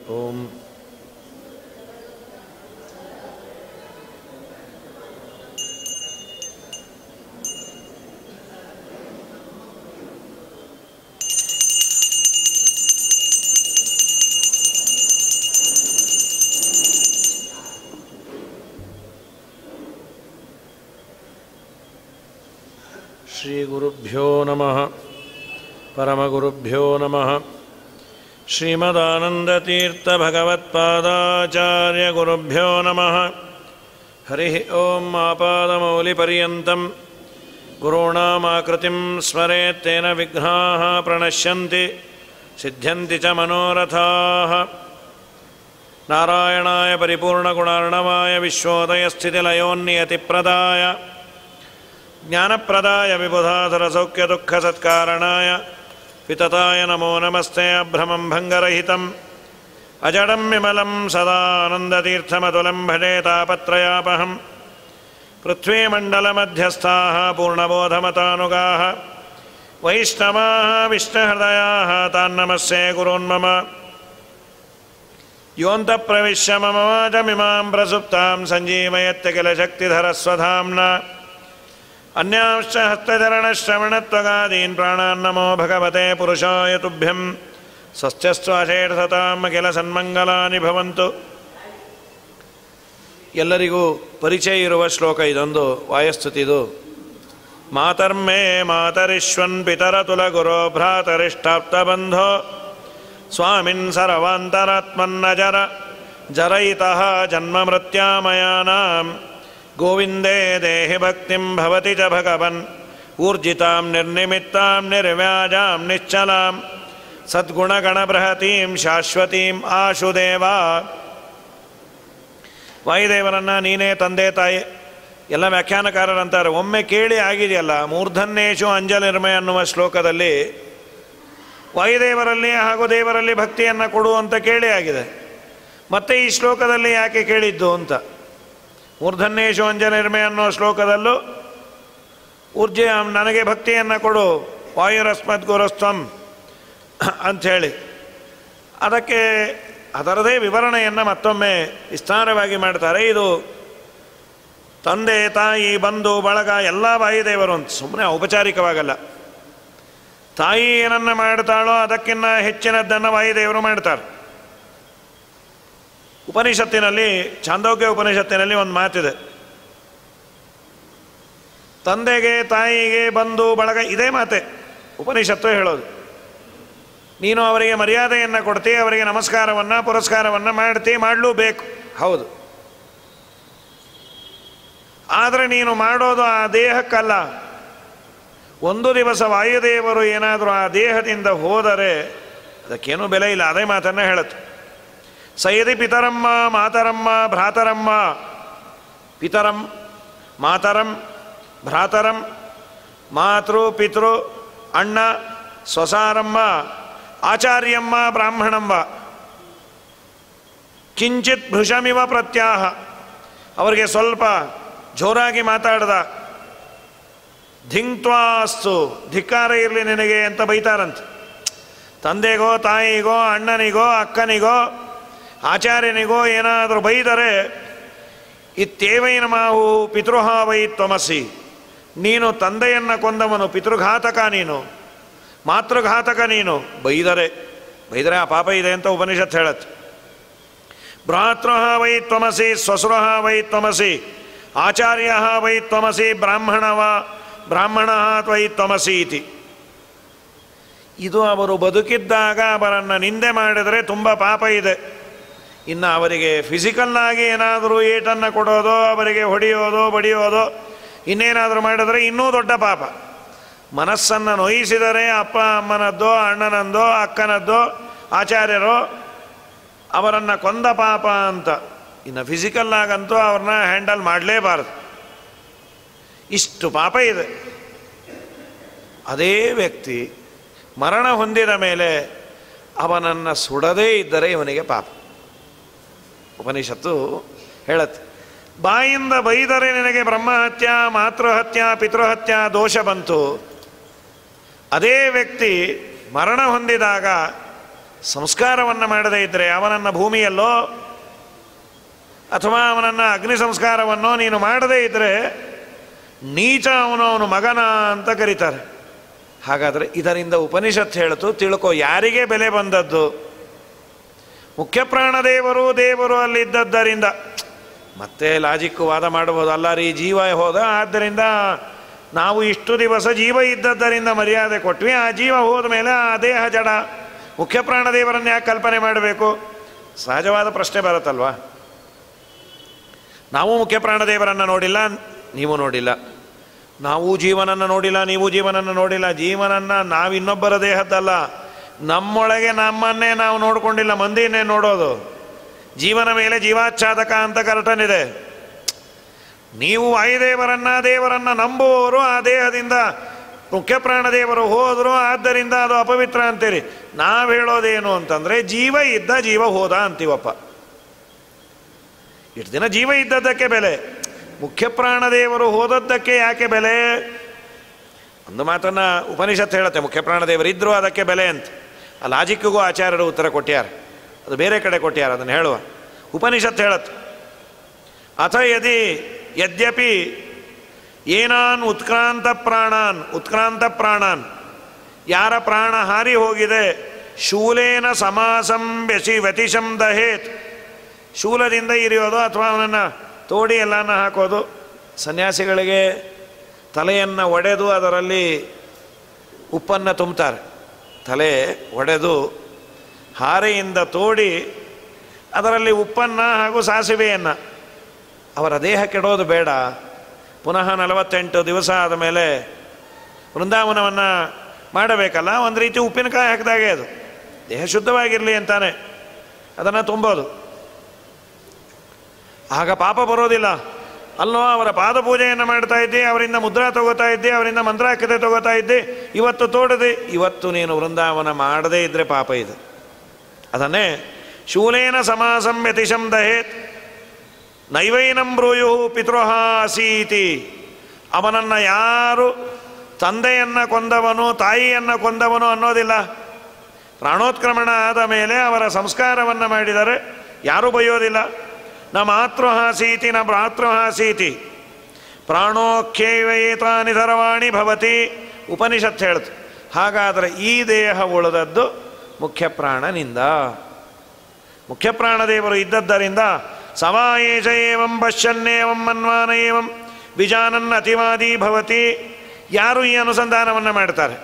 ಓಂ ಶ್ರೀಗುರುಭ್ಯೋ ನಮಃ ಪರಮಗುರುಭ್ಯೋ ನಮಃ ಶ್ರೀಮದಾನಂದತೀರ್ಥಭಗವತ್ಪಾದಾಚಾರ್ಯಗುರುಭ್ಯೋ ನಮಃ ಹರಿ ಓಂ ಆಪಾದಮೌಲಿಪರ್ಯಂతం ಗುರುಣಾಮಾಕೃತಿಂ ಸ್ಮರೇತ್ತೇನ ವಿಘ್ನಾಃ ಪ್ರಣಶ್ಯಂತಿ ಸಿದ್ಧ್ಯಂತಿ ಚ ಮನೋರಥಾಃ ನಾರಾಯಣಾಯ ಪರಿಪೂರ್ಣಗುಣಾರ್ಣವಾಯ ವಿಶ್ವೋದಯಸ್ಥಿತಿಲಯೋನ್ನಿಯತಿಪ್ರದಾಯ ಜ್ಞಾನಪ್ರದಾಯ ವಿಬುಧಾಸುರಸೌಖ್ಯದುಃಖಸತ್ಕಾರಣಾಯ ವಿತತಾಯ ನಮೋ ನಮಸ್ತೆ ಅಭ್ರಮಂ ಭಂಗರಹಿತಂ ಅಜಡಂ ವಿಮಲಂ ಸದಾನಂದತೀರ್ಥಮತುಲಂ ಭಜೆ ತಾಪತ್ರಯಾಪಹಂ ಪೃಥ್ವೀಮण्डलमध्यस्थाः पूर्णबोधमतानुगाः वैष्णवाः विष्णुहृदयाः तान्नमस्ये गुरून्मम योऽन्तप्रविश्य मम वाचमिमां प्रसुप्तां सञ्जीवयत्य किल शक्तिधरस्वधाम्ना अन्यांश्च हस्तचरणश्रवणत्वगादीन् प्राणान्नमो भगवते पुरुषाय तुभ्यं ಸ್ವಸ್ಥಸ್ವಾಶೇಷತಾಂ ಕೆಲ ಸನ್ಮಂಗಲಾನಿ ಭವಂತು ಎಲ್ಲರಿಗೂ ಪರಿಚಯ ಇರುವ ಶ್ಲೋಕ ಇದೊಂದು ವಾಯಸ್ತುತಿದು ಮಾತರ್ಮೇ ಮಾತರಿಶ್ವನ್ ಪಿತರ ತುಲ ಗುರೋ ಭ್ರಾತರಿಷ್ಟಾಪ್ತ ಬಂಧೋ ಸ್ವಾಮಿನ್ ಸರ್ವಾಂತರಾತ್ಮನ್ನ ಜರ ಜರಯಿತಃ ಜನ್ಮ ಮೃತ್ಯಾಮಯಾನಾಂ ಗೋವಿಂದೇ ದೇಹಿ ಭಕ್ತಿಂ ಭವತಿ ಚ ಭಗವನ್ ಊರ್ಜಿತಾಂ ನಿರ್ನಿಮಿತ್ತಾಂ ನಿರ್ವ್ಯಾಜಾಂ ನಿಶ್ಚಲಾಂ ಸದ್ಗುಣಗಣಬೃಹತೀಂ ಶಾಶ್ವತೀಂ ಆಶುದೇವ ವಾಯುದೇವರನ್ನ ನೀನೇ ತಂದೆ ತಾಯಿ ಎಲ್ಲ ವ್ಯಾಖ್ಯಾನಕಾರರಂತಾರೆ ಒಮ್ಮೆ ಕೇಳಿ ಆಗಿದೆಯಲ್ಲ ಮೂರ್ಧನ್ಯೇಶು ಅಂಜಲಿರ್ಮಯ ಅನ್ನುವ ಶ್ಲೋಕದಲ್ಲಿ ವಾಯುದೇವರಲ್ಲಿ ಹಾಗೂ ದೇವರಲ್ಲಿ ಭಕ್ತಿಯನ್ನು ಕೊಡು ಅಂತ ಕೇಳಿ ಆಗಿದೆ ಮತ್ತೆ ಈ ಶ್ಲೋಕದಲ್ಲಿ ಯಾಕೆ ಕೇಳಿದ್ದು ಅಂತ ಮೂರ್ಧನ್ಯೇಶು ಅಂಜನಿರ್ಮಯ ಅನ್ನೋ ಶ್ಲೋಕದಲ್ಲೂ ಊರ್ಜ ನನಗೆ ಭಕ್ತಿಯನ್ನು ಕೊಡು ವಾಯುರಸ್ಮದ್ ಗುರುಸ್ತ್ವಂ ಅಂಥೇಳಿ ಅದಕ್ಕೆ ಅದರದೇ ವಿವರಣೆಯನ್ನು ಮತ್ತೊಮ್ಮೆ ವಿಸ್ತಾರವಾಗಿ ಮಾಡ್ತಾರೆ ಇದು ತಂದೆ ತಾಯಿ ಬಂಧು ಬಳಗ ಎಲ್ಲ ವಾಯುದೇವರು ಅಂತ ಸುಮ್ಮನೆ ಔಪಚಾರಿಕವಾಗಲ್ಲ ತಾಯಿ ಏನನ್ನು ಮಾಡ್ತಾಳೋ ಅದಕ್ಕಿಂತ ಹೆಚ್ಚಿನದ್ದನ್ನು ವಾಯುದೇವರು ಮಾಡ್ತಾರೆ ಉಪನಿಷತ್ತಿನಲ್ಲಿ ಛಾಂದೋಗ್ಯ ಉಪನಿಷತ್ತಿನಲ್ಲಿ ಒಂದು ಮಾತಿದೆ ತಂದೆಗೆ ತಾಯಿಗೆ ಬಂಧು ಬಳಗ ಇದೇ ಮಾತೆ ಉಪನಿಷತ್ತು ಹೇಳೋದು ನೀನು ಅವರಿಗೆ ಮರ್ಯಾದೆಯನ್ನು ಕೊಡ್ತಿ ಅವರಿಗೆ ನಮಸ್ಕಾರವನ್ನು ಪುರಸ್ಕಾರವನ್ನು ಮಾಡ್ತಿ ಮಾಡಲೂಬೇಕು ಹೌದು ಆದರೆ ನೀನು ಮಾಡೋದು ಆ ದೇಹಕ್ಕಲ್ಲ ಒಂದು ದಿವಸ ವಾಯುದೇವರು ಏನಾದರೂ ಆ ದೇಹದಿಂದ ಹೋದರೆ ಅದಕ್ಕೇನೂ ಬೆಲೆ ಇಲ್ಲ ಅದೇ ಮಾತನ್ನು ಹೇಳುತ್ತೆ ಸಯದಿ ಪಿತರಮ್ಮ ಮಾತರಮ್ಮ ಭ್ರಾತರಮ್ಮ ಪಿತರಂ ಮಾತರಂ ಭ್ರಾತರಂ ಮಾತೃ ಪಿತೃ ಅಣ್ಣ ಸ್ವಸಾರಮ್ಮ ಆಚಾರ್ಯಮ್ಮ ಬ್ರಾಹ್ಮಣಂಬ ಕಿಂಚಿತ್ ಭೃಶಮಿವ ಪ್ರತ್ಯಾಹ ಅವರಿಗೆ ಸ್ವಲ್ಪ ಜೋರಾಗಿ ಮಾತಾಡ್ದ ಧಿಂಕ್ವಾಸ್ತು ಧಿಕ್ಕಾರ ಇರಲಿ ನಿನಗೆ ಅಂತ ಬೈತಾರಂತೆ ತಂದೆಗೋ ತಾಯಿಗೋ ಅಣ್ಣನಿಗೋ ಅಕ್ಕನಿಗೋ ಆಚಾರ್ಯನಿಗೋ ಏನಾದರೂ ಬೈದರೆ ಇತ್ತೇವೈನ ಮಾವು ಪಿತೃಹ ವೈ ತ್ವಮಸಿ ನೀನು ತಂದೆಯನ್ನು ಕೊಂದವನು ಪಿತೃಘಾತಕ ನೀನು ಮಾತೃಘಾತಕ ನೀನು ಬೈದರೆ ಬೈದರೆ ಆ ಪಾಪ ಇದೆ ಅಂತ ಉಪನಿಷತ್ ಹೇಳತ್ತೆ ಭ್ರಾತೃ ವೈ ತ್ವಮಸಿ ಸ್ವಸುರ ವೈ ತ್ವಮಸಿ ಆಚಾರ್ಯ ವೈ ತ್ವಮಸಿ ಬ್ರಾಹ್ಮಣವ ಬ್ರಾಹ್ಮಣ ತ್ವೈ ತ್ವಮಸಿ ಇತಿ ಇದು ಅವರು ಬದುಕಿದ್ದಾಗ ಅವರನ್ನು ನಿಂದೆ ಮಾಡಿದರೆ ತುಂಬ ಪಾಪ ಇದೆ ಇನ್ನು ಅವರಿಗೆ ಫಿಸಿಕಲ್ಲಾಗಿ ಏನಾದರೂ ಏಟನ್ನು ಕೊಡೋದು ಅವರಿಗೆ ಹೊಡೆಯೋದು ಬಡಿಯೋದು ಇನ್ನೇನಾದರೂ ಮಾಡಿದರೆ ಇನ್ನೂ ದೊಡ್ಡ ಪಾಪ ಮನಸ್ಸನ್ನು ನೋಯಿಸಿದರೆ ಅಪ್ಪ ಅಮ್ಮನದ್ದೋ ಅಣ್ಣನದ್ದೋ ಅಕ್ಕನದ್ದೋ ಆಚಾರ್ಯರೋ ಅವರನ್ನು ಕೊಂದ ಪಾಪ ಅಂತ ಇನ್ನು ಫಿಸಿಕಲ್ಲಾಗಂತೂ ಅವ್ರನ್ನ ಹ್ಯಾಂಡಲ್ ಮಾಡಲೇಬಾರದು ಇಷ್ಟು ಪಾಪ ಇದೆ ಅದೇ ವ್ಯಕ್ತಿ ಮರಣ ಹೊಂದಿದ ಮೇಲೆ ಅವನನ್ನು ಸುಡದೇ ಇದ್ದರೆ ಇವನಿಗೆ ಪಾಪ ಉಪನಿಷತ್ತು ಹೇಳತ್ತೆ ಬಾಯಿಂದ ಬೈದರೆ ನಿನಗೆ ಬ್ರಹ್ಮಹತ್ಯ ಮಾತೃಹತ್ಯ ಪಿತೃಹತ್ಯ ದೋಷ ಬಂತು ಅದೇ ವ್ಯಕ್ತಿ ಮರಣ ಹೊಂದಿದಾಗ ಸಂಸ್ಕಾರವನ್ನು ಮಾಡದೇ ಇದ್ದರೆ ಅವನನ್ನು ಭೂಮಿಯಲ್ಲೋ ಅಥವಾ ಅವನನ್ನು ಅಗ್ನಿ ಸಂಸ್ಕಾರವನ್ನು ನೀನು ಮಾಡದೇ ಇದ್ದರೆ ನೀಚ ಅವನು ಅವನು ಮಗನ ಅಂತ ಕರೀತಾರೆ ಹಾಗಾದರೆ ಇದರಿಂದ ಉಪನಿಷತ್ ಹೇಳ್ತು ತಿಳ್ಕೊ ಯಾರಿಗೆ ಬೆಲೆ ಬಂದದ್ದು ಮುಖ್ಯ ಪ್ರಾಣದೇವರು ದೇವರು ಅಲ್ಲಿದ್ದದ್ದರಿಂದ ಮತ್ತೆ ಲಾಜಿಕ್ಕು ವಾದ ಮಾಡಬಹುದು ಅಲ್ಲ ರೀ ಜೀವ ಹೋದ ಆದ್ದರಿಂದ ನಾವು ಇಷ್ಟು ದಿವಸ ಜೀವ ಇದ್ದದ್ದರಿಂದ ಮರ್ಯಾದೆ ಕೊಟ್ವಿ ಆ ಜೀವ ಹೋದ ಮೇಲೆ ಆ ದೇಹ ಜಡ ಮುಖ್ಯ ಪ್ರಾಣದೇವರನ್ನು ಯಾಕೆ ಕಲ್ಪನೆ ಮಾಡಬೇಕು ಸಹಜವಾದ ಪ್ರಶ್ನೆ ಬರುತ್ತಲ್ವಾ ನಾವು ಮುಖ್ಯ ಪ್ರಾಣದೇವರನ್ನು ನೋಡಿಲ್ಲ ನೀವು ನೋಡಿಲ್ಲ ನಾವು ಜೀವನನ್ನು ನೋಡಿಲ್ಲ ನೀವು ಜೀವನನ್ನು ನೋಡಿಲ್ಲ ಜೀವನನ್ನು ನಾವು ಇನ್ನೊಬ್ಬರ ದೇಹದ್ದಲ್ಲ ನಮ್ಮೊಳಗೆ ನಮ್ಮನ್ನೇ ನಾವು ನೋಡ್ಕೊಂಡಿಲ್ಲ ಮಂದಿನೇ ನೋಡೋದು ಜೀವನ ಮೇಲೆ ಜೀವಾಚ್ಛಾದಕ ಅಂತ ಕರ್ಟನಿದೆ ನೀವು ವಾಯುದೇವರನ್ನ ದೇವರನ್ನ ನಂಬುವವರು ಆ ದೇಹದಿಂದ ಮುಖ್ಯ ಪ್ರಾಣದೇವರು ಹೋದರು ಆದ್ದರಿಂದ ಅದು ಅಪವಿತ್ರ ಅಂತೀರಿ ನಾವು ಹೇಳೋದೇನು ಅಂತಂದರೆ ಜೀವ ಇದ್ದ ಜೀವ ಹೋದ ಅಂತೀವಪ್ಪ ಇಷ್ಟು ದಿನ ಜೀವ ಇದ್ದದ್ದಕ್ಕೆ ಬೆಲೆ ಮುಖ್ಯ ಪ್ರಾಣದೇವರು ಹೋದದ್ದಕ್ಕೆ ಯಾಕೆ ಬೆಲೆ ಒಂದು ಮಾತನ್ನು ಉಪನಿಷತ್ ಹೇಳುತ್ತೆ ಮುಖ್ಯ ಪ್ರಾಣದೇವರು ಇದ್ದರು ಅದಕ್ಕೆ ಬೆಲೆ ಅಂತ ಆ ಲಾಜಿಕ್ಕಿಗೂ ಆಚಾರ್ಯರು ಉತ್ತರ ಕೊಟ್ಟ್ಯಾರ ಅದು ಬೇರೆ ಕಡೆ ಕೊಟ್ಟ್ಯಾರ ಅದನ್ನು ಹೇಳುವ ಉಪನಿಷತ್ ಹೇಳತ್ತೆ ಅಥ ಯದಿ ಯದ್ಯಪಿ ಏನಾನ್ ಉತ್ಕ್ರಾಂತ ಪ್ರಾಣಾನ್ ಉತ್ಕ್ರಾಂತ ಪ್ರಾಣಾನ್ ಯಾರ ಪ್ರಾಣ ಹಾರಿ ಹೋಗಿದೆ ಶೂಲೇನ ಸಮಾಸಂ ವ್ಯಸಿ ವ್ಯತಿಶಂ ದಹೇತ್ ಶೂಲದಿಂದ ಇರಿಯೋದು ಅಥವಾ ಅವನನ್ನು ತೋಡಿ ಎಲ್ಲನ ಹಾಕೋದು ಸನ್ಯಾಸಿಗಳಿಗೆ ತಲೆಯನ್ನು ಒಡೆದು ಅದರಲ್ಲಿ ಉಪ್ಪನ್ನು ತುಂಬ್ತಾರೆ ತಲೆ ಒಡೆದು ಹಾರೆಯಿಂದ ತೋಡಿ ಅದರಲ್ಲಿ ಉಪ್ಪನ್ನು ಹಾಗೂ ಸಾಸಿವೆಯನ್ನು ಅವರ ದೇಹ ಕೆಡೋದು ಬೇಡ ಪುನಃ ನಲವತ್ತೆಂಟು ದಿವಸ ಆದ ಮೇಲೆ ವೃಂದಾವನವನ್ನು ಮಾಡಬೇಕಲ್ಲ ಒಂದು ರೀತಿ ಉಪ್ಪಿನಕಾಯಿ ಹಾಕಿದಾಗೆ ಅದು ದೇಹ ಶುದ್ಧವಾಗಿರಲಿ ಅಂತಾನೆ ಅದನ್ನು ತುಂಬೋದು ಆಗ ಪಾಪ ಬರೋದಿಲ್ಲ ಅಲ್ಲೋ ಅವರ ಪಾದ ಪೂಜೆಯನ್ನು ಮಾಡ್ತಾ ಇದ್ದೆ ಅವರಿಂದ ಮುದ್ರಾ ತಗೋತಾ ಇದ್ದೆ ಅವರಿಂದ ಮಂತ್ರಾಕ್ಷತೆ ತಗೋತಾ ಇದ್ದೆ ಇವತ್ತು ತೋಡದೆ ಇವತ್ತು ನೀನು ವೃಂದಾವನ ಮಾಡದೇ ಇದ್ದರೆ ಪಾಪ ಇದು ಅದನ್ನೇ ಶೂಲೇನ ಸಮಾಸಂ ಯತಿಶಂ ದಹೇತ್ ನೈವೈನಂ ಬ್ರೂಯು ಪಿತೃಹ ಅಸೀತಿ ಅವನನ್ನು ಯಾರು ತಂದೆಯನ್ನು ಕೊಂದವನು ತಾಯಿಯನ್ನು ಕೊಂದವನು ಅನ್ನೋದಿಲ್ಲ ಪ್ರಾಣೋತ್ಕ್ರಮಣ ಆದ ಮೇಲೆ ಅವರ ಸಂಸ್ಕಾರವನ್ನು ಮಾಡಿದರೆ ಯಾರೂ ಬೈಯೋದಿಲ್ಲ ನ ಮಾತೃಹಾಸೀತಿ ನ ಭ್ರಾತೃಹಾಸೀತಿ ಪ್ರಾಣೋಖ್ಯೈವೇತಾನಿ ಧರವಾಣಿ ಭವತಿ ಉಪನಿಷತ್ ಹೇಳ್ತು ಹಾಗಾದರೆ ಈ ದೇಹ ಉಳಿದದ್ದು ಮುಖ್ಯ ಪ್ರಾಣನಿಂದ ಮುಖ್ಯ ಪ್ರಾಣದೇವರು ಇದ್ದದ್ದರಿಂದ ಸವಾಯೇಷ ಏವಂ ಪಶ್ಯನ್ನೇವಂ ಮನ್ವಾನ ಏವಂ ವಿಜಾನನ್ ಅತಿವಾದಿ ಭವತಿ ಯಾರು ಈ ಅನುಸಂಧಾನವನ್ನು ಮಾಡ್ತಾರೆ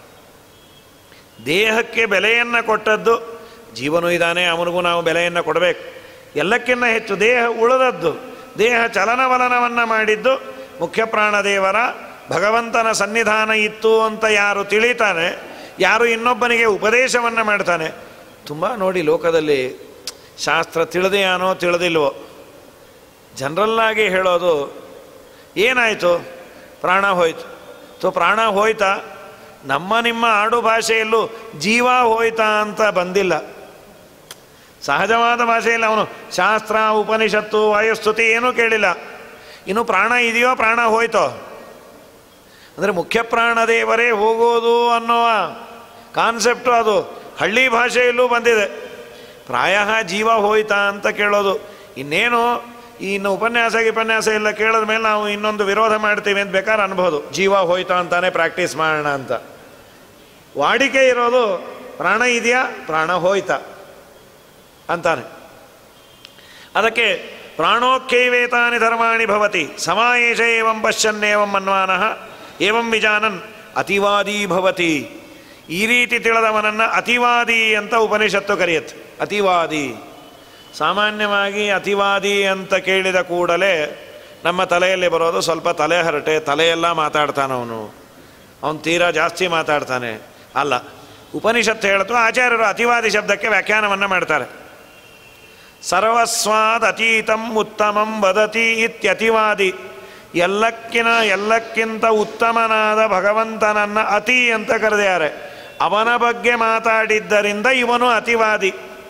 ದೇಹಕ್ಕೆ ಬೆಲೆಯನ್ನು ಕೊಟ್ಟದ್ದು ಜೀವನೂ ಇದ್ದಾನೆ ಅವನಿಗೂ ನಾವು ಬೆಲೆಯನ್ನು ಕೊಡಬೇಕು ಎಲ್ಲಕ್ಕಿಂತ ಹೆಚ್ಚು ದೇಹ ಉಳಿದದ್ದು ದೇಹ ಚಲನವಲನವನ್ನು ಮಾಡಿದ್ದು ಮುಖ್ಯ ಪ್ರಾಣದೇವರ ಭಗವಂತನ ಸನ್ನಿಧಾನ ಇತ್ತು ಅಂತ ಯಾರು ತಿಳಿತಾನೆ ಯಾರು ಇನ್ನೊಬ್ಬನಿಗೆ ಉಪದೇಶವನ್ನು ಮಾಡ್ತಾನೆ ತುಂಬ ನೋಡಿ ಲೋಕದಲ್ಲಿ ಶಾಸ್ತ್ರ ತಿಳಿದೆಯಾನೋ ತಿಳಿದಿಲ್ವೋ ಜನರಲ್ಲಾಗಿ ಹೇಳೋದು ಏನಾಯಿತು ಪ್ರಾಣ ಹೋಯ್ತು ಸೊ ಪ್ರಾಣ ಹೋಯ್ತಾ ನಮ್ಮ ನಿಮ್ಮ ಆಡು ಭಾಷೆಯಲ್ಲೂ ಜೀವ ಹೋಯ್ತಾ ಅಂತ ಬಂದಿಲ್ಲ ಸಹಜವಾದ ಭಾಷೆಯಲ್ಲಿ ಅವನು ಶಾಸ್ತ್ರ ಉಪನಿಷತ್ತು ವಾಯುಸ್ತುತಿ ಏನೂ ಕೇಳಿಲ್ಲ ಇನ್ನು ಪ್ರಾಣ ಇದೆಯೋ ಪ್ರಾಣ ಹೋಯ್ತೋ ಅಂದರೆ ಮುಖ್ಯ ಪ್ರಾಣದೇವರೇ ಹೋಗೋದು ಅನ್ನುವ ಕಾನ್ಸೆಪ್ಟು ಅದು ಹಳ್ಳಿ ಭಾಷೆಯಲ್ಲೂ ಬಂದಿದೆ ಪ್ರಾಯ ಜೀವ ಹೋಯ್ತಾ ಅಂತ ಕೇಳೋದು ಇನ್ನೇನು ಇನ್ನು ಉಪನ್ಯಾಸ ಉಪನ್ಯಾಸ ಎಲ್ಲ ಕೇಳಿದ ಮೇಲೆ ನಾವು ಇನ್ನೊಂದು ವಿರೋಧ ಮಾಡ್ತೀವಿ ಅಂತ ಬೇಕಾದ್ರೆ ಅನ್ಬೋದು ಜೀವ ಹೋಯ್ತಾ ಅಂತಾನೆ ಪ್ರಾಕ್ಟೀಸ್ ಮಾಡೋಣ ಅಂತ ವಾಡಿಕೆ ಇರೋದು ಪ್ರಾಣ ಇದೆಯಾ ಪ್ರಾಣ ಹೋಯ್ತಾ ಅಂತಾನೆ ಅದಕ್ಕೆ ಪ್ರಾಣೋಖ್ಯೈವೇತಾನಿ ಧರ್ಮಾಣಿ ಭವತಿ ಸಮಾಯೇಷ ಏವಂ ಪಶ್ಯನ್ನೇವಂ ಮನ್ವಾನಃ ಏವಂ ವಿಜಾನನ್ ಅತಿವಾದಿ ಭವತಿ ಈ ರೀತಿ ತಿಳಿದವನನ್ನು ಅತಿವಾದಿ ಅಂತ ಉಪನಿಷತ್ತು ಕರೆಯುತ್ತೆ ಅತಿವಾದಿ ಸಾಮಾನ್ಯವಾಗಿ ಅತಿವಾದಿ ಅಂತ ಕೇಳಿದ ಕೂಡಲೇ ನಮ್ಮ ತಲೆಯಲ್ಲಿ ಬರೋದು ಸ್ವಲ್ಪ ತಲೆ ಹರಟೆ ತಲೆಯೆಲ್ಲ ಮಾತಾಡ್ತಾನವನು ಅವನು ತೀರಾ ಜಾಸ್ತಿ ಮಾತಾಡ್ತಾನೆ ಅಲ್ಲ ಉಪನಿಷತ್ತು ಹೇಳ್ತು ಆಚಾರ್ಯರು ಅತಿವಾದಿ ಶಬ್ದಕ್ಕೆ ವ್ಯಾಖ್ಯಾನವನ್ನು ಮಾಡ್ತಾರೆ ಸರ್ವಸ್ವಾದ್ ಅತೀತಂ ಉತ್ತಮಂ ವದತಿ ಇತ್ಯತಿವಾದಿ ಎಲ್ಲಕ್ಕಿನ ಎಲ್ಲಕ್ಕಿಂತ ಉತ್ತಮನಾದ ಭಗವಂತನನ್ನು ಅತಿ ಅಂತ ಕರೆದಿದ್ದಾರೆ ಅವನ ಬಗ್ಗೆ ಮಾತಾಡಿದ್ದರಿಂದ ಇವನು ಅತಿವಾದಿ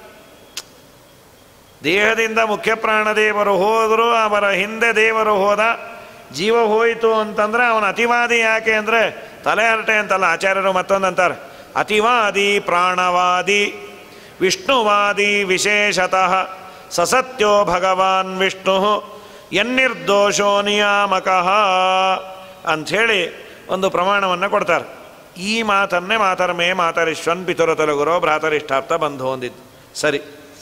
ದೇಹದಿಂದ ಮುಖ್ಯ ಪ್ರಾಣದೇವರು ಹೋದರು ಅವರ ಹಿಂದೆ ದೇವರು ಹೋದ ಜೀವ ಹೋಯಿತು ಅಂತಂದರೆ ಅವನ ಅತಿವಾದಿ ಯಾಕೆ ಅಂದರೆ ತಲೆ ಹರಟೆ ಅಂತಲ್ಲ ಆಚಾರ್ಯರು ಮತ್ತೊಂದು ಅಂತಾರೆ ಅತಿವಾದಿ ಪ್ರಾಣವಾದಿ ವಿಷ್ಣುವಾದಿ ವಿಶೇಷತಃ ಸಸತ್ಯೋ ಭಗವಾನ್ ವಿಷ್ಣು ಎನ್ನಿರ್ದೋಷೋ ನಿಯಾಮಕಃ ಅಂಥೇಳಿ ಒಂದು ಪ್ರಮಾಣವನ್ನು ಕೊಡ್ತಾರೆ ಈ ಮಾತನ್ನೇ ಮಾತರ್ಮೇ ಮಾತರಿಶ್ವನ್ ಪಿತುರ ತೊಲಗುರೋ ಭ್ರಾತರಿಷ್ಟಾರ್ಥ ಬಂಧು ಹೊಂದಿದ್ದು ಸರಿ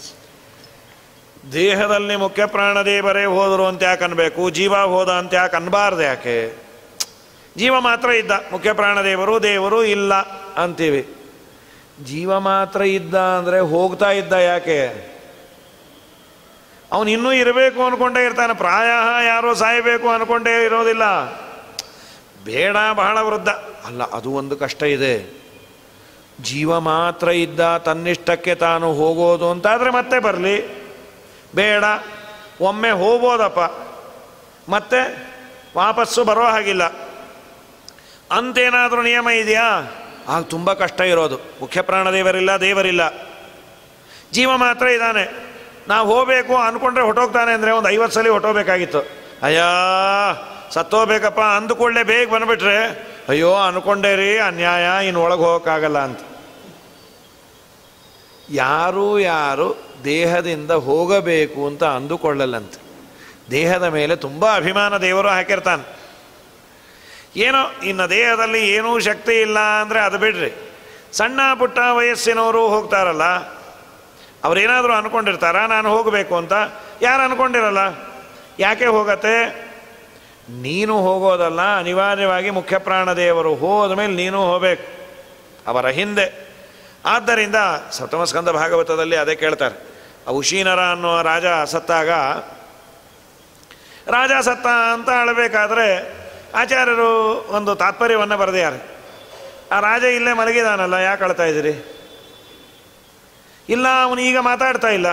ದೇಹದಲ್ಲಿ ಮುಖ್ಯ ಪ್ರಾಣದೇವರೇ ಹೋದರು ಅಂತ ಯಾಕೆ ಅನ್ಬೇಕು ಜೀವ ಹೋದ ಅಂತ ಯಾಕೆ ಅನ್ಬಾರ್ದು ಯಾಕೆ ಜೀವ ಮಾತ್ರ ಇದ್ದ ಮುಖ್ಯ ಪ್ರಾಣದೇವರು ದೇವರು ಇಲ್ಲ ಅಂತೀವಿ ಜೀವ ಮಾತ್ರ ಇದ್ದ ಅಂದರೆ ಹೋಗ್ತಾ ಇದ್ದ ಯಾಕೆ ಅವನು ಇನ್ನೂ ಇರಬೇಕು ಅಂದ್ಕೊಂಡೇ ಇರ್ತಾನೆ ಪ್ರಾಯ ಯಾರೋ ಸಾಯಬೇಕು ಅಂದ್ಕೊಂಡೇ ಇರೋದಿಲ್ಲ ಬೇಡ ಬಹಳ ವೃದ್ಧ ಅಲ್ಲ ಅದು ಒಂದು ಕಷ್ಟ ಇದೆ ಜೀವ ಮಾತ್ರ ಇದ್ದ ತನ್ನಿಷ್ಟಕ್ಕೆ ತಾನು ಹೋಗೋದು ಅಂತಾದರೆ ಮತ್ತೆ ಬರಲಿ ಬೇಡ ಒಮ್ಮೆ ಹೋಗ್ಬೋದಪ್ಪ ಮತ್ತೆ ವಾಪಸ್ಸು ಬರೋ ಹಾಗಿಲ್ಲ ಅಂತೇನಾದರೂ ನಿಯಮ ಇದೆಯಾ ಆಗ ತುಂಬ ಕಷ್ಟ ಇರೋದು ಮುಖ್ಯ ಪ್ರಾಣದೇವರಿಲ್ಲ ದೇವರಿಲ್ಲ ಜೀವ ಮಾತ್ರ ಇದ್ದಾನೆ ನಾವು ಹೋಗಬೇಕು ಅಂದ್ಕೊಂಡ್ರೆ ಹೊಟ್ಟೋಗ್ತಾನೆ ಅಂದರೆ ಒಂದು ಐವತ್ತು ಸಲ ಹೊಟ್ಟೋಗ್ಬೇಕಾಗಿತ್ತು ಅಯ್ಯಾ ಸತ್ತೋಗ್ಬೇಕಪ್ಪ ಅಂದುಕೊಳ್ಳೆ ಬೇಗ ಬಂದುಬಿಟ್ರೆ ಅಯ್ಯೋ ಅಂದ್ಕೊಂಡೇ ರೀ ಅನ್ಯಾಯ ಇನ್ನು ಒಳಗೆ ಹೋಗೋಕ್ಕಾಗಲ್ಲ ಅಂತ ಯಾರು ಯಾರು ದೇಹದಿಂದ ಹೋಗಬೇಕು ಅಂತ ಅಂದುಕೊಳ್ಳಲ್ಲಂತೆ ದೇಹದ ಮೇಲೆ ತುಂಬ ಅಭಿಮಾನ ದೇವರು ಹಾಕಿರ್ತಾನೆ ಏನೋ ಇನ್ನು ದೇಹದಲ್ಲಿ ಏನೂ ಶಕ್ತಿ ಇಲ್ಲ ಅಂದರೆ ಅದು ಬಿಡ್ರಿ ಸಣ್ಣ ಪುಟ್ಟ ವಯಸ್ಸಿನವರು ಹೋಗ್ತಾರಲ್ಲ ಅವರೇನಾದರೂ ಅಂದ್ಕೊಂಡಿರ್ತಾರ ನಾನು ಹೋಗಬೇಕು ಅಂತ ಯಾರು ಅಂದ್ಕೊಂಡಿರಲ್ಲ ಯಾಕೆ ಹೋಗತ್ತೆ ನೀನು ಹೋಗೋದಲ್ಲ ಅನಿವಾರ್ಯವಾಗಿ ಮುಖ್ಯ ಪ್ರಾಣದೇವರು ಹೋದ ಮೇಲೆ ನೀನು ಹೋಗಬೇಕು ಅವರ ಹಿಂದೆ ಆದ್ದರಿಂದ ಸಪ್ತಮಸ್ಕಂದ ಭಾಗವತದಲ್ಲಿ ಅದೇ ಕೇಳ್ತಾರೆ ಔಶೀನರ ಅನ್ನೋ ರಾಜ ಸತ್ತಾಗ ರಾಜ ಸತ್ತ ಅಂತ ಅಳಬೇಕಾದ್ರೆ ಆಚಾರ್ಯರು ಒಂದು ತಾತ್ಪರ್ಯವನ್ನು ಬರೆದಿದ್ದಾರೆ ಆ ರಾಜ ಇಲ್ಲೇ ಮಲಗಿದಾನಲ್ಲ ಯಾಕೆ ಅಳ್ತಾ ಇದ್ದೀರಿ ಇಲ್ಲ ಅವನು ಈಗ ಮಾತಾಡ್ತಾ ಇಲ್ಲ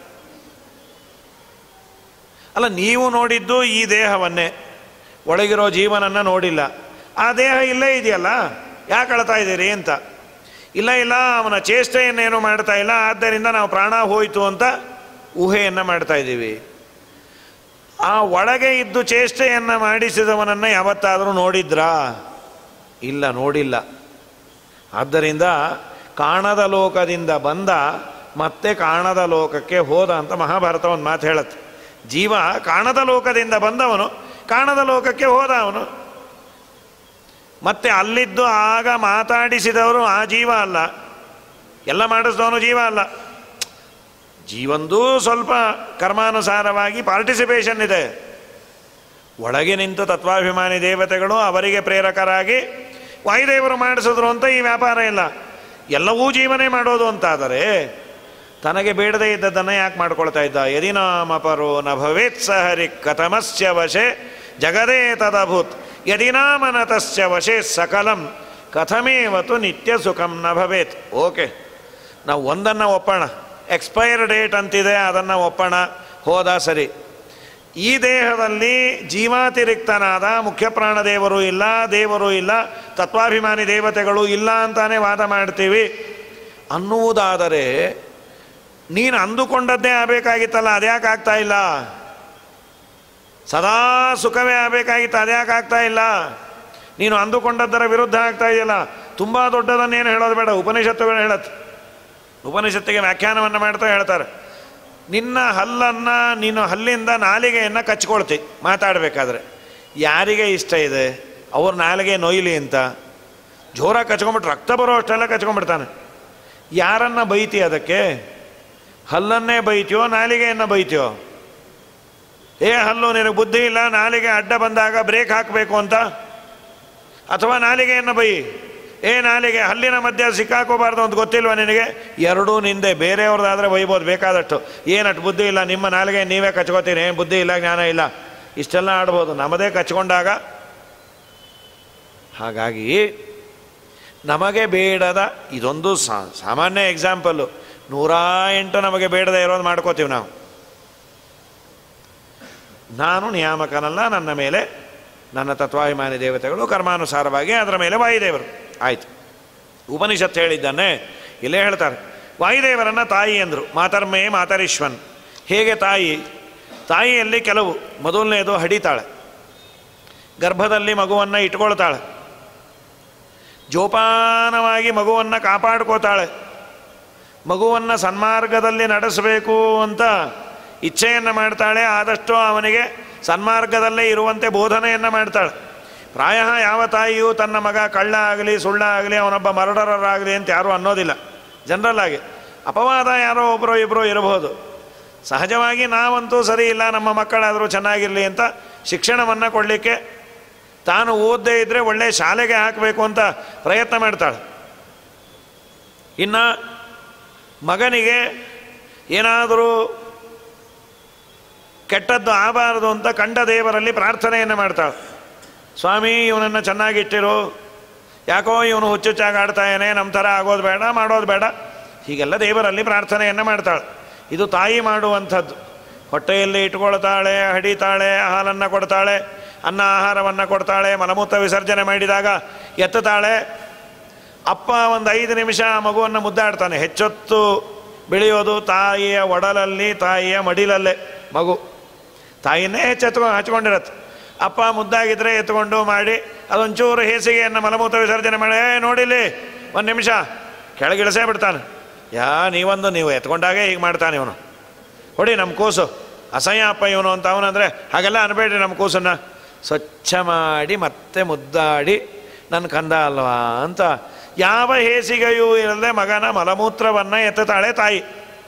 ಅಲ್ಲ ನೀವು ನೋಡಿದ್ದು ಈ ದೇಹವನ್ನೇ ಒಳಗಿರೋ ಜೀವನನ್ನು ನೋಡಿಲ್ಲ ಆ ದೇಹ ಇಲ್ಲೇ ಇದೆಯಲ್ಲ ಯಾಕೆ ಅಳ್ತಾ ಇದ್ದೀರಿ ಅಂತ ಇಲ್ಲ ಇಲ್ಲ ಅವನ ಚೇಷ್ಟೆಯನ್ನೇನು ಮಾಡ್ತಾ ಇಲ್ಲ ಆದ್ದರಿಂದ ನಾವು ಪ್ರಾಣ ಹೋಯಿತು ಅಂತ ಊಹೆಯನ್ನು ಮಾಡ್ತಾ ಇದ್ದೀವಿ ಆ ಒಳಗೆ ಇದ್ದು ಚೇಷ್ಟೆಯನ್ನು ಮಾಡಿಸಿದವನನ್ನು ಯಾವತ್ತಾದರೂ ನೋಡಿದ್ರಾ ಇಲ್ಲ ನೋಡಿಲ್ಲ ಆದ್ದರಿಂದ ಕಾಣದ ಲೋಕದಿಂದ ಬಂದ ಮತ್ತೆ ಕಾಣದ ಲೋಕಕ್ಕೆ ಹೋದ ಅಂತ ಮಹಾಭಾರತ ಒಂದು ಮಾತು ಹೇಳುತ್ತೆ ಜೀವ ಕಾಣದ ಲೋಕದಿಂದ ಬಂದವನು ಕಾಣದ ಲೋಕಕ್ಕೆ ಹೋದ ಅವನು ಮತ್ತೆ ಅಲ್ಲಿದ್ದು ಆಗ ಮಾತಾಡಿಸಿದವರು ಆ ಜೀವ ಅಲ್ಲ ಎಲ್ಲ ಮಾಡಿಸಿದವನು ಜೀವ ಅಲ್ಲ ಜೀವಂದೂ ಸ್ವಲ್ಪ ಕರ್ಮಾನುಸಾರವಾಗಿ ಪಾರ್ಟಿಸಿಪೇಷನ್ ಇದೆ ಒಳಗೆ ನಿಂತು ತತ್ವಾಭಿಮಾನಿ ದೇವತೆಗಳು ಅವರಿಗೆ ಪ್ರೇರಕರಾಗಿ ವಾಯುದೇವರು ಮಾಡಿಸಿದ್ರು ಅಂತ ಈ ವ್ಯಾಪಾರ ಇಲ್ಲ ಎಲ್ಲವೂ ಜೀವನೇ ಮಾಡೋದು ಅಂತಾದರೆ ತನಗೆ ಬೇಡದೇ ಇದ್ದದ್ದನ್ನು ಯಾಕೆ ಮಾಡ್ಕೊಳ್ತಾ ಇದ್ದ ಯದಿ ನಾಮ ಪರೋ ನ ಭವೇತ್ ಸಹರಿ ಕಥಮಸ್ಯ ವಶೆ ಜಗದೇ ತದಭೂತ್ ಯದಿ ನಾಮನತಸ್ಯ ವಶೆ ಸಕಲಂ ಕಥಮೇವತು ನಿತ್ಯ ಸುಖಂ ನ ಭವೇತ್ ಓಕೆ ನಾವು ಒಂದನ್ನು ಒಪ್ಪೋಣ ಎಕ್ಸ್ಪೈರ್ ಡೇಟ್ ಅಂತಿದೆ ಅದನ್ನು ಒಪ್ಪೋಣ ಹೋದ ಸರಿ ಈ ದೇಹದಲ್ಲಿ ಜೀವಾತಿರಿಕ್ತನಾದ ಮುಖ್ಯ ಪ್ರಾಣದೇವರು ಇಲ್ಲ ದೇವರು ಇಲ್ಲ ತತ್ವಾಭಿಮಾನಿ ದೇವತೆಗಳು ಇಲ್ಲ ಅಂತಾನೆ ವಾದ ಮಾಡ್ತೀವಿ ಅನ್ನುವುದಾದರೆ ನೀನು ಅಂದುಕೊಂಡದ್ದೇ ಆಗಬೇಕಾಗಿತ್ತಲ್ಲ ಅದ್ಯಾಕೆ ಆಗ್ತಾ ಇಲ್ಲ ಸದಾ ಸುಖವೇ ಆಗಬೇಕಾಗಿತ್ತು ಅದ್ಯಾಕೆ ಆಗ್ತಾ ಇಲ್ಲ ನೀನು ಅಂದುಕೊಂಡದ್ದರ ವಿರುದ್ಧ ಆಗ್ತಾ ಇದೆಯಲ್ಲ ತುಂಬ ದೊಡ್ಡದನ್ನೇನು ಹೇಳೋದು ಬೇಡ ಉಪನಿಷತ್ತುಗಳು ಹೇಳತ್ತೆ ಉಪನಿಷತ್ತಿಗೆ ವ್ಯಾಖ್ಯಾನವನ್ನು ಮಾಡ್ತಾ ಹೇಳ್ತಾರೆ ನಿನ್ನ ಹಲ್ಲನ್ನು ನೀನು ಹಲ್ಲಿಂದ ನಾಲಿಗೆಯನ್ನು ಕಚ್ಕೊಳ್ತಿ ಮಾತಾಡಬೇಕಾದ್ರೆ ಯಾರಿಗೆ ಇಷ್ಟ ಇದೆ ಅವ್ರ ನಾಲಿಗೆ ನೋಯ್ಲಿ ಅಂತ ಜೋರಾಗಿ ಕಚ್ಕೊಂಬಿಟ್ರೆ ರಕ್ತ ಬರೋ ಅಷ್ಟೆಲ್ಲ ಕಚ್ಕೊಂಡ್ಬಿಡ್ತಾನೆ ಯಾರನ್ನ ಬೈತಿ ಅದಕ್ಕೆ ಹಲ್ಲನ್ನೇ ಬೈತೀಯೋ ನಾಲಿಗೆಯನ್ನು ಬೈತೀಯೋ ಏ ಹಲ್ಲು ನಿನಗೆ ಬುದ್ಧಿ ಇಲ್ಲ ನಾಲಿಗೆ ಅಡ್ಡ ಬಂದಾಗ ಬ್ರೇಕ್ ಹಾಕಬೇಕು ಅಂತ ಅಥವಾ ನಾಲಿಗೆಯನ್ನು ಬೈ ಏ ನಾಲಿಗೆ ಹಲ್ಲಿನ ಮಧ್ಯ ಸಿಕ್ಕಾಕೋಬಾರ್ದು ಅಂತ ಗೊತ್ತಿಲ್ವ ನಿನಗೆ ಎರಡೂ ನಿಂದೆ ಬೇರೆಯವ್ರದ್ದಾದರೆ ಬೈಬೋದು ಬೇಕಾದಷ್ಟು ಏನಟ್ಟು ಬುದ್ಧಿ ಇಲ್ಲ ನಿಮ್ಮ ನಾಲಿಗೆ ನೀವೇ ಕಚ್ಕೋತೀರಿ ಏನು ಬುದ್ಧಿ ಇಲ್ಲ ಜ್ಞಾನ ಇಲ್ಲ ಇಷ್ಟೆಲ್ಲ ಆಡ್ಬೋದು ನಮ್ಮದೇ ಕಚ್ಕೊಂಡಾಗ ಹಾಗಾಗಿ ನಮಗೆ ಬೇಡದ ಇದೊಂದು ಸಾಮಾನ್ಯ ಎಕ್ಸಾಂಪಲ್ಲು ನೂರ ಎಂಟು ನಮಗೆ ಬೇಡದ ಇರೋದು ಮಾಡ್ಕೋತೀವಿ ನಾವು ನಾನು ನಿಯಾಮಕನಲ್ಲ ನನ್ನ ಮೇಲೆ ನನ್ನ ತತ್ವಾಭಿಮಾನಿ ದೇವತೆಗಳು ಕರ್ಮಾನುಸಾರವಾಗಿ ಅದರ ಮೇಲೆ ವಾಯುದೇವರು ಆಯಿತು ಉಪನಿಷತ್ತು ಹೇಳಿದ್ದಾನೆ ಇಲ್ಲೇ ಹೇಳ್ತಾರೆ ವಾಯುದೇವರನ್ನು ತಾಯಿ ಎಂದರು ಮಾತರ್ಮೇ ಮಾತರೀಶ್ವನ್ ಹೇಗೆ ತಾಯಿ ತಾಯಿಯಲ್ಲಿ ಕೆಲವು ಮೊದಲನೇದು ಹಡಿತಾಳೆ ಗರ್ಭದಲ್ಲಿ ಮಗುವನ್ನು ಇಟ್ಕೊಳ್ತಾಳೆ ಜೋಪಾನವಾಗಿ ಮಗುವನ್ನು ಕಾಪಾಡ್ಕೋತಾಳೆ ಮಗುವನ್ನು ಸನ್ಮಾರ್ಗದಲ್ಲಿ ನಡೆಸಬೇಕು ಅಂತ ಇಚ್ಛೆಯನ್ನು ಮಾಡ್ತಾಳೆ ಆದಷ್ಟು ಅವನಿಗೆ ಸನ್ಮಾರ್ಗದಲ್ಲೇ ಇರುವಂತೆ ಬೋಧನೆಯನ್ನು ಮಾಡ್ತಾಳೆ ಪ್ರಾಯ ಯಾವ ತಾಯಿಯೂ ತನ್ನ ಮಗ ಕಳ್ಳ ಆಗಲಿ ಸುಳ್ಳ ಆಗಲಿ ಅವನೊಬ್ಬ ಮರಡರರಾಗಲಿ ಅಂತ ಯಾರೂ ಅನ್ನೋದಿಲ್ಲ ಜನರಲ್ ಆಗಿ ಅಪವಾದ ಯಾರೋ ಒಬ್ಬರೋ ಇಬ್ಬರೋ ಇರಬಹುದು ಸಹಜವಾಗಿ ನಾವಂತೂ ಸರಿ ಇಲ್ಲ ನಮ್ಮ ಮಕ್ಕಳಾದರೂ ಚೆನ್ನಾಗಿರಲಿ ಅಂತ ಶಿಕ್ಷಣವನ್ನು ಕೊಡಲಿಕ್ಕೆ ತಾನು ಓದದೇ ಇದ್ದರೆ ಒಳ್ಳೆಯ ಶಾಲೆಗೆ ಹಾಕಬೇಕು ಅಂತ ಪ್ರಯತ್ನ ಮಾಡ್ತಾಳೆ ಇನ್ನು ಮಗನಿಗೆ ಏನಾದರೂ ಕೆಟ್ಟದ್ದು ಆಗಬಾರದು ಅಂತ ಕಂಡ ದೇವರಲ್ಲಿ ಪ್ರಾರ್ಥನೆಯನ್ನು ಮಾಡ್ತಾಳೆ ಸ್ವಾಮಿ ಇವನನ್ನು ಚೆನ್ನಾಗಿಟ್ಟಿರು ಯಾಕೋ ಇವನು ಹುಚ್ಚುಚ್ಚಾಗಿ ಆಡ್ತಾಯೇನೆ ನಮ್ಮ ಥರ ಆಗೋದು ಬೇಡ ಮಾಡೋದು ಬೇಡ ಹೀಗೆಲ್ಲ ದೇವರಲ್ಲಿ ಪ್ರಾರ್ಥನೆಯನ್ನು ಮಾಡ್ತಾಳೆ ಇದು ತಾಯಿ ಮಾಡುವಂಥದ್ದು ಹೊಟ್ಟೆಯಲ್ಲಿ ಇಟ್ಕೊಳ್ತಾಳೆ ಹಡಿತಾಳೆ ಹಾಲನ್ನು ಕೊಡ್ತಾಳೆ ಅನ್ನ ಆಹಾರವನ್ನು ಕೊಡ್ತಾಳೆ ಮಲಮೂತ್ರ ವಿಸರ್ಜನೆ ಮಾಡಿದಾಗ ಎತ್ತುತ್ತಾಳೆ ಅಪ್ಪ ಒಂದು ಐದು ನಿಮಿಷ ಆ ಮಗುವನ್ನು ಮುದ್ದಾಡ್ತಾನೆ ಹೆಚ್ಚೊತ್ತು ಬೆಳೆಯೋದು ತಾಯಿಯ ಒಡಲಲ್ಲಿ ತಾಯಿಯ ಮಡಿಲಲ್ಲೇ ಮಗು ತಾಯಿನೇ ಹೆಚ್ಚೆತ್ಕೊಂಡು ಹಚ್ಕೊಂಡಿರತ್ತೆ ಅಪ್ಪ ಮುದ್ದಾಗಿದ್ದರೆ ಎತ್ಕೊಂಡು ಮಾಡಿ ಅದೊಂಚೂರು ಹೇಸಿಗೆಯನ್ನು ಮಲಮೂತ್ರ ವಿಸರ್ಜನೆ ಮಾಡಿ ಏ ನೋಡಿಲಿ ಒಂದು ನಿಮಿಷ ಕೆಳಗಿಳಿಸೇ ಬಿಡ್ತಾನೆ ಯಾ ನೀವೊಂದು ನೀವು ಎತ್ಕೊಂಡಾಗೆ ಹೀಗೆ ಮಾಡ್ತಾನೆ ಇವನು ಹೊಡಿ ನಮ್ಮ ಕೂಸು ಅಸಹ್ಯ ಅಪ್ಪ ಇವನು ಅಂತ ಅವನಂದರೆ ಹಾಗೆಲ್ಲ ಅನ್ಬೇಡ್ರಿ ನಮ್ಮ ಕೂಸನ್ನು ಸ್ವಚ್ಛ ಮಾಡಿ ಮತ್ತೆ ಮುದ್ದಾಡಿ ನನ್ನ ಕಂದ ಅಲ್ವಾ ಅಂತ ಯಾವ ಹೇಸಿಗೆಯೂ ಇರದೆ ಮಗನ ಮಲಮೂತ್ರವನ್ನು ಎತ್ತುತ್ತಾಳೆ ತಾಯಿ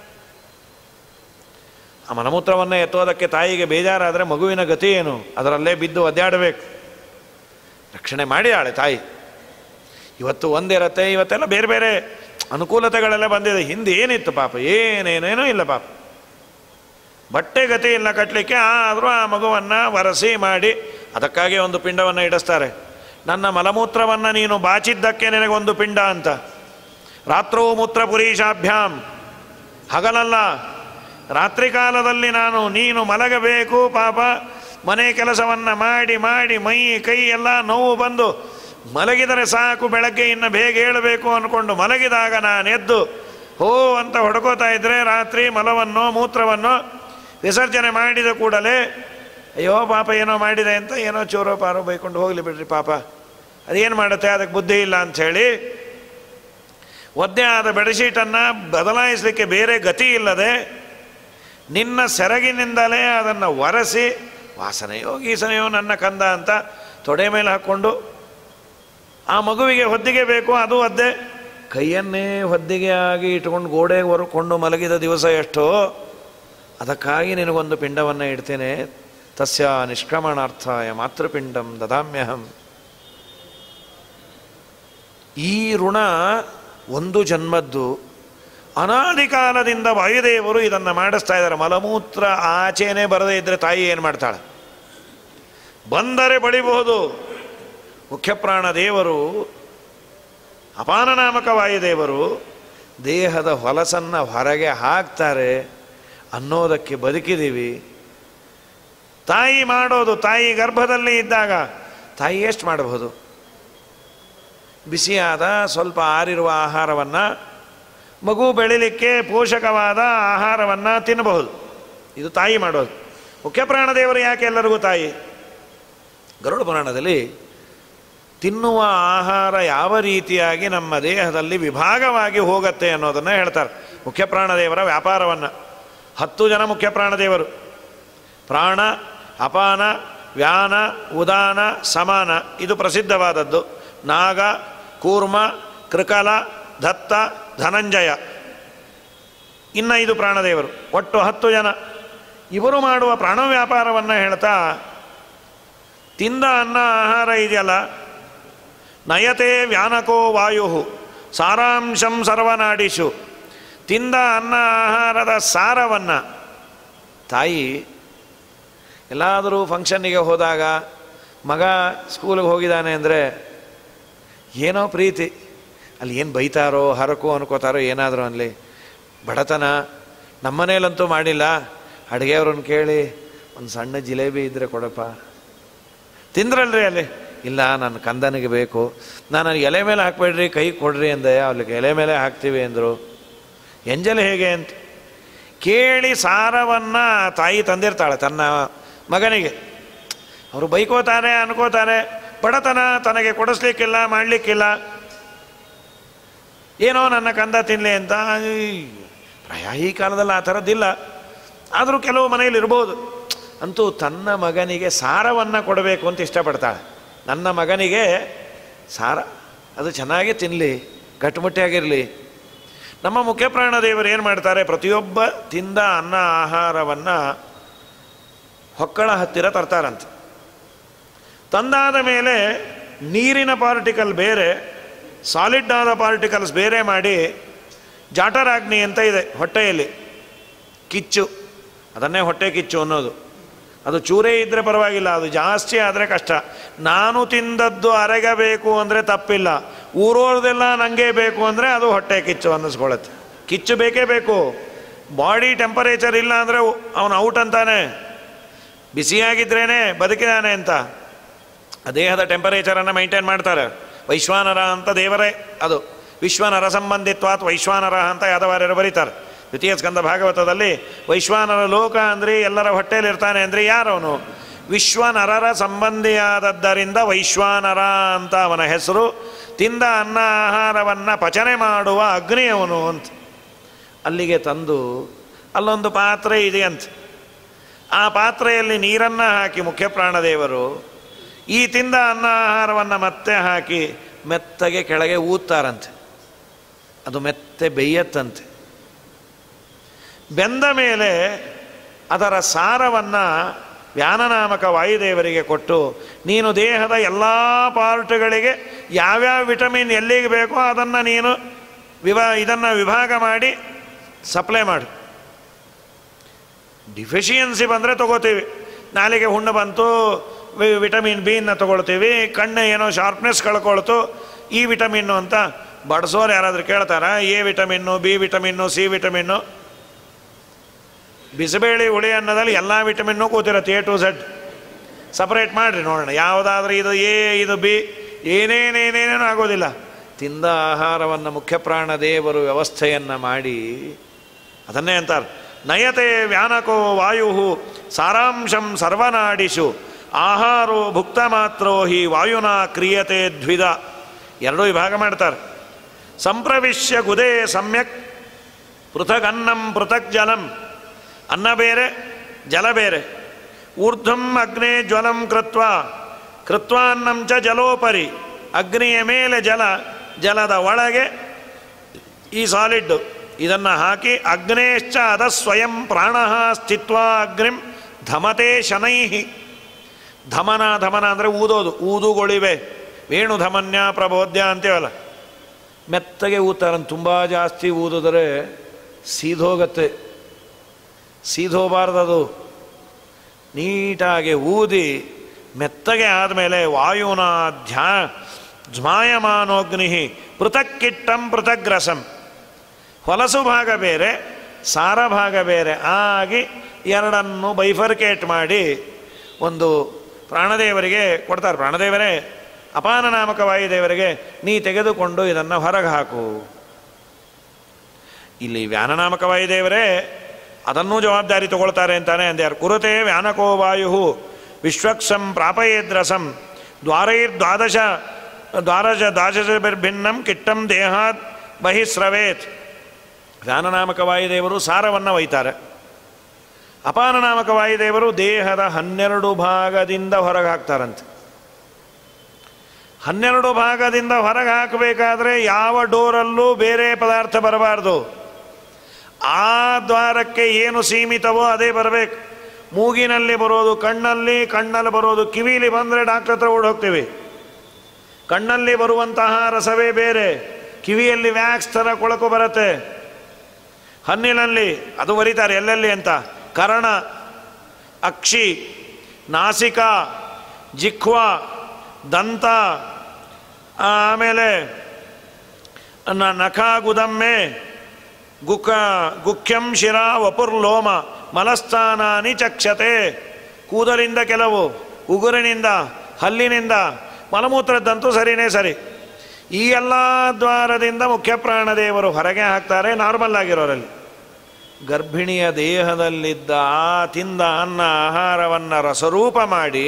ಆ ಮಲಮೂತ್ರವನ್ನು ಎತ್ತೋದಕ್ಕೆ ತಾಯಿಗೆ ಬೇಜಾರಾದರೆ ಮಗುವಿನ ಗತಿ ಏನು ಅದರಲ್ಲೇ ಬಿದ್ದು ಒದ್ದಾಡಬೇಕು ರಕ್ಷಣೆ ಮಾಡಿದಾಳೆ ತಾಯಿ ಇವತ್ತು ಒಂದಿರತ್ತೆ ಇವತ್ತೆಲ್ಲ ಬೇರೆ ಬೇರೆ ಅನುಕೂಲತೆಗಳೆಲ್ಲ ಬಂದಿದೆ ಹಿಂದೆ ಏನಿತ್ತು ಪಾಪ ಏನೇನೇನೂ ಇಲ್ಲ ಪಾಪ ಬಟ್ಟೆ ಗತಿ ಇಲ್ಲ ಕಟ್ಟಲಿಕ್ಕೆ ಆದರೂ ಆ ಮಗುವನ್ನು ವರಸಿ ಮಾಡಿ ಅದಕ್ಕಾಗಿ ಒಂದು ಪಿಂಡವನ್ನು ಇಡಿಸ್ತಾರೆ ನನ್ನ ಮಲಮೂತ್ರವನ್ನು ನೀನು ಬಾಚಿದ್ದಕ್ಕೆ ನಿನಗೊಂದು ಪಿಂಡ ಅಂತ ರಾತ್ರೋ ಮೂತ್ರ ಪುರೀಶಾಭ್ಯಾಮ್ ಹಗಲಲ್ಲ ರಾತ್ರಿ ಕಾಲದಲ್ಲಿ ನಾನು ನೀನು ಮಲಗಬೇಕು ಪಾಪ ಮನೆ ಕೆಲಸವನ್ನು ಮಾಡಿ ಮಾಡಿ ಮೈ ಕೈ ಎಲ್ಲ ನೋವು ಬಂದು ಮಲಗಿದರೆ ಸಾಕು ಬೆಳಗ್ಗೆ ಇನ್ನು ಬೇಗ ಹೇಳಬೇಕು ಅಂದ್ಕೊಂಡು ಮಲಗಿದಾಗ ನಾನು ಎದ್ದು ಹೋ ಅಂತ ಹೊಡ್ಕೋತಾ ಇದ್ದರೆ ರಾತ್ರಿ ಮಲವನ್ನು ಮೂತ್ರವನ್ನು ವಿಸರ್ಜನೆ ಮಾಡಿದ ಕೂಡಲೇ ಅಯ್ಯೋ ಪಾಪ ಏನೋ ಮಾಡಿದೆ ಅಂತ ಏನೋ ಚೂರೋ ಪಾರೋ ಬೈಕೊಂಡು ಹೋಗಲಿ ಬಿಡ್ರಿ ಪಾಪ ಅದೇನು ಮಾಡುತ್ತೆ ಅದಕ್ಕೆ ಬುದ್ಧಿ ಇಲ್ಲ ಅಂಥೇಳಿ ಒದ್ದೆ ಆದ ಬೆಡ್ಶೀಟನ್ನು ಬದಲಾಯಿಸಲಿಕ್ಕೆ ಬೇರೆ ಗತಿ ಇಲ್ಲದೆ ನಿನ್ನ ಸೆರಗಿನಿಂದಲೇ ಅದನ್ನು ಒರೆಸಿ ವಾಸನೆಯೋ ಗೀಸನೆಯೋ ನನ್ನ ಕಂದ ಅಂತ ತೊಡೆ ಮೇಲೆ ಹಾಕ್ಕೊಂಡು ಆ ಮಗುವಿಗೆ ಹೊದ್ದಿಗೆ ಬೇಕು ಅದು ಒದ್ದೆ ಕೈಯನ್ನೇ ಹೊದ್ದಿಗೆ ಆಗಿ ಇಟ್ಕೊಂಡು ಗೋಡೆಗೆ ಹೊರಕೊಂಡು ಮಲಗಿದ ದಿವಸ ಎಷ್ಟೋ ಅದಕ್ಕಾಗಿ ನಿನಗೊಂದು ಪಿಂಡವನ್ನು ಇಡ್ತೇನೆ ತಸ್ಯ ನಿಷ್ಕ್ರಮಣಾರ್ಥಾಯ ಮಾತೃಪಿಂಡಂ ದದಾಮ್ಯಹಂ ಈ ಋಣ ಒಂದು ಜನ್ಮದ್ದು ಅನಾದಿ ಕಾಲದಿಂದ ವಾಯುದೇವರು ಇದನ್ನು ಮಾಡಿಸ್ತಾ ಇದ್ದಾರೆ ಮಲಮೂತ್ರ ಆಚೆನೇ ಬರದೇ ಇದ್ದರೆ ತಾಯಿ ಏನು ಮಾಡ್ತಾಳೆ ಬಂದರೆ ಬಳಿಬಹುದು ಮುಖ್ಯಪ್ರಾಣ ದೇವರು ಅಪಾನನಾಮಕ ವಾಯುದೇವರು ದೇಹದ ಹೊಲಸನ್ನು ಹೊರಗೆ ಹಾಕ್ತಾರೆ ಅನ್ನೋದಕ್ಕೆ ಬದುಕಿದ್ದೀವಿ ತಾಯಿ ಮಾಡೋದು ತಾಯಿ ಗರ್ಭದಲ್ಲಿ ಇದ್ದಾಗ ತಾಯಿ ಎಷ್ಟು ಮಾಡಬಹುದು ಬಿಸಿಯಾದ ಸ್ವಲ್ಪ ಆರಿರುವ ಆಹಾರವನ್ನು ಮಗು ಬೆಳಿಲಿಕ್ಕೆ ಪೋಷಕವಾದ ಆಹಾರವನ್ನು ತಿನ್ನಬಹುದು ಇದು ತಾಯಿ ಮಾಡೋದು ಮುಖ್ಯ ಪ್ರಾಣದೇವರು ಯಾಕೆ ಎಲ್ಲರಿಗೂ ತಾಯಿ ಗರುಡ ಪುರಾಣದಲ್ಲಿ ತಿನ್ನುವ ಆಹಾರ ಯಾವ ರೀತಿಯಾಗಿ ನಮ್ಮ ದೇಹದಲ್ಲಿ ವಿಭಾಗವಾಗಿ ಹೋಗುತ್ತೆ ಅನ್ನೋದನ್ನು ಹೇಳ್ತಾರೆ ಮುಖ್ಯ ಪ್ರಾಣದೇವರ ವ್ಯಾಪಾರವನ್ನು ಹತ್ತು ಜನ ಮುಖ್ಯ ಪ್ರಾಣದೇವರು ಪ್ರಾಣ ಅಪಾನ ವ್ಯಾನ ಉದಾನ ಸಮಾನ ಇದು ಪ್ರಸಿದ್ಧವಾದದ್ದು ನಾಗ ಕೂರ್ಮ ಕೃಕಲ ದತ್ತ ಧನಂಜಯ ಇನ್ನು ಐದು ಪ್ರಾಣದೇವರು ಒಟ್ಟು ಹತ್ತು ಜನ ಇವರು ಮಾಡುವ ಪ್ರಾಣ ವ್ಯಾಪಾರವನ್ನು ಹೇಳ್ತಾ ತಿಂದ ಅನ್ನ ಆಹಾರ ಇದೆಯಲ್ಲ ನಯತೆ ವ್ಯಾನಕೋ ವಾಯು ಸಾರಾಂಶಂ ಸರ್ವನಾಡಿಶು ತಿಂದ ಅನ್ನ ಆಹಾರದ ಸಾರವನ್ನು ತಾಯಿ ಎಲ್ಲಾದರೂ ಫಂಕ್ಷನ್ನಿಗೆ ಹೋದಾಗ ಮಗ ಸ್ಕೂಲಿಗೆ ಹೋಗಿದ್ದಾನೆ ಅಂದರೆ ಏನೋ ಪ್ರೀತಿ ಅಲ್ಲಿ ಏನು ಬೈತಾರೋ ಹರಕೋ ಅನ್ಕೋತಾರೋ ಏನಾದರೂ ಅನ್ನಲಿ ಬಡತನ ನಮ್ಮನೇಲಂತೂ ಮಾಡಿಲ್ಲ ಅಡುಗೆಯವ್ರನ್ನ ಕೇಳಿ ಒಂದು ಸಣ್ಣ ಜಿಲೇಬಿ ಇದ್ದರೆ ಕೊಡಪ್ಪ ತಿಂದ್ರಲ್ರಿ ಅಲ್ಲಿ ಇಲ್ಲ ನನ್ನ ಕಂದನಿಗೆ ಬೇಕು ನಾನು ಎಲೆ ಮೇಲೆ ಹಾಕ್ಬೇಡ್ರಿ ಕೈ ಕೊಡ್ರಿ ಅಂದೆ ಅವ್ರಿಗೆ ಎಲೆ ಮೇಲೆ ಹಾಕ್ತೀವಿ ಅಂದರು ಎಂಜಲ್ ಹೇಗೆ ಅಂತ ಕೇಳಿ ಸಾರವನ್ನು ತಾಯಿ ತಂದಿರ್ತಾಳೆ ತನ್ನ ಮಗನಿಗೆ ಅವರು ಬೈಕೋತಾರೆ ಅನ್ಕೋತಾರೆ ಬಡತನ ತನಗೆ ಕೊಡಿಸ್ಲಿಕ್ಕಿಲ್ಲ ಮಾಡಲಿಕ್ಕಿಲ್ಲ ಏನೋ ನನ್ನ ಕಂದ ತಿನ್ನಲಿ ಅಂತ ಈ ಪ್ರಾಯ ಈ ಕಾಲದಲ್ಲಿ ಆ ಥರದ್ದಿಲ್ಲ ಆದರೂ ಕೆಲವು ಮನೆಯಲ್ಲಿ ಇರ್ಬೋದು ಅಂತೂ ತನ್ನ ಮಗನಿಗೆ ಸಾರವನ್ನು ಕೊಡಬೇಕು ಅಂತ ಇಷ್ಟಪಡ್ತಾಳೆ ನನ್ನ ಮಗನಿಗೆ ಸಾರ ಅದು ಚೆನ್ನಾಗಿ ತಿನ್ನಲಿ ಗಟ್ಟುಮುಟ್ಟಿಯಾಗಿರಲಿ ನಮ್ಮ ಮುಖ್ಯ ಪ್ರಾಣದೇವರು ಏನು ಮಾಡ್ತಾರೆ ಪ್ರತಿಯೊಬ್ಬ ತಿಂದ ಅನ್ನ ಆಹಾರವನ್ನು ಹೊಕ್ಕಳ ಹತ್ತಿರ ತರ್ತಾರಂತೆ ತಂದಾದ ಮೇಲೆ ನೀರಿನ ಪಾರ್ಟಿಕಲ್ ಬೇರೆ ಸಾಲಿಡ್ ಆದ ಪಾರ್ಟಿಕಲ್ಸ್ ಬೇರೆ ಮಾಡಿ ಜಾಟರಾಗ್ನಿ ಅಂತ ಇದೆ ಹೊಟ್ಟೆಯಲ್ಲಿ ಕಿಚ್ಚು ಅದನ್ನೇ ಹೊಟ್ಟೆ ಕಿಚ್ಚು ಅನ್ನೋದು ಅದು ಚೂರೇ ಇದ್ದರೆ ಪರವಾಗಿಲ್ಲ ಅದು ಜಾಸ್ತಿ ಆದರೆ ಕಷ್ಟ ನಾನು ತಿಂದದ್ದು ಅರಗಬೇಕು ಅಂದರೆ ತಪ್ಪಿಲ್ಲ ಊರೋರ್ದೆಲ್ಲ ನನಗೆ ಬೇಕು ಅಂದರೆ ಅದು ಹೊಟ್ಟೆ ಕಿಚ್ಚು ಅನ್ನಿಸ್ಕೊಳ್ಳುತ್ತೆ ಕಿಚ್ಚು ಬೇಕೇ ಬೇಕು ಬಾಡಿ ಟೆಂಪರೇಚರ್ ಇಲ್ಲ ಅಂದರೆ ಅವನು ಔಟ್ ಅಂತಾನೆ ಬಿಸಿಯಾಗಿದ್ರೇ ಬದುಕಿದಾನೆ ಅಂತ ಆ ದೇಹದ ಟೆಂಪರೇಚರನ್ನು ಮೈಂಟೈನ್ ಮಾಡ್ತಾರೆ ವೈಶ್ವಾನರ ಅಂತ ದೇವರೇ ಅದು ವಿಶ್ವನರ ಸಂಬಂಧಿತ್ವಾತ್ ವೈಶ್ವಾನರ ಅಂತ ಯಾದವಾರ್ಯರು ಬರೀತಾರೆ ದ್ವಿತೀಯ ಸ್ಕಂದ ಭಾಗವತದಲ್ಲಿ ವೈಶ್ವಾನರ ಲೋಕ ಅಂದರೆ ಎಲ್ಲರ ಹೊಟ್ಟೆಯಲ್ಲಿ ಇರ್ತಾನೆ ಅಂದರೆ ಯಾರವನು ವಿಶ್ವನರರ ಸಂಬಂಧಿಯಾದದ್ದರಿಂದ ವೈಶ್ವಾನರ ಅಂತ ಅವನ ಹೆಸರು ತಿಂದ ಅನ್ನ ಆಹಾರವನ್ನು ಪಚನೆ ಮಾಡುವ ಅಗ್ನಿಯವನು ಅಂತ ಅಲ್ಲಿಗೆ ತಂದು ಅಲ್ಲೊಂದು ಪಾತ್ರೆ ಇದೆಯಂತೆ ಆ ಪಾತ್ರೆಯಲ್ಲಿ ನೀರನ್ನು ಹಾಕಿ ಮುಖ್ಯ ಪ್ರಾಣದೇವರು ಈ ತಿಂದ ಅನ್ನ ಆಹಾರವನ್ನು ಮತ್ತೆ ಹಾಕಿ ಮೆತ್ತಗೆ ಕೆಳಗೆ ಊದ್ತಾರಂತೆ ಅದು ಮೆತ್ತೆ ಬೇಯತ್ತಂತೆ ಬೆಂದ ಮೇಲೆ ಅದರ ಸಾರವನ್ನು ವ್ಯಾನನಾಮಕ ವಾಯುದೇವರಿಗೆ ಕೊಟ್ಟು ನೀನು ದೇಹದ ಎಲ್ಲ ಪಾರ್ಟ್ಗಳಿಗೆ ಯಾವ್ಯಾವ ವಿಟಮಿನ್ ಎಲ್ಲಿಗೆ ಬೇಕೋ ಅದನ್ನು ನೀನು ವಿಭಾ ಇದನ್ನು ವಿಭಾಗ ಮಾಡಿ ಸಪ್ಲೈ ಮಾಡು ಡಿಫಿಷಿಯನ್ಸಿ ಬಂದರೆ ತಗೋತೀವಿ ನಾಲಿಗೆ ಹುಣ್ಣು ಬಂತು ವಿ- ವಿಟಮಿನ್ ಬಿನ ತಗೊಳ್ತೀವಿ ಕಣ್ಣು ಏನೋ ಶಾರ್ಪ್ನೆಸ್ ಕಳ್ಕೊಳ್ತು ಈ ವಿಟಮಿನ್ನು ಅಂತ ಬಡಿಸೋರು ಯಾರಾದರೂ ಕೇಳ್ತಾರ ಎ ವಿಟಮಿನ್ನು ಬಿ ವಿಟಮಿನ್ನು ಸಿ ವಿಟಮಿನ್ನು ಬಿಸಿಬೇಳೆ ಹುಳಿ ಅನ್ನೋದಲ್ಲಿ ಎಲ್ಲ ವಿಟಮಿನ್ನು ಕೂತಿರುತ್ತೆ ಎ ಟು ಝಡ್ ಸಪ್ರೇಟ್ ಮಾಡಿರಿ ನೋಡೋಣ ಯಾವುದಾದ್ರೂ ಇದು ಎ ಇದು ಬಿ ಏನೇನೇನೇನೇನೂ ಆಗೋದಿಲ್ಲ ತಿಂದ ಆಹಾರವನ್ನು ಮುಖ್ಯ ಪ್ರಾಣ ದೇವರು ವ್ಯವಸ್ಥೆಯನ್ನು ಮಾಡಿ ಅದನ್ನೇ ಅಂತಾರೆ ನಯತೆ ವ್ಯಾನಕೋ ವಾಯು ಸಾರಾಂಶಂ ಸರ್ವನಾಡಿಷು ಆಹಾರೋ ಭುಕ್ತ ಮಾತ್ರೋ ಹಿ ವಾಯುನ ಕ್ರಿಯತೆ ದ್ವಿಧ ಎರಡೂ ವಿಭಾಗ ಮಾಡ್ತಾರೆ ಸಂಪ್ರವಿಶ್ಯ ಗುದೇ ಸಮ್ಯಕ್ ಪೃಥಗ್ ಅನ್ನಂ ಪೃಥಕ್ ಜಲಂ ಅನ್ನ ಬೇರೆ ಜಲ ಬೇರೆ ಊರ್ಧ್ವಂ ಅಗ್ನೇ ಜ್ವಲಂ ಕೃತ್ವ ಕೃತ್ವಾನ್ನಂ ಚ ಜಲೋಪರಿ ಅಗ್ನಿಯ ಮೇಲೆ ಜಲ ಜಲದ ಒಳಗೆ ಈ ಸಾಲಿಡ್ಡು ಇದನ್ನು ಹಾಕಿ ಅಗ್ನೇಶ್ಚ ಅದ ಸ್ವಯಂ ಪ್ರಾಣ ಸ್ಥಿತ್ವ ಅಗ್ನಿಂ ಧಮತೆ ಶನೈಹಿ ಧಮನ ಧಮನ ಅಂದರೆ ಊದೋದು ಊದುಗೊಳಿವೆ ವೇಣು ಧಮನ್ಯ ಪ್ರಬೋಧ್ಯ ಅಂತೀವಲ್ಲ ಮೆತ್ತಗೆ ಊದ್ತಾರಂತ ತುಂಬ ಜಾಸ್ತಿ ಊದಿದ್ರೆ ಸೀದೋಗತ್ತೆ ಸೀದೋಬಾರ್ದದು ನೀಟಾಗಿ ಊದಿ ಮೆತ್ತಗೆ ಆದಮೇಲೆ ವಾಯುನ ಧ್ಯಾ ಜ್ಮಾಯಮಾನೋಗ್ನಿ ಪೃಥಕ್ಕಿಟ್ಟಂ ಪೃಥಗ್ರಸಂ ಹೊಲಸು ಭಾಗ ಬೇರೆ ಸಾರ ಭಾಗ ಬೇರೆ ಆಗಿ ಎರಡನ್ನು ಬೈಫರ್ಕೇಟ್ ಮಾಡಿ ಒಂದು ಪ್ರಾಣದೇವರಿಗೆ ಕೊಡ್ತಾರೆ ಪ್ರಾಣದೇವರೇ ಅಪಾನ ನಾಮಕ ವಾಯುದೇವರಿಗೆ ನೀ ತೆಗೆದುಕೊಂಡು ಇದನ್ನು ಹೊರಗೆ ಹಾಕು ಇಲ್ಲಿ ವ್ಯಾನನಾಮಕ ವಾಯುದೇವರೇ ಅದನ್ನೂ ಜವಾಬ್ದಾರಿ ತಗೊಳ್ತಾರೆ ಅಂತಾನೆ ಅಂದ್ಯಾರು ಕುರುತೆ ವ್ಯಾನಕೋ ವಾಯು ವಿಶ್ವಕ್ಸಂ ಪ್ರಾಪಯೇದ್ರಸಂ ದ್ವಾರೈರ್ದ್ವಾದಶ ದ್ವಾದಶ ದ್ವಾದಶಭಿರ್ಭಿನ್ನಂ ಕಿಟ್ಟಂ ದೇಹಾತ್ ಬಹಿಸ್ರವೇತ್ ವ್ಯಾನನಾಮಕ ವಾಯುದೇವರು ಸಾರವನ್ನು ಒಯ್ತಾರೆ ಅಪಾನನಾಮಕ ವಾಯುದೇವರು ದೇಹದ ಹನ್ನೆರಡು ಭಾಗದಿಂದ ಹೊರಗೆ ಹಾಕ್ತಾರಂತೆ ಹನ್ನೆರಡು ಭಾಗದಿಂದ ಹೊರಗೆ ಹಾಕಬೇಕಾದ್ರೆ ಯಾವ ಡೋರಲ್ಲೂ ಬೇರೆ ಪದಾರ್ಥ ಬರಬಾರ್ದು ಆ ದ್ವಾರಕ್ಕೆ ಏನು ಸೀಮಿತವೋ ಅದೇ ಬರಬೇಕು ಮೂಗಿನಲ್ಲಿ ಬರೋದು ಕಣ್ಣಲ್ಲಿ ಕಣ್ಣಲ್ಲಿ ಬರೋದು ಕಿವಿಲಿ ಬಂದರೆ ಡಾಕ್ಟರ್ ಹತ್ರ ಓಡಿ ಹೋಗ್ತೀವಿ ಕಣ್ಣಲ್ಲಿ ಬರುವಂತಹ ರಸವೇ ಬೇರೆ ಕಿವಿಯಲ್ಲಿ ವ್ಯಾಕ್ಸ್ ಥರ ಕೊಳಕು ಬರುತ್ತೆ ಹಣ್ಣಿನಲ್ಲಿ ಅದು ಬರೀತಾರೆ ಎಲ್ಲೆಲ್ಲಿ ಅಂತ ಕರ್ಣ ಅಕ್ಷಿ ನಾಸಿಕ ಜಿಹ್ವ ದಂತ ಆಮೇಲೆ ನ- ನಖ ಗುದಮ್ಮೆ ಗುಖ ಗುಖ್ಯಂ ಶಿರ ವಪುರ್ಲೋಮ ಮಲಸ್ಥಾನಾನಿ ಚಕ್ಷತೆ ಕೂದಲಿಂದ ಕೆಲವು ಉಗುರಿನಿಂದ ಹಲ್ಲಿನಿಂದ ಮಲಮೂತ್ರದ್ದಂತೂ ಸರಿನೇ ಸರಿ ಈ ಎಲ್ಲ ದ್ವಾರದಿಂದ ಮುಖ್ಯ ಪ್ರಾಣದೇವರು ಹೊರಗೆ ಹಾಕ್ತಾರೆ ನಾರ್ಮಲ್ ಆಗಿರೋರಲ್ಲಿ ಗರ್ಭಿಣಿಯ ದೇಹದಲ್ಲಿದ್ದ ಆ ತಿಂದ ಅನ್ನ ಆಹಾರವನ್ನು ರಸರೂಪ ಮಾಡಿ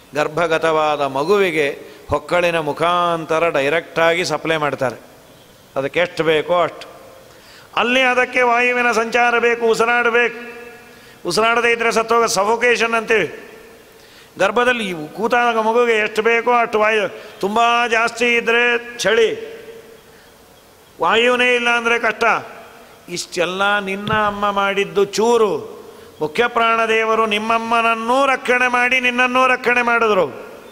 ಗರ್ಭಗತವಾದ ಮಗುವಿಗೆ ಹೊಕ್ಕಳಿನ ಮುಖಾಂತರ ಡೈರೆಕ್ಟಾಗಿ ಸಪ್ಲೈ ಮಾಡ್ತಾರೆ ಅದಕ್ಕೆ ಎಷ್ಟು ಬೇಕೋ ಅಷ್ಟು ಅಲ್ಲಿ ಅದಕ್ಕೆ ವಾಯುವಿನ ಸಂಚಾರ ಬೇಕು ಉಸಿರಾಡಬೇಕು ಉಸಿರಾಡದೇ ಇದ್ದರೆ ಸತ್ತೋಗ ಸಫೋಕೇಶನ್ ಅಂತೀವಿ ಗರ್ಭದಲ್ಲಿ ಇವು ಕೂತಾಗ ಮಗುಗೆ ಎಷ್ಟು ಬೇಕೋ ಅಷ್ಟು ವಾಯು ತುಂಬ ಜಾಸ್ತಿ ಇದ್ದರೆ ಚಳಿ ವಾಯುವೇ ಇಲ್ಲ ಅಂದರೆ ಕಷ್ಟ ಇಷ್ಟೆಲ್ಲ ನಿನ್ನ ಅಮ್ಮ ಮಾಡಿದ್ದು ಚೂರು ಮುಖ್ಯ ಪ್ರಾಣದೇವರು ನಿಮ್ಮಮ್ಮನನ್ನೂ ರಕ್ಷಣೆ ಮಾಡಿ ನಿನ್ನನ್ನೂ ರಕ್ಷಣೆ ಮಾಡಿದ್ರು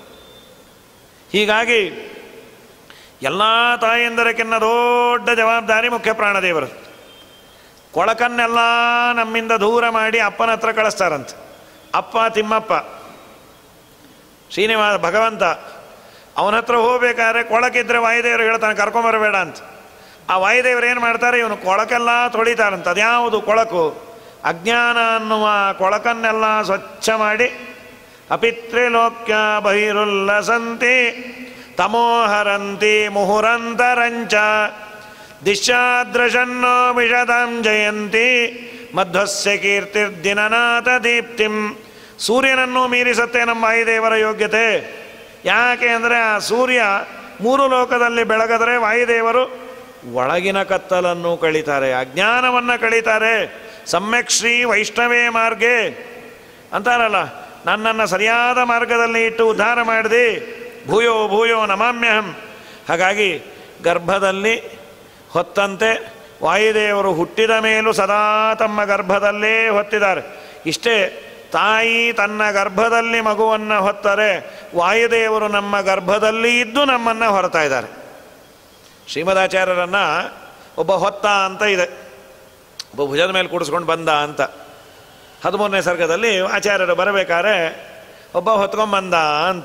ಹೀಗಾಗಿ ಎಲ್ಲ ತಾಯಂದರಕ್ಕಿನ್ನ ದೊಡ್ಡ ಜವಾಬ್ದಾರಿ ಮುಖ್ಯ ಪ್ರಾಣದೇವರು ಕೊಳಕನ್ನೆಲ್ಲ ನಮ್ಮಿಂದ ದೂರ ಮಾಡಿ ಅಪ್ಪನ ಹತ್ರ ಕಳಿಸ್ತಾರಂತೆ ಅಪ್ಪ ತಿಮ್ಮಪ್ಪ ಶ್ರೀನಿವಾಸ ಭಗವಂತ ಅವನ ಹತ್ರ ಹೋಗ್ಬೇಕಾದ್ರೆ ಕೊಳಕಿದ್ರೆ ವಾಯುದೇವರು ಹೇಳ್ತಾನೆ ಕರ್ಕೊಂಬರಬೇಡ ಅಂತ ಆ ವಾಯುದೇವರು ಏನು ಮಾಡ್ತಾರೆ ಇವನು ಕೊಳಕೆಲ್ಲ ತೊಳಿತಾರಂತ ಅದ್ಯಾವುದು ಕೊಳಕು ಅಜ್ಞಾನ ಅನ್ನುವ ಕೊಳಕನ್ನೆಲ್ಲ ಸ್ವಚ್ಛ ಮಾಡಿ ಅಪಿತ್ರಿಲೋಕ್ಯ ಬಹಿರುಲ್ಲಸಂತಿ ತಮೋಹರಂತಿ ಮುಹುರಂತರಂಚ ದಿಶಾದೃಶನ್ನೋ ವಿಷದಾಂ ಜಯಂತಿ ಮಧ್ವಸ್ಯ ಕೀರ್ತಿರ್ದಿನನಾಥ ದೀಪ್ತಿಂ ಸೂರ್ಯನನ್ನು ಮೀರಿಸತ್ತೆ ನಮ್ಮ ವಾಯುದೇವರ ಯೋಗ್ಯತೆ ಯಾಕೆ ಅಂದರೆ ಆ ಸೂರ್ಯ ಮೂರು ಲೋಕದಲ್ಲಿ ಬೆಳಗದರೆ ವಾಯುದೇವರು ಒಳಗಿನ ಕತ್ತಲನ್ನು ಕಳೀತಾರೆ ಅಜ್ಞಾನವನ್ನು ಕಳೀತಾರೆ ಸಮ್ಯಕ್ ಶ್ರೀ ವೈಷ್ಣವೇ ಮಾರ್ಗೆ ಅಂತಾರಲ್ಲ ನನ್ನನ್ನು ಸರಿಯಾದ ಮಾರ್ಗದಲ್ಲಿ ಇಟ್ಟು ಉದ್ಧಾರ ಮಾಡಿದೆ ಭೂಯೋ ಭೂಯೋ ನಮಾಮ್ಯಹಂ ಹಾಗಾಗಿ ಗರ್ಭದಲ್ಲಿ ಹೊತ್ತಂತೆ ವಾಯುದೇವರು ಹುಟ್ಟಿದ ಮೇಲೂ ಸದಾ ತಮ್ಮ ಗರ್ಭದಲ್ಲೇ ಹೊತ್ತಿದ್ದಾರೆ ಇಷ್ಟೇ ತಾಯಿ ತನ್ನ ಗರ್ಭದಲ್ಲಿ ಮಗುವನ್ನು ಹೊತ್ತರೆ ವಾಯುದೇವರು ನಮ್ಮ ಗರ್ಭದಲ್ಲಿ ಇದ್ದು ನಮ್ಮನ್ನು ಹೊರತಾ ಇದ್ದಾರೆ ಶ್ರೀಮದಾಚಾರ್ಯರನ್ನು ಒಬ್ಬ ಹೊತ್ತ ಅಂತ ಇದೆ ಒಬ್ಬ ಭುಜದ ಮೇಲೆ ಕೂಡಿಸ್ಕೊಂಡು ಬಂದ ಅಂತ ಹದಿಮೂರನೇ ಸರ್ಗದಲ್ಲಿ ಆಚಾರ್ಯರು ಬರಬೇಕಾದ್ರೆ ಒಬ್ಬ ಹೊತ್ಕೊಂಬಂದ ಅಂತ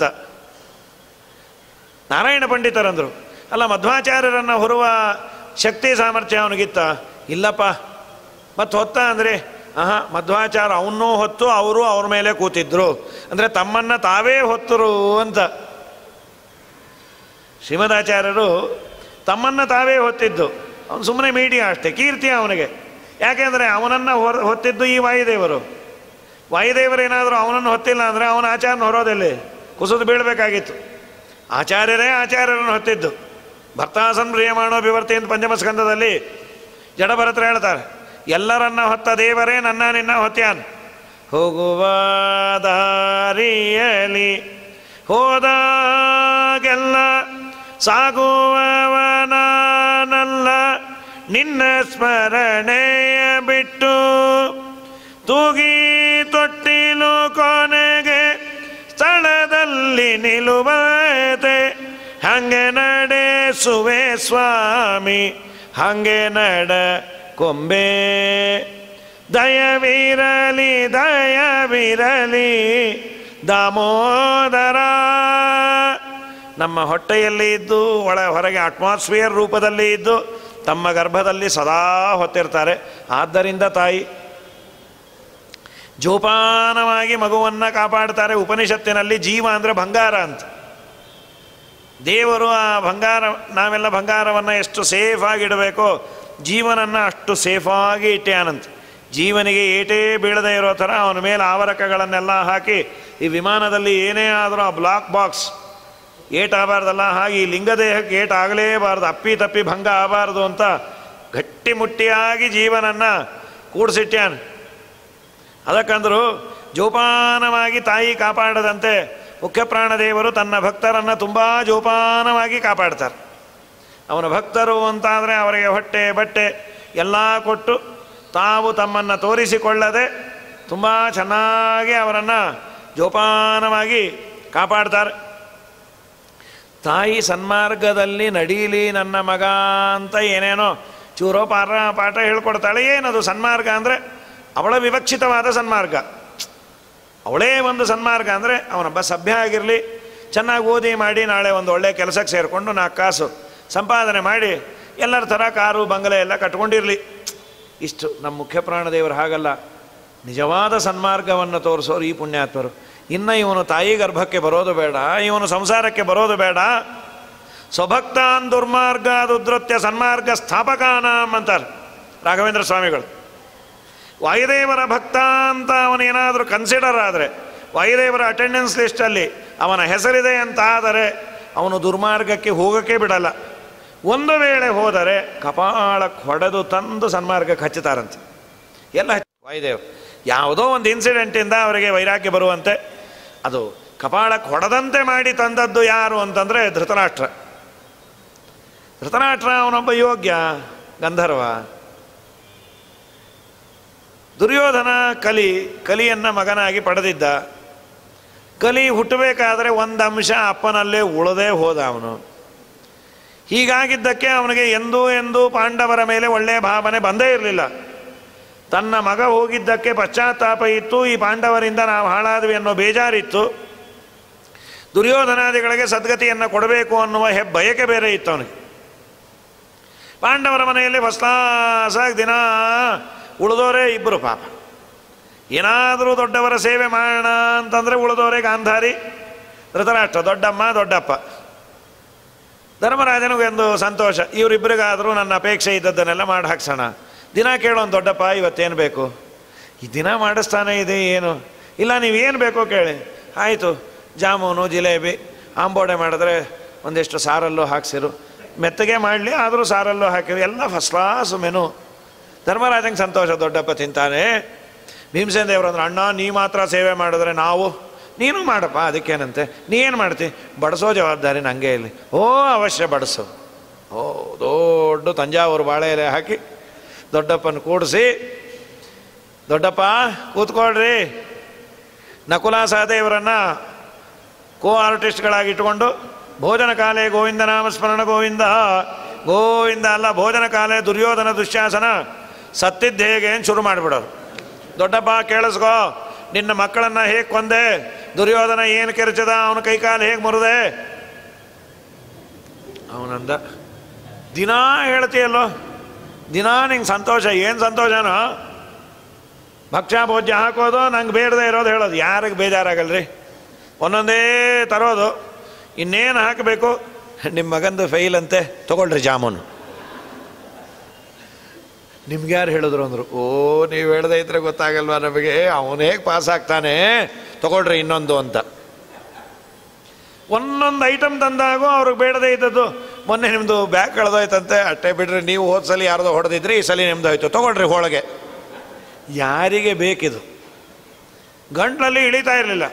ನಾರಾಯಣ ಪಂಡಿತರಂದರು ಅಲ್ಲ ಮಧ್ವಾಚಾರ್ಯರನ್ನು ಹೊರುವ ಶಕ್ತಿ ಸಾಮರ್ಥ್ಯ ಅವನಿಗಿತ್ತ ಇಲ್ಲಪ್ಪ ಮತ್ತು ಹೊತ್ತ ಅಂದರೆ ಆಹಾ ಮಧ್ವಾಚಾರ ಅವನ್ನೂ ಹೊತ್ತು ಅವರು ಅವ್ರ ಮೇಲೆ ಕೂತಿದ್ರು ಅಂದರೆ ತಮ್ಮನ್ನು ತಾವೇ ಹೊತ್ತರು ಅಂತ ಶ್ರೀಮದಾಚಾರ್ಯರು ತಮ್ಮನ್ನು ತಾವೇ ಹೊತ್ತಿದ್ದು ಅವನು ಸುಮ್ಮನೆ ಮೀಡಿಯಾ ಅಷ್ಟೇ ಕೀರ್ತಿ ಅವನಿಗೆ ಯಾಕೆಂದರೆ ಅವನನ್ನು ಹೊರ ಹೊತ್ತಿದ್ದು ಈ ವಾಯುದೇವರು ವಾಯುದೇವರು ಏನಾದರೂ ಅವನನ್ನು ಹೊತ್ತಿಲ್ಲ ಅಂದರೆ ಅವನ ಆಚಾರ್ಯನ ಹೊರೋದಲ್ಲಿ ಕುಸಿದು ಬೀಳಬೇಕಾಗಿತ್ತು ಆಚಾರ್ಯರೇ ಆಚಾರ್ಯರನ್ನು ಹೊತ್ತಿದ್ದು ಭಕ್ತಾಸನ್ ಪ್ರಿಯಮಾಣೋ ಬಿವರ್ತಿ ಅಂತ ಪಂಚಮಸ್ಕಂದದಲ್ಲಿ ಜಡಭರತ್ರ ಹೇಳ್ತಾರೆ ಎಲ್ಲರನ್ನ ಹೊತ್ತ ದೇವರೇ ನನ್ನ ನಿನ್ನ ಹೊತ್ಯಾನ್ ಹೋಗುವ ದಾರಿಯಲಿ ಹೋದಾಗೆಲ್ಲ ಸಾಗುವವನಾನಲ್ಲ ನಿನ್ನ ಸ್ಮರಣೆಯ ಬಿಟ್ಟು ತೂಗಿ ತೊಟ್ಟಿಲು ಕೊನೆಗೆ ಸ್ಥಳದಲ್ಲಿ ನಿಲುವತೆ ಹಂಗೆ ನಡೆಸುವೆ ಸ್ವಾಮಿ ಹಂಗೆ ನಡ ಕೊಂಬೆ ದಯವಿರಲಿ ದಯವಿರಲಿ ದಾಮೋದರ ನಮ್ಮ ಹೊಟ್ಟೆಯಲ್ಲಿ ಇದ್ದು ಒಳ ಹೊರಗೆ ಅಟ್ಮಾಸ್ಫಿಯರ್ ರೂಪದಲ್ಲಿ ಇದ್ದು ತಮ್ಮ ಗರ್ಭದಲ್ಲಿ ಸದಾ ಹೊತ್ತಿರ್ತಾರೆ ಆದ್ದರಿಂದ ತಾಯಿ ಜೋಪಾನವಾಗಿ ಮಗುವನ್ನು ಕಾಪಾಡ್ತಾರೆ ಉಪನಿಷತ್ತಿನಲ್ಲಿ ಜೀವ ಅಂದರೆ ಬಂಗಾರ ಅಂತ ದೇವರು ಆ ಬಂಗಾರ ನಾವೆಲ್ಲ ಬಂಗಾರವನ್ನು ಎಷ್ಟು ಸೇಫಾಗಿ ಇಡಬೇಕೋ ಜೀವನನ್ನು ಅಷ್ಟು ಸೇಫಾಗಿ ಇಟ್ಟ್ಯಾನಂತ ಜೀವನಿಗೆ ಏಟೇ ಬೀಳದೇ ಇರೋ ಥರ ಅವನ ಮೇಲೆ ಆವರಕಗಳನ್ನೆಲ್ಲ ಹಾಕಿ ಈ ವಿಮಾನದಲ್ಲಿ ಏನೇ ಆದರೂ ಆ ಬ್ಲಾಕ್ ಬಾಕ್ಸ್ ಏಟಾಗಬಾರ್ದಲ್ಲ ಹಾಗೆ ಈ ಲಿಂಗದೇಹಕ್ಕೆ ಏಟಾಗಲೇಬಾರ್ದು ಅಪ್ಪಿ ತಪ್ಪಿ ಭಂಗ ಆಗಬಾರ್ದು ಅಂತ ಗಟ್ಟಿಮುಟ್ಟಿಯಾಗಿ ಜೀವನನ್ನು ಕೂಡಿಸಿಟ್ಟ್ಯಾನ ಅದಕ್ಕಂದ್ರು ಜೋಪಾನವಾಗಿ ತಾಯಿ ಕಾಪಾಡದಂತೆ ಮುಖ್ಯ ಪ್ರಾಣದೇವರು ತನ್ನ ಭಕ್ತರನ್ನು ತುಂಬ ಜೋಪಾನವಾಗಿ ಕಾಪಾಡ್ತಾರೆ ಅವನ ಭಕ್ತರು ಅಂತಾದರೆ ಅವರಿಗೆ ಹೊಟ್ಟೆ ಬಟ್ಟೆ ಎಲ್ಲ ಕೊಟ್ಟು ತಾವು ತಮ್ಮನ್ನು ತೋರಿಸಿಕೊಳ್ಳದೆ ತುಂಬ ಚೆನ್ನಾಗಿ ಅವರನ್ನು ಜೋಪಾನವಾಗಿ ಕಾಪಾಡ್ತಾರೆ ತಾಯಿ ಸನ್ಮಾರ್ಗದಲ್ಲಿ ನಡೀಲಿ ನನ್ನ ಮಗ ಅಂತ ಏನೇನೋ ಚೂರೋ ಪಾರ ಪಾಠ ಹೇಳ್ಕೊಡ್ತಾಳೆ ಏನದು ಸನ್ಮಾರ್ಗ ಅಂದರೆ ಅವಳ ವಿವಕ್ಷಿತವಾದ ಸನ್ಮಾರ್ಗ ಅವಳೇ ಒಂದು ಸನ್ಮಾರ್ಗ ಅಂದರೆ ಅವನೊಬ್ಬ ಸಭ್ಯ ಆಗಿರಲಿ ಚೆನ್ನಾಗಿ ಓದಿ ಮಾಡಿ ನಾಳೆ ಒಂದು ಒಳ್ಳೆಯ ಕೆಲಸಕ್ಕೆ ಸೇರಿಕೊಂಡು ನಾಲ್ಕು ಕಾಸು ಸಂಪಾದನೆ ಮಾಡಿ ಎಲ್ಲರ ಥರ ಕಾರು ಬಂಗಲೆ ಎಲ್ಲ ಕಟ್ಕೊಂಡಿರಲಿ ಇಷ್ಟು ನಮ್ಮ ಮುಖ್ಯ ಪ್ರಾಣದೇವರು ಹಾಗಲ್ಲ ನಿಜವಾದ ಸನ್ಮಾರ್ಗವನ್ನು ತೋರಿಸೋರು ಈ ಪುಣ್ಯಾತ್ಮರು ಇನ್ನು ಇವನು ತಾಯಿ ಗರ್ಭಕ್ಕೆ ಬರೋದು ಬೇಡ ಇವನು ಸಂಸಾರಕ್ಕೆ ಬರೋದು ಬೇಡ ಸ್ವಭಕ್ತಾನ್ ದುರ್ಮಾರ್ಗಾದುದ್ರತ್ಯ ಸನ್ಮಾರ್ಗ ಸ್ಥಾಪಕಾನಾಂ ಅಂತಾರೆ ರಾಘವೇಂದ್ರ ಸ್ವಾಮಿಗಳು ವಾಯುದೇವರ ಭಕ್ತ ಅಂತ ಅವನೇನಾದರೂ ಕನ್ಸಿಡರ್ ಆದರೆ ವಾಯುದೇವರ ಅಟೆಂಡೆನ್ಸ್ ಲಿಸ್ಟಲ್ಲಿ ಅವನ ಹೆಸರಿದೆ ಅಂತ ಆದರೆ ಅವನು ದುರ್ಮಾರ್ಗಕ್ಕೆ ಹೋಗೋಕ್ಕೆ ಬಿಡಲ್ಲ ಒಂದು ವೇಳೆ ಹೋದರೆ ಕಪಾಳಕ್ಕೆ ಹೊಡೆದು ತಂದು ಸನ್ಮಾರ್ಗಕ್ಕೆ ಹಚ್ಚುತ್ತಾರಂತೆ ಎಲ್ಲ ಹಚ್ಚ- ವಾಯುದೇವ್ ಯಾವುದೋ ಒಂದು ಇನ್ಸಿಡೆಂಟಿಂದ ಅವರಿಗೆ ವೈರಾಗ್ಯ ಬರುವಂತೆ ಅದು ಕಪಾಳಕ್ಕೆ ಹೊಡೆದಂತೆ ಮಾಡಿ ತಂದದ್ದು ಯಾರು ಅಂತಂದರೆ ಧೃತರಾಷ್ಟ್ರ ಧೃತರಾಷ್ಟ್ರ ಅವನೊಬ್ಬ ಯೋಗ್ಯ ಗಂಧರ್ವ ದುರ್ಯೋಧನ ಕಲಿ ಕಲಿಯನ್ನು ಮಗನಾಗಿ ಪಡೆದಿದ್ದ ಕಲಿ ಹುಟ್ಟಬೇಕಾದ್ರೆ ಒಂದು ಅಂಶ ಅಪ್ಪನಲ್ಲೇ ಉಳದೇ ಹೋದ ಅವನು ಹೀಗಾಗಿದ್ದಕ್ಕೆ ಅವನಿಗೆ ಎಂದೂ ಎಂದೂ ಪಾಂಡವರ ಮೇಲೆ ಒಳ್ಳೆಯ ಭಾವನೆ ಬಂದೇ ಇರಲಿಲ್ಲ ತನ್ನ ಮಗ ಹೋಗಿದ್ದಕ್ಕೆ ಪಶ್ಚಾತ್ತಾಪ ಇತ್ತು ಈ ಪಾಂಡವರಿಂದ ನಾವು ಹಾಳಾದ್ವಿ ಅನ್ನೋ ಬೇಜಾರಿತ್ತು ದುರ್ಯೋಧನಾದಿಗಳಿಗೆ ಸದ್ಗತಿಯನ್ನು ಕೊಡಬೇಕು ಅನ್ನುವ ಹೆ ಬಯಕೆ ಬೇರೆ ಇತ್ತು ಅವನಿಗೆ ಪಾಂಡವರ ಮನೆಯಲ್ಲಿ ಫಸ್ಟ್ ಕ್ಲಾಸಾಗಿ ದಿನ ಉಳಿದೋರೇ ಇಬ್ಬರು ಪಾಪ ಏನಾದರೂ ದೊಡ್ಡವರ ಸೇವೆ ಮಾಡೋಣ ಅಂತಂದರೆ ಉಳಿದವರೇ ಗಾಂಧಾರಿ ಧೃತರಾಷ್ಟ್ರ ದೊಡ್ಡಮ್ಮ ದೊಡ್ಡಪ್ಪ ಧರ್ಮರಾಜನಿಗೆ ಒಂದು ಸಂತೋಷ ಇವರಿಬ್ಬರಿಗಾದರೂ ನನ್ನ ಅಪೇಕ್ಷೆ ಇದ್ದದ್ದನ್ನೆಲ್ಲ ಮಾಡಿ ಹಾಕ್ಸೋಣ ದಿನ ಕೇಳೋನು ದೊಡ್ಡಪ್ಪ ಇವತ್ತೇನು ಬೇಕು ಈ ದಿನ ಮಾಡಿಸ್ತಾನೆ ಇದೆ ಏನು ಇಲ್ಲ ನೀವೇನು ಬೇಕೋ ಕೇಳಿ ಆಯಿತು ಜಾಮೂನು ಜಿಲೇಬಿ ಆಂಬೋಡೆ ಮಾಡಿದ್ರೆ ಒಂದಿಷ್ಟು ಸಾರಲ್ಲೂ ಹಾಕ್ಸಿರು ಮೆತ್ತಗೆ ಮಾಡಲಿ ಆದರೂ ಸಾರಲ್ಲೂ ಹಾಕಿರು ಎಲ್ಲ ಫಸ್ಟ್ ಕ್ಲಾಸ್ ಮೆನು ಧರ್ಮರಾಜಂಗೆ ಸಂತೋಷ ದೊಡ್ಡಪ್ಪ ತಿಂತಾನೆ ಭೀಮಸೇನ ದೇವರು ಅಂದ್ರೆ ಅಣ್ಣ ನೀ ಮಾತ್ರ ಸೇವೆ ಮಾಡಿದ್ರೆ ನಾವು ನೀನು ಮಾಡಪ್ಪ ಅದಕ್ಕೇನಂತೆ ನೀ ಏನು ಮಾಡ್ತಿ ಬಡಿಸೋ ಜವಾಬ್ದಾರಿ ನನಗೆ ಇಲ್ಲಿ ಓ ಅವಶ್ಯ ಬಡಿಸು ಓ ದೊಡ್ಡ ತಂಜಾವೂರು ಬಾಳೆ ಎಲೆ ಹಾಕಿ ದೊಡ್ಡಪ್ಪನ ಕೂಡಿಸಿ ದೊಡ್ಡಪ್ಪ ಕೂತ್ಕೊಳ್ರಿ ನಕುಲ ಸಹದೇವರನ್ನು ಕೋ ಆರ್ಟಿಸ್ಟ್ಗಳಾಗಿ ಇಟ್ಕೊಂಡು ಭೋಜನ ಕಾಲೇ ಗೋವಿಂದ ನಾಮಸ್ಮರಣ ಗೋವಿಂದ ಗೋವಿಂದ ಅಲ್ಲ ಭೋಜನ ಕಾಲೇ ದುರ್ಯೋಧನ ದುಶ್ಯಾಸನ ಸತ್ತಿದ್ದು ಹೇಗೆ ಅಂತ ಶುರು ಮಾಡಿಬಿಡೋರು ದೊಡ್ಡಪ್ಪ ಕೇಳಿಸ್ಕೋ ನಿನ್ನ ಮಕ್ಕಳನ್ನು ಹೇಗೆ ಕೊಂದೆ ದುರ್ಯೋಧನ ಏನು ಕೆರಚದ ಅವನ ಕೈಕಾಲು ಹೇಗೆ ಮುರಿದೆ ಅವನಂದ ದಿನಾ ಹೇಳ್ತೀಯಲ್ಲೋ ದಿನಾ ನಿಂಗೆ ಸಂತೋಷ ಏನು ಸಂತೋಷನೋ ಭಕ್ಷ್ಯ ಭೋಜ್ಯ ಹಾಕೋದು ನಂಗೆ ಬೇಡದೆ ಇರೋದು ಹೇಳೋದು ಯಾರಿಗೆ ಬೇಜಾರಾಗಲ್ರಿ ಒಂದೊಂದೇ ತರೋದು ಇನ್ನೇನು ಹಾಕಬೇಕು ನಿಮ್ಮ ಮಗಂದು ಫೈಲ್ ಅಂತೆ ತಗೊಳ್ರಿ ಜಾಮೂನು ನಿಮ್ಗೆ ಯಾರು ಹೇಳಿದ್ರು ಅಂದರು ಓ ನೀವು ಹೇಳ್ದೆ ಇದ್ರೆ ಗೊತ್ತಾಗಲ್ವಾ ನಮಗೆ ಅವನು ಹೇಗೆ ಪಾಸ್ ಆಗ್ತಾನೆ ತಗೊಳ್ರಿ ಇನ್ನೊಂದು ಅಂತ ಒಂದೊಂದು ಐಟಮ್ ತಂದಾಗೂ ಅವ್ರಿಗೆ ಬೇಡದೇ ಇದ್ದದ್ದು ಮೊನ್ನೆ ನಿಮ್ಮದು ಬ್ಯಾಗ್ ಕಳೆದೋಯ್ತಂತೆ ಅಟ್ಟೆ ಬಿಡ್ರಿ ನೀವು ಹೋದ ಸಲ ಯಾರ್ದೋ ಹೊಡೆದಿದ್ರಿ ಈ ಸಲ ನಿಮ್ದು ಹೋಯ್ತು ತಗೊಳ್ರಿ ಹೋಳಿಗೆ ಯಾರಿಗೆ ಬೇಕಿದು ಗಂಟ್ಲಲ್ಲಿ ಇಳಿತಾ ಇರಲಿಲ್ಲ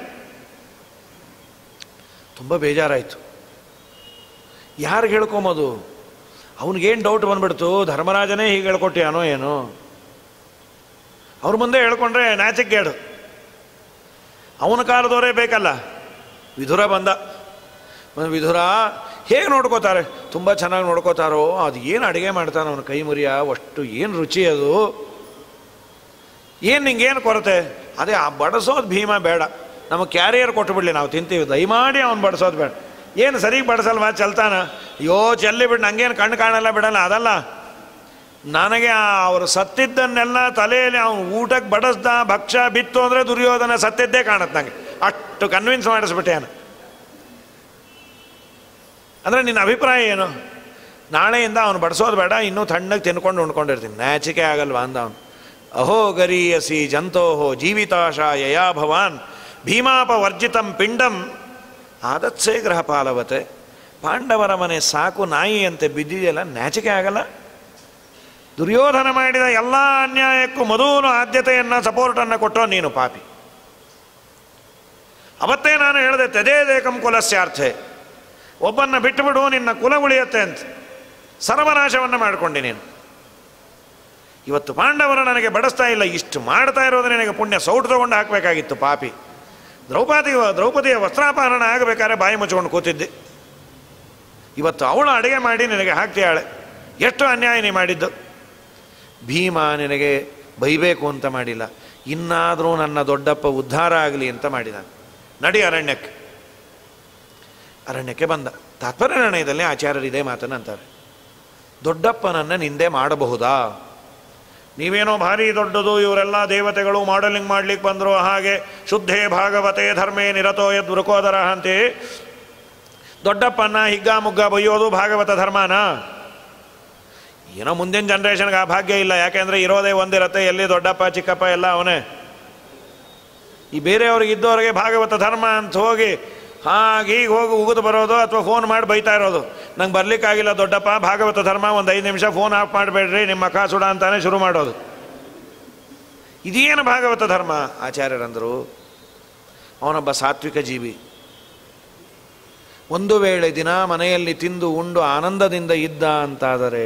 ತುಂಬ ಬೇಜಾರಾಯಿತು ಯಾರಿಗೆ ಹೇಳ್ಕೊಂಬೋದು ಅವನಿಗೇನು ಡೌಟ್ ಬಂದ್ಬಿಡ್ತು ಧರ್ಮರಾಜನೇ ಹೀಗೆ ಹೇಳ್ಕೊಟ್ಟಿಯಾನೋ ಏನೋ ಅವ್ರ ಮುಂದೆ ಹೇಳ್ಕೊಂಡ್ರೆ ನಾಚಿಕೇಡು ಅವನ ಕಾಲದವರೇ ಬೇಕಲ್ಲ ವಿಧುರ ಬಂದ ಬಂದು ವಿಧುರ ಹೇಗೆ ನೋಡ್ಕೋತಾರೆ ತುಂಬ ಚೆನ್ನಾಗಿ ನೋಡ್ಕೋತಾರೋ ಅದು ಏನು ಅಡುಗೆ ಮಾಡ್ತಾನೆ ಅವನ ಕೈ ಮುರಿಯ ಅಷ್ಟು ಏನು ರುಚಿ ಅದು ಏನು ನಿಂಗೇನು ಕೊರತೆ ಅದೇ ಆ ಬಡಿಸೋದು ಭೀಮ ಬೇಡ ನಮಗೆ ಕ್ಯಾರಿಯರ್ ಕೊಟ್ಟುಬಿಡ್ಲಿ ನಾವು ತಿಂತೀವಿ ದಯಮಾಡಿ ಅವ್ನು ಬಡಿಸೋದು ಬೇಡ ಏನು ಸರಿಗೆ ಬಡಿಸಲ್ವಾ ಚಲ್ತಾನ ಅಯ್ಯೋ ಚೆಲ್ಲಿ ಬಿಡು ನಂಗೇನು ಕಣ್ಣು ಕಾಣಲ್ಲ ಬಿಡಲ್ಲ ಅದಲ್ಲ ನನಗೆ ಅವರು ಸತ್ತಿದ್ದನ್ನೆಲ್ಲ ತಲೆಯಲ್ಲಿ ಅವನು ಊಟಕ್ಕೆ ಬಡಿಸ್ದ ಭಕ್ಷ್ಯ ಬಿತ್ತು ಅಂದರೆ ದುರ್ಯೋಧನ ಸತ್ತಿದ್ದೇ ಕಾಣುತ್ತೆ ನನಗೆ ಅಷ್ಟು ಕನ್ವಿನ್ಸ್ ಮಾಡಿಸ್ಬಿಟ್ಟೆ ನಾನು ಅಂದರೆ ನಿನ್ನ ಅಭಿಪ್ರಾಯ ಏನು ನಾಳೆಯಿಂದ ಅವನು ಬಡಿಸೋದು ಬೇಡ ಇನ್ನೂ ತಣ್ಣಗೆ ತಿನ್ಕೊಂಡು ಉಣ್ಕೊಂಡಿರ್ತೀನಿ ನಾಚಿಕೆ ಆಗಲ್ವಾ ಅಂದ ಅವನು ಅಹೋ ಗರೀಯಸಿ ಜಂತೋಹೋ ಜೀವಿತಾಶಾಯ ಯಾ ಭವಾನ್ ಭೀಮಾಪವರ್ಜಿತಂ ಪಿಂಡಂ ಆದತ್ಸೇ ಗ್ರಹಪಾಲವತೆ ಪಾಂಡವರ ಮನೆ ಸಾಕು ನಾಯಿಯಂತೆ ಬಿದ್ದಿದೆಯಲ್ಲ ನಾಚಿಕೆ ಆಗಲ್ಲ ದುರ್ಯೋಧನ ಮಾಡಿದ ಎಲ್ಲ ಅನ್ಯಾಯಕ್ಕೂ ಮೊದಲು ಆದ್ಯತೆಯನ್ನು ಸಪೋರ್ಟನ್ನು ಕೊಟ್ಟೋ ನೀನು ಪಾಪಿ ಅವತ್ತೇ ನಾನು ಹೇಳಿದೆ ತೆದೇದೇಕಂ ಕುಲಸ್ಯಾರ್ಥೆ ಒಬ್ಬನ್ನ ಬಿಟ್ಟುಬಿಡು ನಿನ್ನ ಕುಲ ಉಳಿಯುತ್ತೆ ಅಂತ ಸರ್ವನಾಶವನ್ನು ಮಾಡಿಕೊಂಡೆ ನೀನು ಇವತ್ತು ಪಾಂಡವರು ನನಗೆ ಬಡಿಸ್ತಾ ಇಲ್ಲ ಇಷ್ಟು ಮಾಡ್ತಾ ಇರೋದು ನಿನಗೆ ಪುಣ್ಯ ಸೌಟು ತಗೊಂಡು ಹಾಕಬೇಕಾಗಿತ್ತು ಪಾಪಿ ದ್ರೌಪದಿ ದ್ರೌಪದಿಯ ವಸ್ತ್ರಾಪಹರಣ ಆಗಬೇಕಾದ್ರೆ ಬಾಯಿ ಮುಚ್ಕೊಂಡು ಕೂತಿದ್ದೆ ಇವತ್ತು ಅವಳು ಅಡುಗೆ ಮಾಡಿ ನಿನಗೆ ಹಾಕ್ತೀಯಾಳೆ ಎಷ್ಟು ಅನ್ಯಾಯ ನೀ ಮಾಡಿದ್ದು ಭೀಮ ನಿನಗೆ ಬೈಬೇಕು ಅಂತ ಮಾಡಿಲ್ಲ ಇನ್ನಾದರೂ ನನ್ನ ದೊಡ್ಡಪ್ಪ ಉದ್ಧಾರ ಆಗಲಿ ಅಂತ ಮಾಡಿದ ನಡಿ ಅರಣ್ಯಕ್ಕೆ ಅರಣ್ಯಕ್ಕೆ ಬಂದ ತಾತ್ಪರ್ಯ ನಿರ್ಣಯದಲ್ಲಿ ಆಚಾರ್ಯರು ಇದೇ ಮಾತನ್ನು ಅಂತಾರೆ ದೊಡ್ಡಪ್ಪನನ್ನು ನಿಂದೆ ಮಾಡಬಹುದಾ ನೀವೇನೋ ಭಾರಿ ದೊಡ್ಡದು ಇವರೆಲ್ಲ ದೇವತೆಗಳು ಮಾಡೆಲಿಂಗ್ ಮಾಡ್ಲಿಕ್ಕೆ ಬಂದರು ಹಾಗೆ ಶುದ್ಧೇ ಭಾಗವತೆ ಧರ್ಮೇ ನಿರತೋ ಯದ್ ವೃಕೋದರ ಅಂತೆ ದೊಡ್ಡಪ್ಪನ ಹಿಗ್ಗ ಮುಗ್ಗ ಬೈಯೋದು ಭಾಗವತ ಧರ್ಮನ ಏನೋ ಮುಂದಿನ ಜನ್ರೇಷನ್ಗೆ ಆ ಭಾಗ್ಯ ಇಲ್ಲ ಯಾಕೆಂದರೆ ಇರೋದೇ ಒಂದಿರತ್ತೆ ಎಲ್ಲಿ ದೊಡ್ಡಪ್ಪ ಚಿಕ್ಕಪ್ಪ ಎಲ್ಲ ಅವನೇ ಈ ಬೇರೆಯವ್ರಿಗೆ ಇದ್ದವ್ರಿಗೆ ಭಾಗವತ ಧರ್ಮ ಅಂತ ಹೋಗಿ ಹಾಗೆ ಹೀಗೆ ಹೋಗಿ ಉಗಿದು ಬರೋದು ಅಥವಾ ಫೋನ್ ಮಾಡಿ ಬೈತಾ ಇರೋದು ನಂಗೆ ಬರಲಿಕ್ಕಾಗಿಲ್ಲ ದೊಡ್ಡಪ್ಪ ಭಾಗವತ ಧರ್ಮ ಒಂದು ಐದು ನಿಮಿಷ ಫೋನ್ ಆಫ್ ಮಾಡಬೇಡ್ರಿ ನಿಮ್ಮ ಅಕ್ಕ ಸುಡ ಅಂತಾನೆ ಶುರು ಮಾಡೋದು ಇದೇನು ಭಾಗವತ ಧರ್ಮ ಆಚಾರ್ಯರಂದರು ಅವನೊಬ್ಬ ಸಾತ್ವಿಕ ಜೀವಿ ಒಂದು ವೇಳೆ ದಿನ ಮನೆಯಲ್ಲಿ ತಿಂದು ಉಂಡು ಆನಂದದಿಂದ ಇದ್ದ ಅಂತಾದರೆ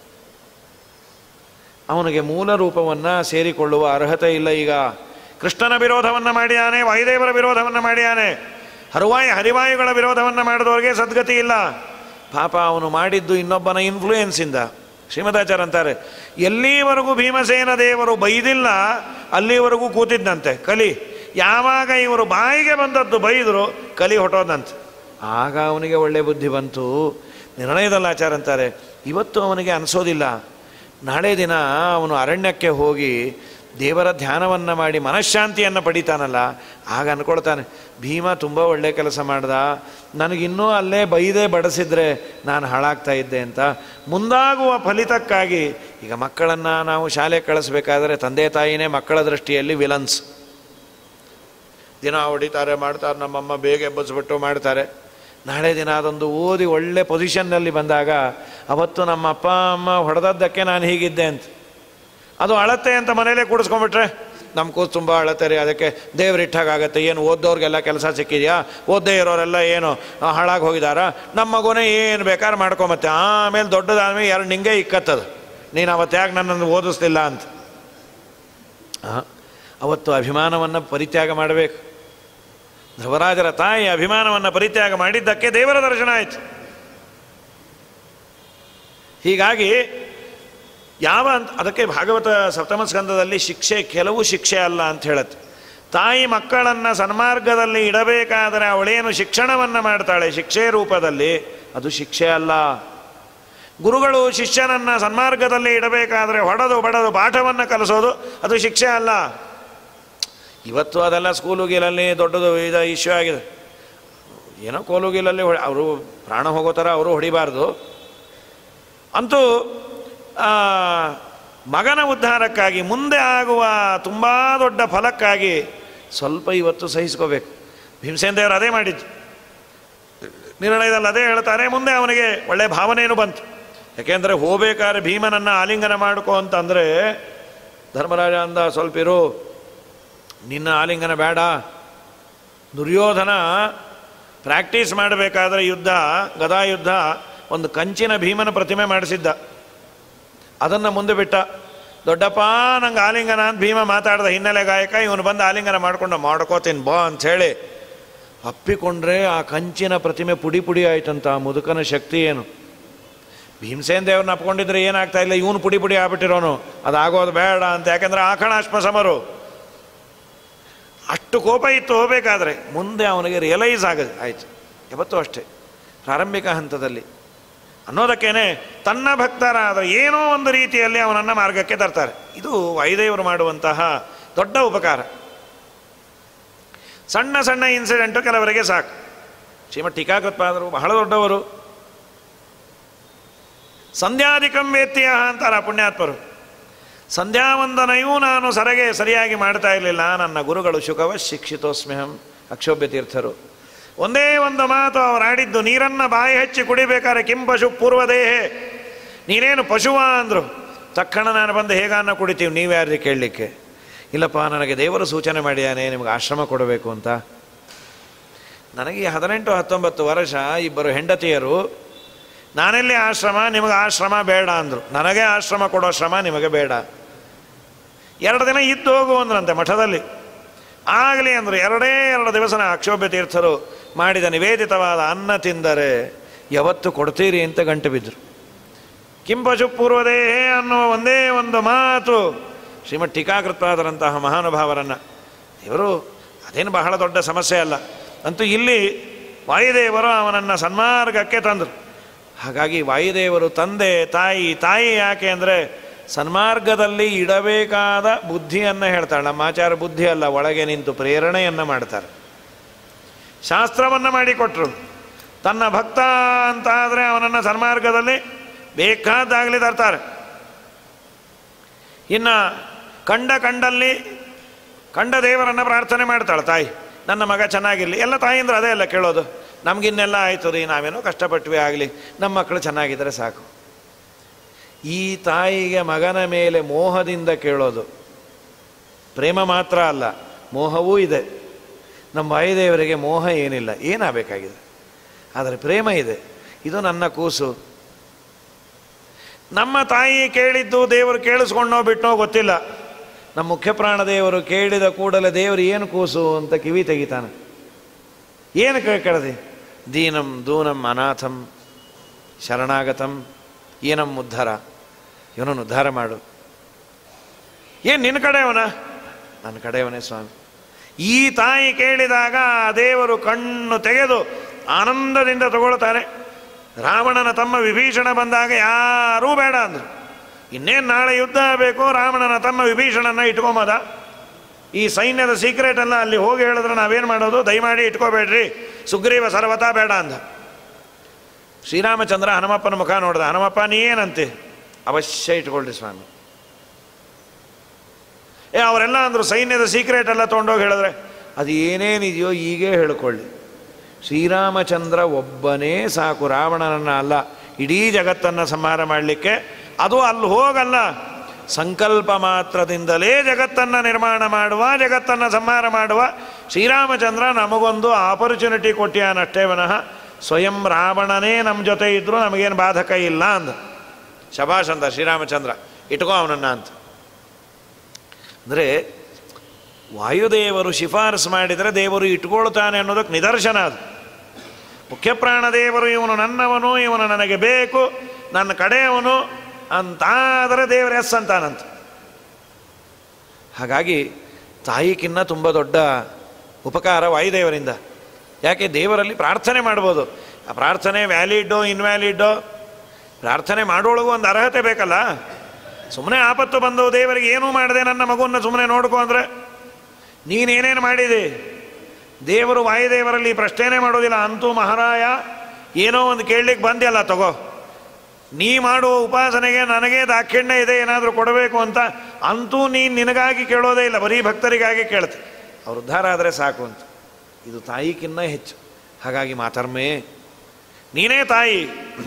ಅವನಿಗೆ ಮೂಲ ರೂಪವನ್ನು ಸೇರಿಕೊಳ್ಳುವ ಅರ್ಹತೆ ಇಲ್ಲ ಈಗ ಕೃಷ್ಣನ ವಿರೋಧವನ್ನು ಮಾಡಿಯಾನೆ ವಾಯುದೇವರ ವಿರೋಧವನ್ನು ಮಾಡಿಯಾನೆ ಹರುವಾಯಿ ಹರಿವಾಯುಗಳ ವಿರೋಧವನ್ನು ಮಾಡಿದವರಿಗೆ ಸದ್ಗತಿ ಇಲ್ಲ ಪಾಪ ಅವನು ಮಾಡಿದ್ದು ಇನ್ನೊಬ್ಬನ ಇನ್ಫ್ಲೂಯೆನ್ಸಿಂದ ಶ್ರೀಮದಾಚಾರ್ಯ ಅಂತಾರೆ ಎಲ್ಲಿವರೆಗೂ ಭೀಮಸೇನ ದೇವರು ಬೈದಿಲ್ಲ ಅಲ್ಲಿವರೆಗೂ ಕೂತಿದ್ದಂತೆ ಕಲಿ ಯಾವಾಗ ಇವರು ಬಾಯಿಗೆ ಬಂದದ್ದು ಬೈದರು ಕಲಿ ಹೊಟ್ಟೋದಂತೆ ಆಗ ಅವನಿಗೆ ಒಳ್ಳೆ ಬುದ್ಧಿ ಬಂತು ನಿರ್ಣಯದಲ್ಲಿ ಆಚಾರ ಅಂತಾರೆ ಇವತ್ತು ಅವನಿಗೆ ಅನಿಸೋದಿಲ್ಲ ನಾಳೆ ದಿನ ಅವನು ಅರಣ್ಯಕ್ಕೆ ಹೋಗಿ ದೇವರ ಧ್ಯಾನವನ್ನು ಮಾಡಿ ಮನಃಶಾಂತಿಯನ್ನು ಪಡಿತಾನಲ್ಲ ಆಗ ಅನ್ಕೊಳ್ತಾನೆ ಭೀಮ ತುಂಬ ಒಳ್ಳೆ ಕೆಲಸ ಮಾಡ್ದ ನನಗಿನ್ನೂ ಅಲ್ಲೇ ಬೈದೇ ಬಡಿಸಿದ್ರೆ ನಾನು ಹಾಳಾಗ್ತಾ ಇದ್ದೆ ಅಂತ ಮುಂದಾಗುವ ಫಲಿತಕ್ಕಾಗಿ ಈಗ ಮಕ್ಕಳನ್ನು ನಾವು ಶಾಲೆ ಕಳಿಸ್ಬೇಕಾದ್ರೆ ತಂದೆ ತಾಯಿನೇ ಮಕ್ಕಳ ದೃಷ್ಟಿಯಲ್ಲಿ ವಿಲನ್ಸ್ ದಿನ ಹೊಡಿತಾರೆ ಮಾಡ್ತಾರೆ ನಮ್ಮಮ್ಮ ಬೇಗ ಎಬ್ಬಸ್ಬಿಟ್ಟು ಮಾಡ್ತಾರೆ ನಾಳೆ ದಿನ ಅದೊಂದು ಓದಿ ಒಳ್ಳೆ ಪೊಸಿಷನ್ನಲ್ಲಿ ಬಂದಾಗ ಅವತ್ತು ನಮ್ಮ ಅಪ್ಪ ಅಮ್ಮ ಹೊಡೆದದ್ದಕ್ಕೆ ನಾನು ಹೀಗಿದ್ದೆ ಅಂತ ಅದು ಅಳತೆ ಅಂತ ಮನೇಲೇ ಕೂಡಿಸ್ಕೊಂಬಿಟ್ರೆ ನಮ್ಮ ಕೂಸು ತುಂಬ ಅಳತೆ ರೀ ಅದಕ್ಕೆ ದೇವ್ರಿಟ್ಟಾಗತ್ತೆ ಏನು ಓದ್ದವ್ರಿಗೆಲ್ಲ ಕೆಲಸ ಸಿಕ್ಕಿದೆಯಾ ಓದ್ದೇ ಇರೋರೆಲ್ಲ ಏನು ಹಾಳಾಗಿ ಹೋಗಿದಾರ ನಮ್ಮ ಮಗುನೇ ಏನು ಬೇಕಾದ್ರೆ ಮಾಡ್ಕೊಂಬತ್ತೆ ಆಮೇಲೆ ದೊಡ್ಡದಾದ್ಮೇಲೆ ಎರಡು ನಿಂಗೆ ಇಕ್ಕತ್ತದು ನೀನು ಅವತ್ತು ಯಾಕೆ ನನ್ನನ್ನು ಓದಿಸ್ಲಿಲ್ಲ ಅಂತ ಆ, ಅವತ್ತು ಅಭಿಮಾನವನ್ನು ಪರಿತ್ಯಾಗ ಮಾಡಬೇಕು ಧ್ರುವರಾಜರ ತಾಯಿ ಅಭಿಮಾನವನ್ನು ಪರಿತ್ಯಾಗ ಮಾಡಿದ್ದಕ್ಕೆ ದೇವರ ದರ್ಶನ ಆಯಿತು ಹೀಗಾಗಿ ಯಾವ ಅಂತ ಅದಕ್ಕೆ ಭಾಗವತ ಸಪ್ತಮ ಸ್ಕಂದದಲ್ಲಿ ಶಿಕ್ಷೆ ಕೆಲವು ಶಿಕ್ಷೆ ಅಲ್ಲ ಅಂತ ಹೇಳುತ್ತೆ ತಾಯಿ ಮಕ್ಕಳನ್ನು ಸನ್ಮಾರ್ಗದಲ್ಲಿ ಇಡಬೇಕಾದರೆ ಅವಳೇನು ಶಿಕ್ಷಣವನ್ನು ಮಾಡ್ತಾಳೆ ಶಿಕ್ಷೆ ರೂಪದಲ್ಲಿ ಅದು ಶಿಕ್ಷೆ ಅಲ್ಲ ಗುರುಗಳು ಶಿಷ್ಯನನ್ನು ಸನ್ಮಾರ್ಗದಲ್ಲಿ ಇಡಬೇಕಾದರೆ ಹೊಡೆದು ಬಡದು ಪಾಠವನ್ನು ಕಲಿಸೋದು ಅದು ಶಿಕ್ಷೆ ಅಲ್ಲ ಇವತ್ತು ಅದೆಲ್ಲ ಸ್ಕೂಲು ಗೀಲಲ್ಲಿ ದೊಡ್ಡದು ಇದು ಇಶ್ಯೂ ಆಗಿದೆ ಏನೋ ಕೋಲು ಗೀಲಲ್ಲಿ ಹೊಡಿ ಅವರು ಪ್ರಾಣ ಹೋಗೋ ಥರ ಅವರು ಹೊಡಿಬಾರ್ದು ಅಂತೂ ಆ, ಮಗನ ಉದ್ಧಾರಕ್ಕಾಗಿ ಮುಂದೆ ಆಗುವ ತುಂಬ ದೊಡ್ಡ ಫಲಕ್ಕಾಗಿ ಸ್ವಲ್ಪ ಇವತ್ತು ಸಹಿಸ್ಕೋಬೇಕು ಭೀಮಸೇನ ದೇವರು ಅದೇ ಮಾಡಿದ್ದು ನಿರ್ಣಯದಲ್ಲಿ ಅದೇ ಹೇಳ್ತಾರೆ ಮುಂದೆ ಅವನಿಗೆ ಒಳ್ಳೆ ಭಾವನೆಯೂ ಬಂತು ಯಾಕೆಂದರೆ ಹೋಗ್ಬೇಕಾದ್ರೆ ಭೀಮನನ್ನು ಆಲಿಂಗನ ಮಾಡ್ಕೋ ಅಂತಂದರೆ ಧರ್ಮರಾಜ ಅಂದ ಸ್ವಲ್ಪ ಇರು ನಿನ್ನ ಆಲಿಂಗನ ಬೇಡ ದುರ್ಯೋಧನ ಪ್ರಾಕ್ಟೀಸ್ ಮಾಡಬೇಕಾದ್ರೆ ಯುದ್ಧ ಗದಾ ಯುದ್ಧ ಒಂದು ಕಂಚಿನ ಭೀಮನ ಪ್ರತಿಮೆ ಮಾಡಿಸಿದ್ದ ಅದನ್ನು ಮುಂದೆ ಬಿಟ್ಟ ದೊಡ್ಡಪ್ಪ ನಂಗೆ ಆಲಿಂಗನ ಅಂತ ಭೀಮ ಮಾತಾಡ್ದ ಹಿನ್ನೆಲೆ ಗಾಯಕ ಇವನು ಬಂದು ಆಲಿಂಗನ ಮಾಡ್ಕೊಂಡು ಮಾಡ್ಕೋತೀನಿ ಬಾ ಅಂಥೇಳಿ ಅಪ್ಪಿಕೊಂಡ್ರೆ ಆ ಕಂಚಿನ ಪ್ರತಿಮೆ ಪುಡಿ ಪುಡಿ ಆಯ್ತಂತ ಆ ಮುದುಕನ ಶಕ್ತಿ ಏನು ಭೀಮಸೇನ್ ದೇವ್ರನ್ನ ಅಪ್ಕೊಂಡಿದ್ರೆ ಏನಾಗ್ತಾ ಇಲ್ಲ ಇವನು ಪುಡಿ ಪುಡಿ ಆಗ್ಬಿಟ್ಟಿರೋನು ಅದಾಗೋದು ಬೇಡ ಅಂತ ಯಾಕೆಂದ್ರೆ ಆಕಣಾಶ್ಮ ಸಮರು ಅಷ್ಟು ಕೋಪ ಇತ್ತು ಹೋಗಬೇಕಾದ್ರೆ ಮುಂದೆ ಅವನಿಗೆ ರಿಯಲೈಸ್ ಆಗದು ಆಯ್ತು ಯಾವತ್ತೂ ಅಷ್ಟೇ ಪ್ರಾರಂಭಿಕ ಹಂತದಲ್ಲಿ ಅನ್ನೋದಕ್ಕೇನೆ ತನ್ನ ಭಕ್ತರಾದ ಏನೋ ಒಂದು ರೀತಿಯಲ್ಲಿ ಅವನನ್ನು ಮಾರ್ಗಕ್ಕೆ ತರ್ತಾರೆ ಇದು ವಾಯುದೇವರು ಮಾಡುವಂತಹ ದೊಡ್ಡ ಉಪಕಾರ ಸಣ್ಣ ಸಣ್ಣ ಇನ್ಸಿಡೆಂಟು ಕೆಲವರಿಗೆ ಸಾಕು ಶ್ರೀಮಠ್ ಟೀಕಾಕೃತ್ಪಾದರು ಬಹಳ ದೊಡ್ಡವರು ಸಂಧ್ಯಾಧಿಕಂ ವೇತ್ಯ ಅಂತಾರ ಪುಣ್ಯಾತ್ಮರು ಸಂಧ್ಯಾವಂದನೆಯೂ ನಾನು ಸರಗೆ ಸರಿಯಾಗಿ ಮಾಡ್ತಾ ಇರಲಿಲ್ಲ ನನ್ನ ಗುರುಗಳು ಶುಕವ ಶಿಕ್ಷಿತೋಸ್ಮ್ಯಹಂ ಅಕ್ಷೋಭ್ಯ ತೀರ್ಥರು ಒಂದೇ ಒಂದು ಮಾತು ಅವ್ರು ಆಡಿದ್ದು ನೀರನ್ನು ಬಾಯಿ ಹಚ್ಚಿ ಕುಡಿಬೇಕಾದ್ರೆ ಕೆಂ ಪಶು ಪೂರ್ವದೇಹೆ ನೀನೇನು ಪಶುವ ಅಂದರು ತಕ್ಷಣ ನಾನು ಬಂದು ಹೇಗನ್ನ ಕುಡಿತೀವಿ ನೀವ್ಯಾರಿಗೆ ಕೇಳಲಿಕ್ಕೆ ಇಲ್ಲಪ್ಪ ನನಗೆ ದೇವರು ಸೂಚನೆ ಮಾಡಿದ್ದಾನೆ ನಿಮಗೆ ಆಶ್ರಮ ಕೊಡಬೇಕು ಅಂತ ನನಗೆ ಈ ಹದಿನೆಂಟು ಹತ್ತೊಂಬತ್ತು ವರ್ಷ ಇಬ್ಬರು ಹೆಂಡತಿಯರು ನಾನೆಲ್ಲಿ ಆಶ್ರಮ ನಿಮಗೆ ಆಶ್ರಮ ಬೇಡ ಅಂದರು ನನಗೆ ಆಶ್ರಮ ಕೊಡೋ ಶ್ರಮ ನಿಮಗೆ ಬೇಡ ಎರಡು ದಿನ ಇದ್ದು ಹೋಗು ಅಂದ್ರಂತೆ ಮಠದಲ್ಲಿ ಆಗಲಿ ಅಂದರು ಎರಡೇ ಎರಡು ದಿವಸನ ಅಕ್ಷೋಭ್ಯ ತೀರ್ಥರು ಮಾಡಿದ ನಿವೇದಿತವಾದ ಅನ್ನ ತಿಂದರೆ ಯಾವತ್ತು ಕೊಡ್ತೀರಿ ಅಂತ ಗಂಟು ಬಿದ್ದರು ಕಿಂಪಶು ಪೂರ್ವದೇಹೇ ಅನ್ನುವ ಒಂದೇ ಒಂದು ಮಾತು ಶ್ರೀಮಠ್ ಟೀಕಾಕೃತವಾದರಂತಹ ಮಹಾನುಭಾವರನ್ನು ಇವರು ಅದೇನು ಬಹಳ ದೊಡ್ಡ ಸಮಸ್ಯೆ ಅಲ್ಲ ಅಂತೂ ಇಲ್ಲಿ ವಾಯುದೇವರು ಅವನನ್ನು ಸನ್ಮಾರ್ಗಕ್ಕೆ ತಂದರು ಹಾಗಾಗಿ ವಾಯುದೇವರು ತಂದೆ ತಾಯಿ ತಾಯಿ ಯಾಕೆ ಅಂದರೆ ಸನ್ಮಾರ್ಗದಲ್ಲಿ ಇಡಬೇಕಾದ ಬುದ್ಧಿಯನ್ನು ಹೇಳ್ತಾಳೆ ನಮ್ಮ ಆಚಾರ ಬುದ್ಧಿ ಅಲ್ಲ ಒಳಗೆ ನಿಂತು ಪ್ರೇರಣೆಯನ್ನು ಮಾಡ್ತಾರೆ ಶಾಸ್ತ್ರವನ್ನು ಮಾಡಿಕೊಟ್ರು ತನ್ನ ಭಕ್ತ ಅಂತ ಆದರೆ ಅವನನ್ನು ಸನ್ಮಾರ್ಗದಲ್ಲಿ ಬೇಕಾದಾಗಲಿ ತರ್ತಾರೆ ಇನ್ನು ಕಂಡ ಕಂಡಲ್ಲಿ ಕಂಡ ದೇವರನ್ನು ಪ್ರಾರ್ಥನೆ ಮಾಡ್ತಾಳೆ ತಾಯಿ ನನ್ನ ಮಗ ಚೆನ್ನಾಗಿರಲಿ ಎಲ್ಲ ತಾಯಿಂದ್ರೆ ಅದೇ ಅಲ್ಲ ಕೇಳೋದು ನಮಗಿನ್ನೆಲ್ಲ ಆಯಿತು ರೀ ನಾವೇನೋ ಕಷ್ಟಪಟ್ವಿ ಆಗಲಿ ನಮ್ಮ ಮಕ್ಕಳು ಚೆನ್ನಾಗಿದ್ದರೆ ಸಾಕು ಈ ತಾಯಿಗೆ ಮಗನ ಮೇಲೆ ಮೋಹದಿಂದ ಕೇಳೋದು ಪ್ರೇಮ ಮಾತ್ರ ಅಲ್ಲ ಮೋಹವೂ ಇದೆ ನಮ್ಮ ವಾಯುದೇವರಿಗೆ ಮೋಹ ಏನಿಲ್ಲ ಏನಾಗಬೇಕಾಗಿದೆ ಆದರೆ ಪ್ರೇಮ ಇದೆ ಇದು ನನ್ನ ಕೂಸು ನಮ್ಮ ತಾಯಿ ಕೇಳಿದ್ದು ದೇವರು ಕೇಳಿಸ್ಕೊಂಡೋ ಬಿಟ್ಟೋ ಗೊತ್ತಿಲ್ಲ ನಮ್ಮ ಮುಖ್ಯ ಪ್ರಾಣದೇವರು ಕೇಳಿದ ಕೂಡಲೇ ದೇವರು ಏನು ಕೂಸು ಅಂತ ಕಿವಿ ತೆಗಿತಾನೆ ಏನು ಕೇಳ್ಕಳದೆ ದೀನಂ ದೂನಂ ಅನಾಥಂ ಶರಣಾಗತಂ ಏನಂ ಉದ್ಧಾರ ಇವನನ್ನು ಉದ್ಧಾರ ಮಾಡು ಏನು ನಿನ್ನ ಕಡೆಯವನ ನನ್ನ ಕಡೆಯವನೇ ಸ್ವಾಮಿ ಈ ತಾಯಿ ಕೇಳಿದಾಗ ಆ ದೇವರು ಕಣ್ಣು ತೆಗೆದು ಆನಂದದಿಂದ ತಗೊಳ್ತಾರೆ ರಾವಣನ ತಮ್ಮ ವಿಭೀಷಣ ಬಂದಾಗ ಯಾರೂ ಬೇಡ ಅಂದರು ಇನ್ನೇನು ನಾಳೆ ಯುದ್ಧ ಬೇಕು ರಾವಣನ ತಮ್ಮ ವಿಭೀಷಣನ ಇಟ್ಕೊಂಬೋದ ಈ ಸೈನ್ಯದ ಸೀಕ್ರೆಟ್ ಎಲ್ಲ ಅಲ್ಲಿ ಹೋಗಿ ಹೇಳಿದ್ರೆ ನಾವೇನು ಮಾಡೋದು ದಯಮಾಡಿ ಇಟ್ಕೋಬೇಡ್ರಿ ಸುಗ್ರೀವ ಸರ್ವತಾ ಬೇಡ ಅಂದ ಶ್ರೀರಾಮಚಂದ್ರ ಹನುಮಪ್ಪನ ಮುಖ ನೋಡ್ದ ಹನುಮಪ್ಪ ನೀ ಏನಂತೆ ಅವಶ್ಯ ಇಟ್ಕೊಳ್ರಿ ಸ್ವಾಮಿ ಏ ಅವರೆಲ್ಲ ಅಂದರು ಸೈನ್ಯದ ಸೀಕ್ರೆಟ್ ಎಲ್ಲ ತೊಗೊಂಡೋಗಿ ಹೇಳಿದ್ರೆ ಅದು ಏನೇನಿದೆಯೋ ಈಗೇ ಹೇಳ್ಕೊಳ್ಳಿ ಶ್ರೀರಾಮಚಂದ್ರ ಒಬ್ಬನೇ ಸಾಕು ರಾವಣನನ್ನು ಅಲ್ಲ ಇಡೀ ಜಗತ್ತನ್ನು ಸಂಹಾರ ಮಾಡಲಿಕ್ಕೆ ಅದು ಅಲ್ಲಿ ಹೋಗಲ್ಲ ಸಂಕಲ್ಪ ಮಾತ್ರದಿಂದಲೇ ಜಗತ್ತನ್ನು ನಿರ್ಮಾಣ ಮಾಡುವ ಜಗತ್ತನ್ನು ಸಂಹಾರ ಮಾಡುವ ಶ್ರೀರಾಮಚಂದ್ರ ನಮಗೊಂದು ಆಪರ್ಚುನಿಟಿ ಕೊಟ್ಟಿಯಾನಷ್ಟೇ ವಿನಃ ಸ್ವಯಂ ರಾವಣನೇ ನಮ್ಮ ಜೊತೆ ಇದ್ದರೂ ನಮಗೇನು ಬಾಧಕ ಇಲ್ಲ ಅಂದ ಶಭಾಷ್ ಅಂದ ಶ್ರೀರಾಮಚಂದ್ರ ಇಟ್ಕೋ ಅವನನ್ನು ಅಂತ ಅಂದರೆ ವಾಯುದೇವರು ಶಿಫಾರಸು ಮಾಡಿದರೆ ದೇವರು ಇಟ್ಕೊಳ್ತಾನೆ ಅನ್ನೋದಕ್ಕೆ ನಿದರ್ಶನ ಅದು ಮುಖ್ಯಪ್ರಾಣದೇವರು ಇವನು ನನ್ನವನು ಇವನು ನನಗೆ ಬೇಕು ನನ್ನ ಕಡೆಯವನು ಅಂತಾದರೆ ದೇವರು ಎಸ್ ಅಂತಾನಂತ ಹಾಗಾಗಿ ತಾಯಿಗಿನ್ನ ತುಂಬ ದೊಡ್ಡ ಉಪಕಾರ ವಾಯುದೇವರಿಂದ ಯಾಕೆ ದೇವರಲ್ಲಿ ಪ್ರಾರ್ಥನೆ ಮಾಡ್ಬೋದು ಆ ಪ್ರಾರ್ಥನೆ ವ್ಯಾಲಿಡ್ಡೋ ಇನ್ವ್ಯಾಲಿಡ್ಡೋ ಪ್ರಾರ್ಥನೆ ಮಾಡೋಳಗೂ ಒಂದು ಅರ್ಹತೆ ಬೇಕಲ್ಲ ಸುಮ್ಮನೆ ಆಪತ್ತು ಬಂದು ದೇವರಿಗೆ ಏನೂ ಮಾಡದೆ ನನ್ನ ಮಗುವನ್ನು ಸುಮ್ಮನೆ ನೋಡ್ಕೊ ಅಂದರೆ ನೀನೇನೇನು ಮಾಡಿದೆ ದೇವರು ವಾಯುದೇವರಲ್ಲಿ ಪ್ರಶ್ನೆನೇ ಮಾಡೋದಿಲ್ಲ ಅಂತೂ ಮಹಾರಾಯ ಏನೋ ಒಂದು ಕೇಳಲಿಕ್ಕೆ ಬಂದ್ಯಲ್ಲ ತಗೋ ನೀ ಮಾಡುವ ಉಪಾಸನೆಗೆ ನನಗೆ ದಾಕ್ಷಿಣ್ಯ ಇದೆ ಏನಾದರೂ ಕೊಡಬೇಕು ಅಂತ ಅಂತೂ ನೀನು ನಿನಗಾಗಿ ಕೇಳೋದೇ ಇಲ್ಲ ಬರೀ ಭಕ್ತರಿಗಾಗಿ ಕೇಳ್ತೆ ಅವ್ರು ಉದ್ಧಾರ ಆದರೆ ಸಾಕು ಅಂತ ಇದು ತಾಯಿಗಿನ್ನ ಹೆಚ್ಚು ಹಾಗಾಗಿ ಮಾತರ್ಮೇ ನೀನೇ ತಾಯಿ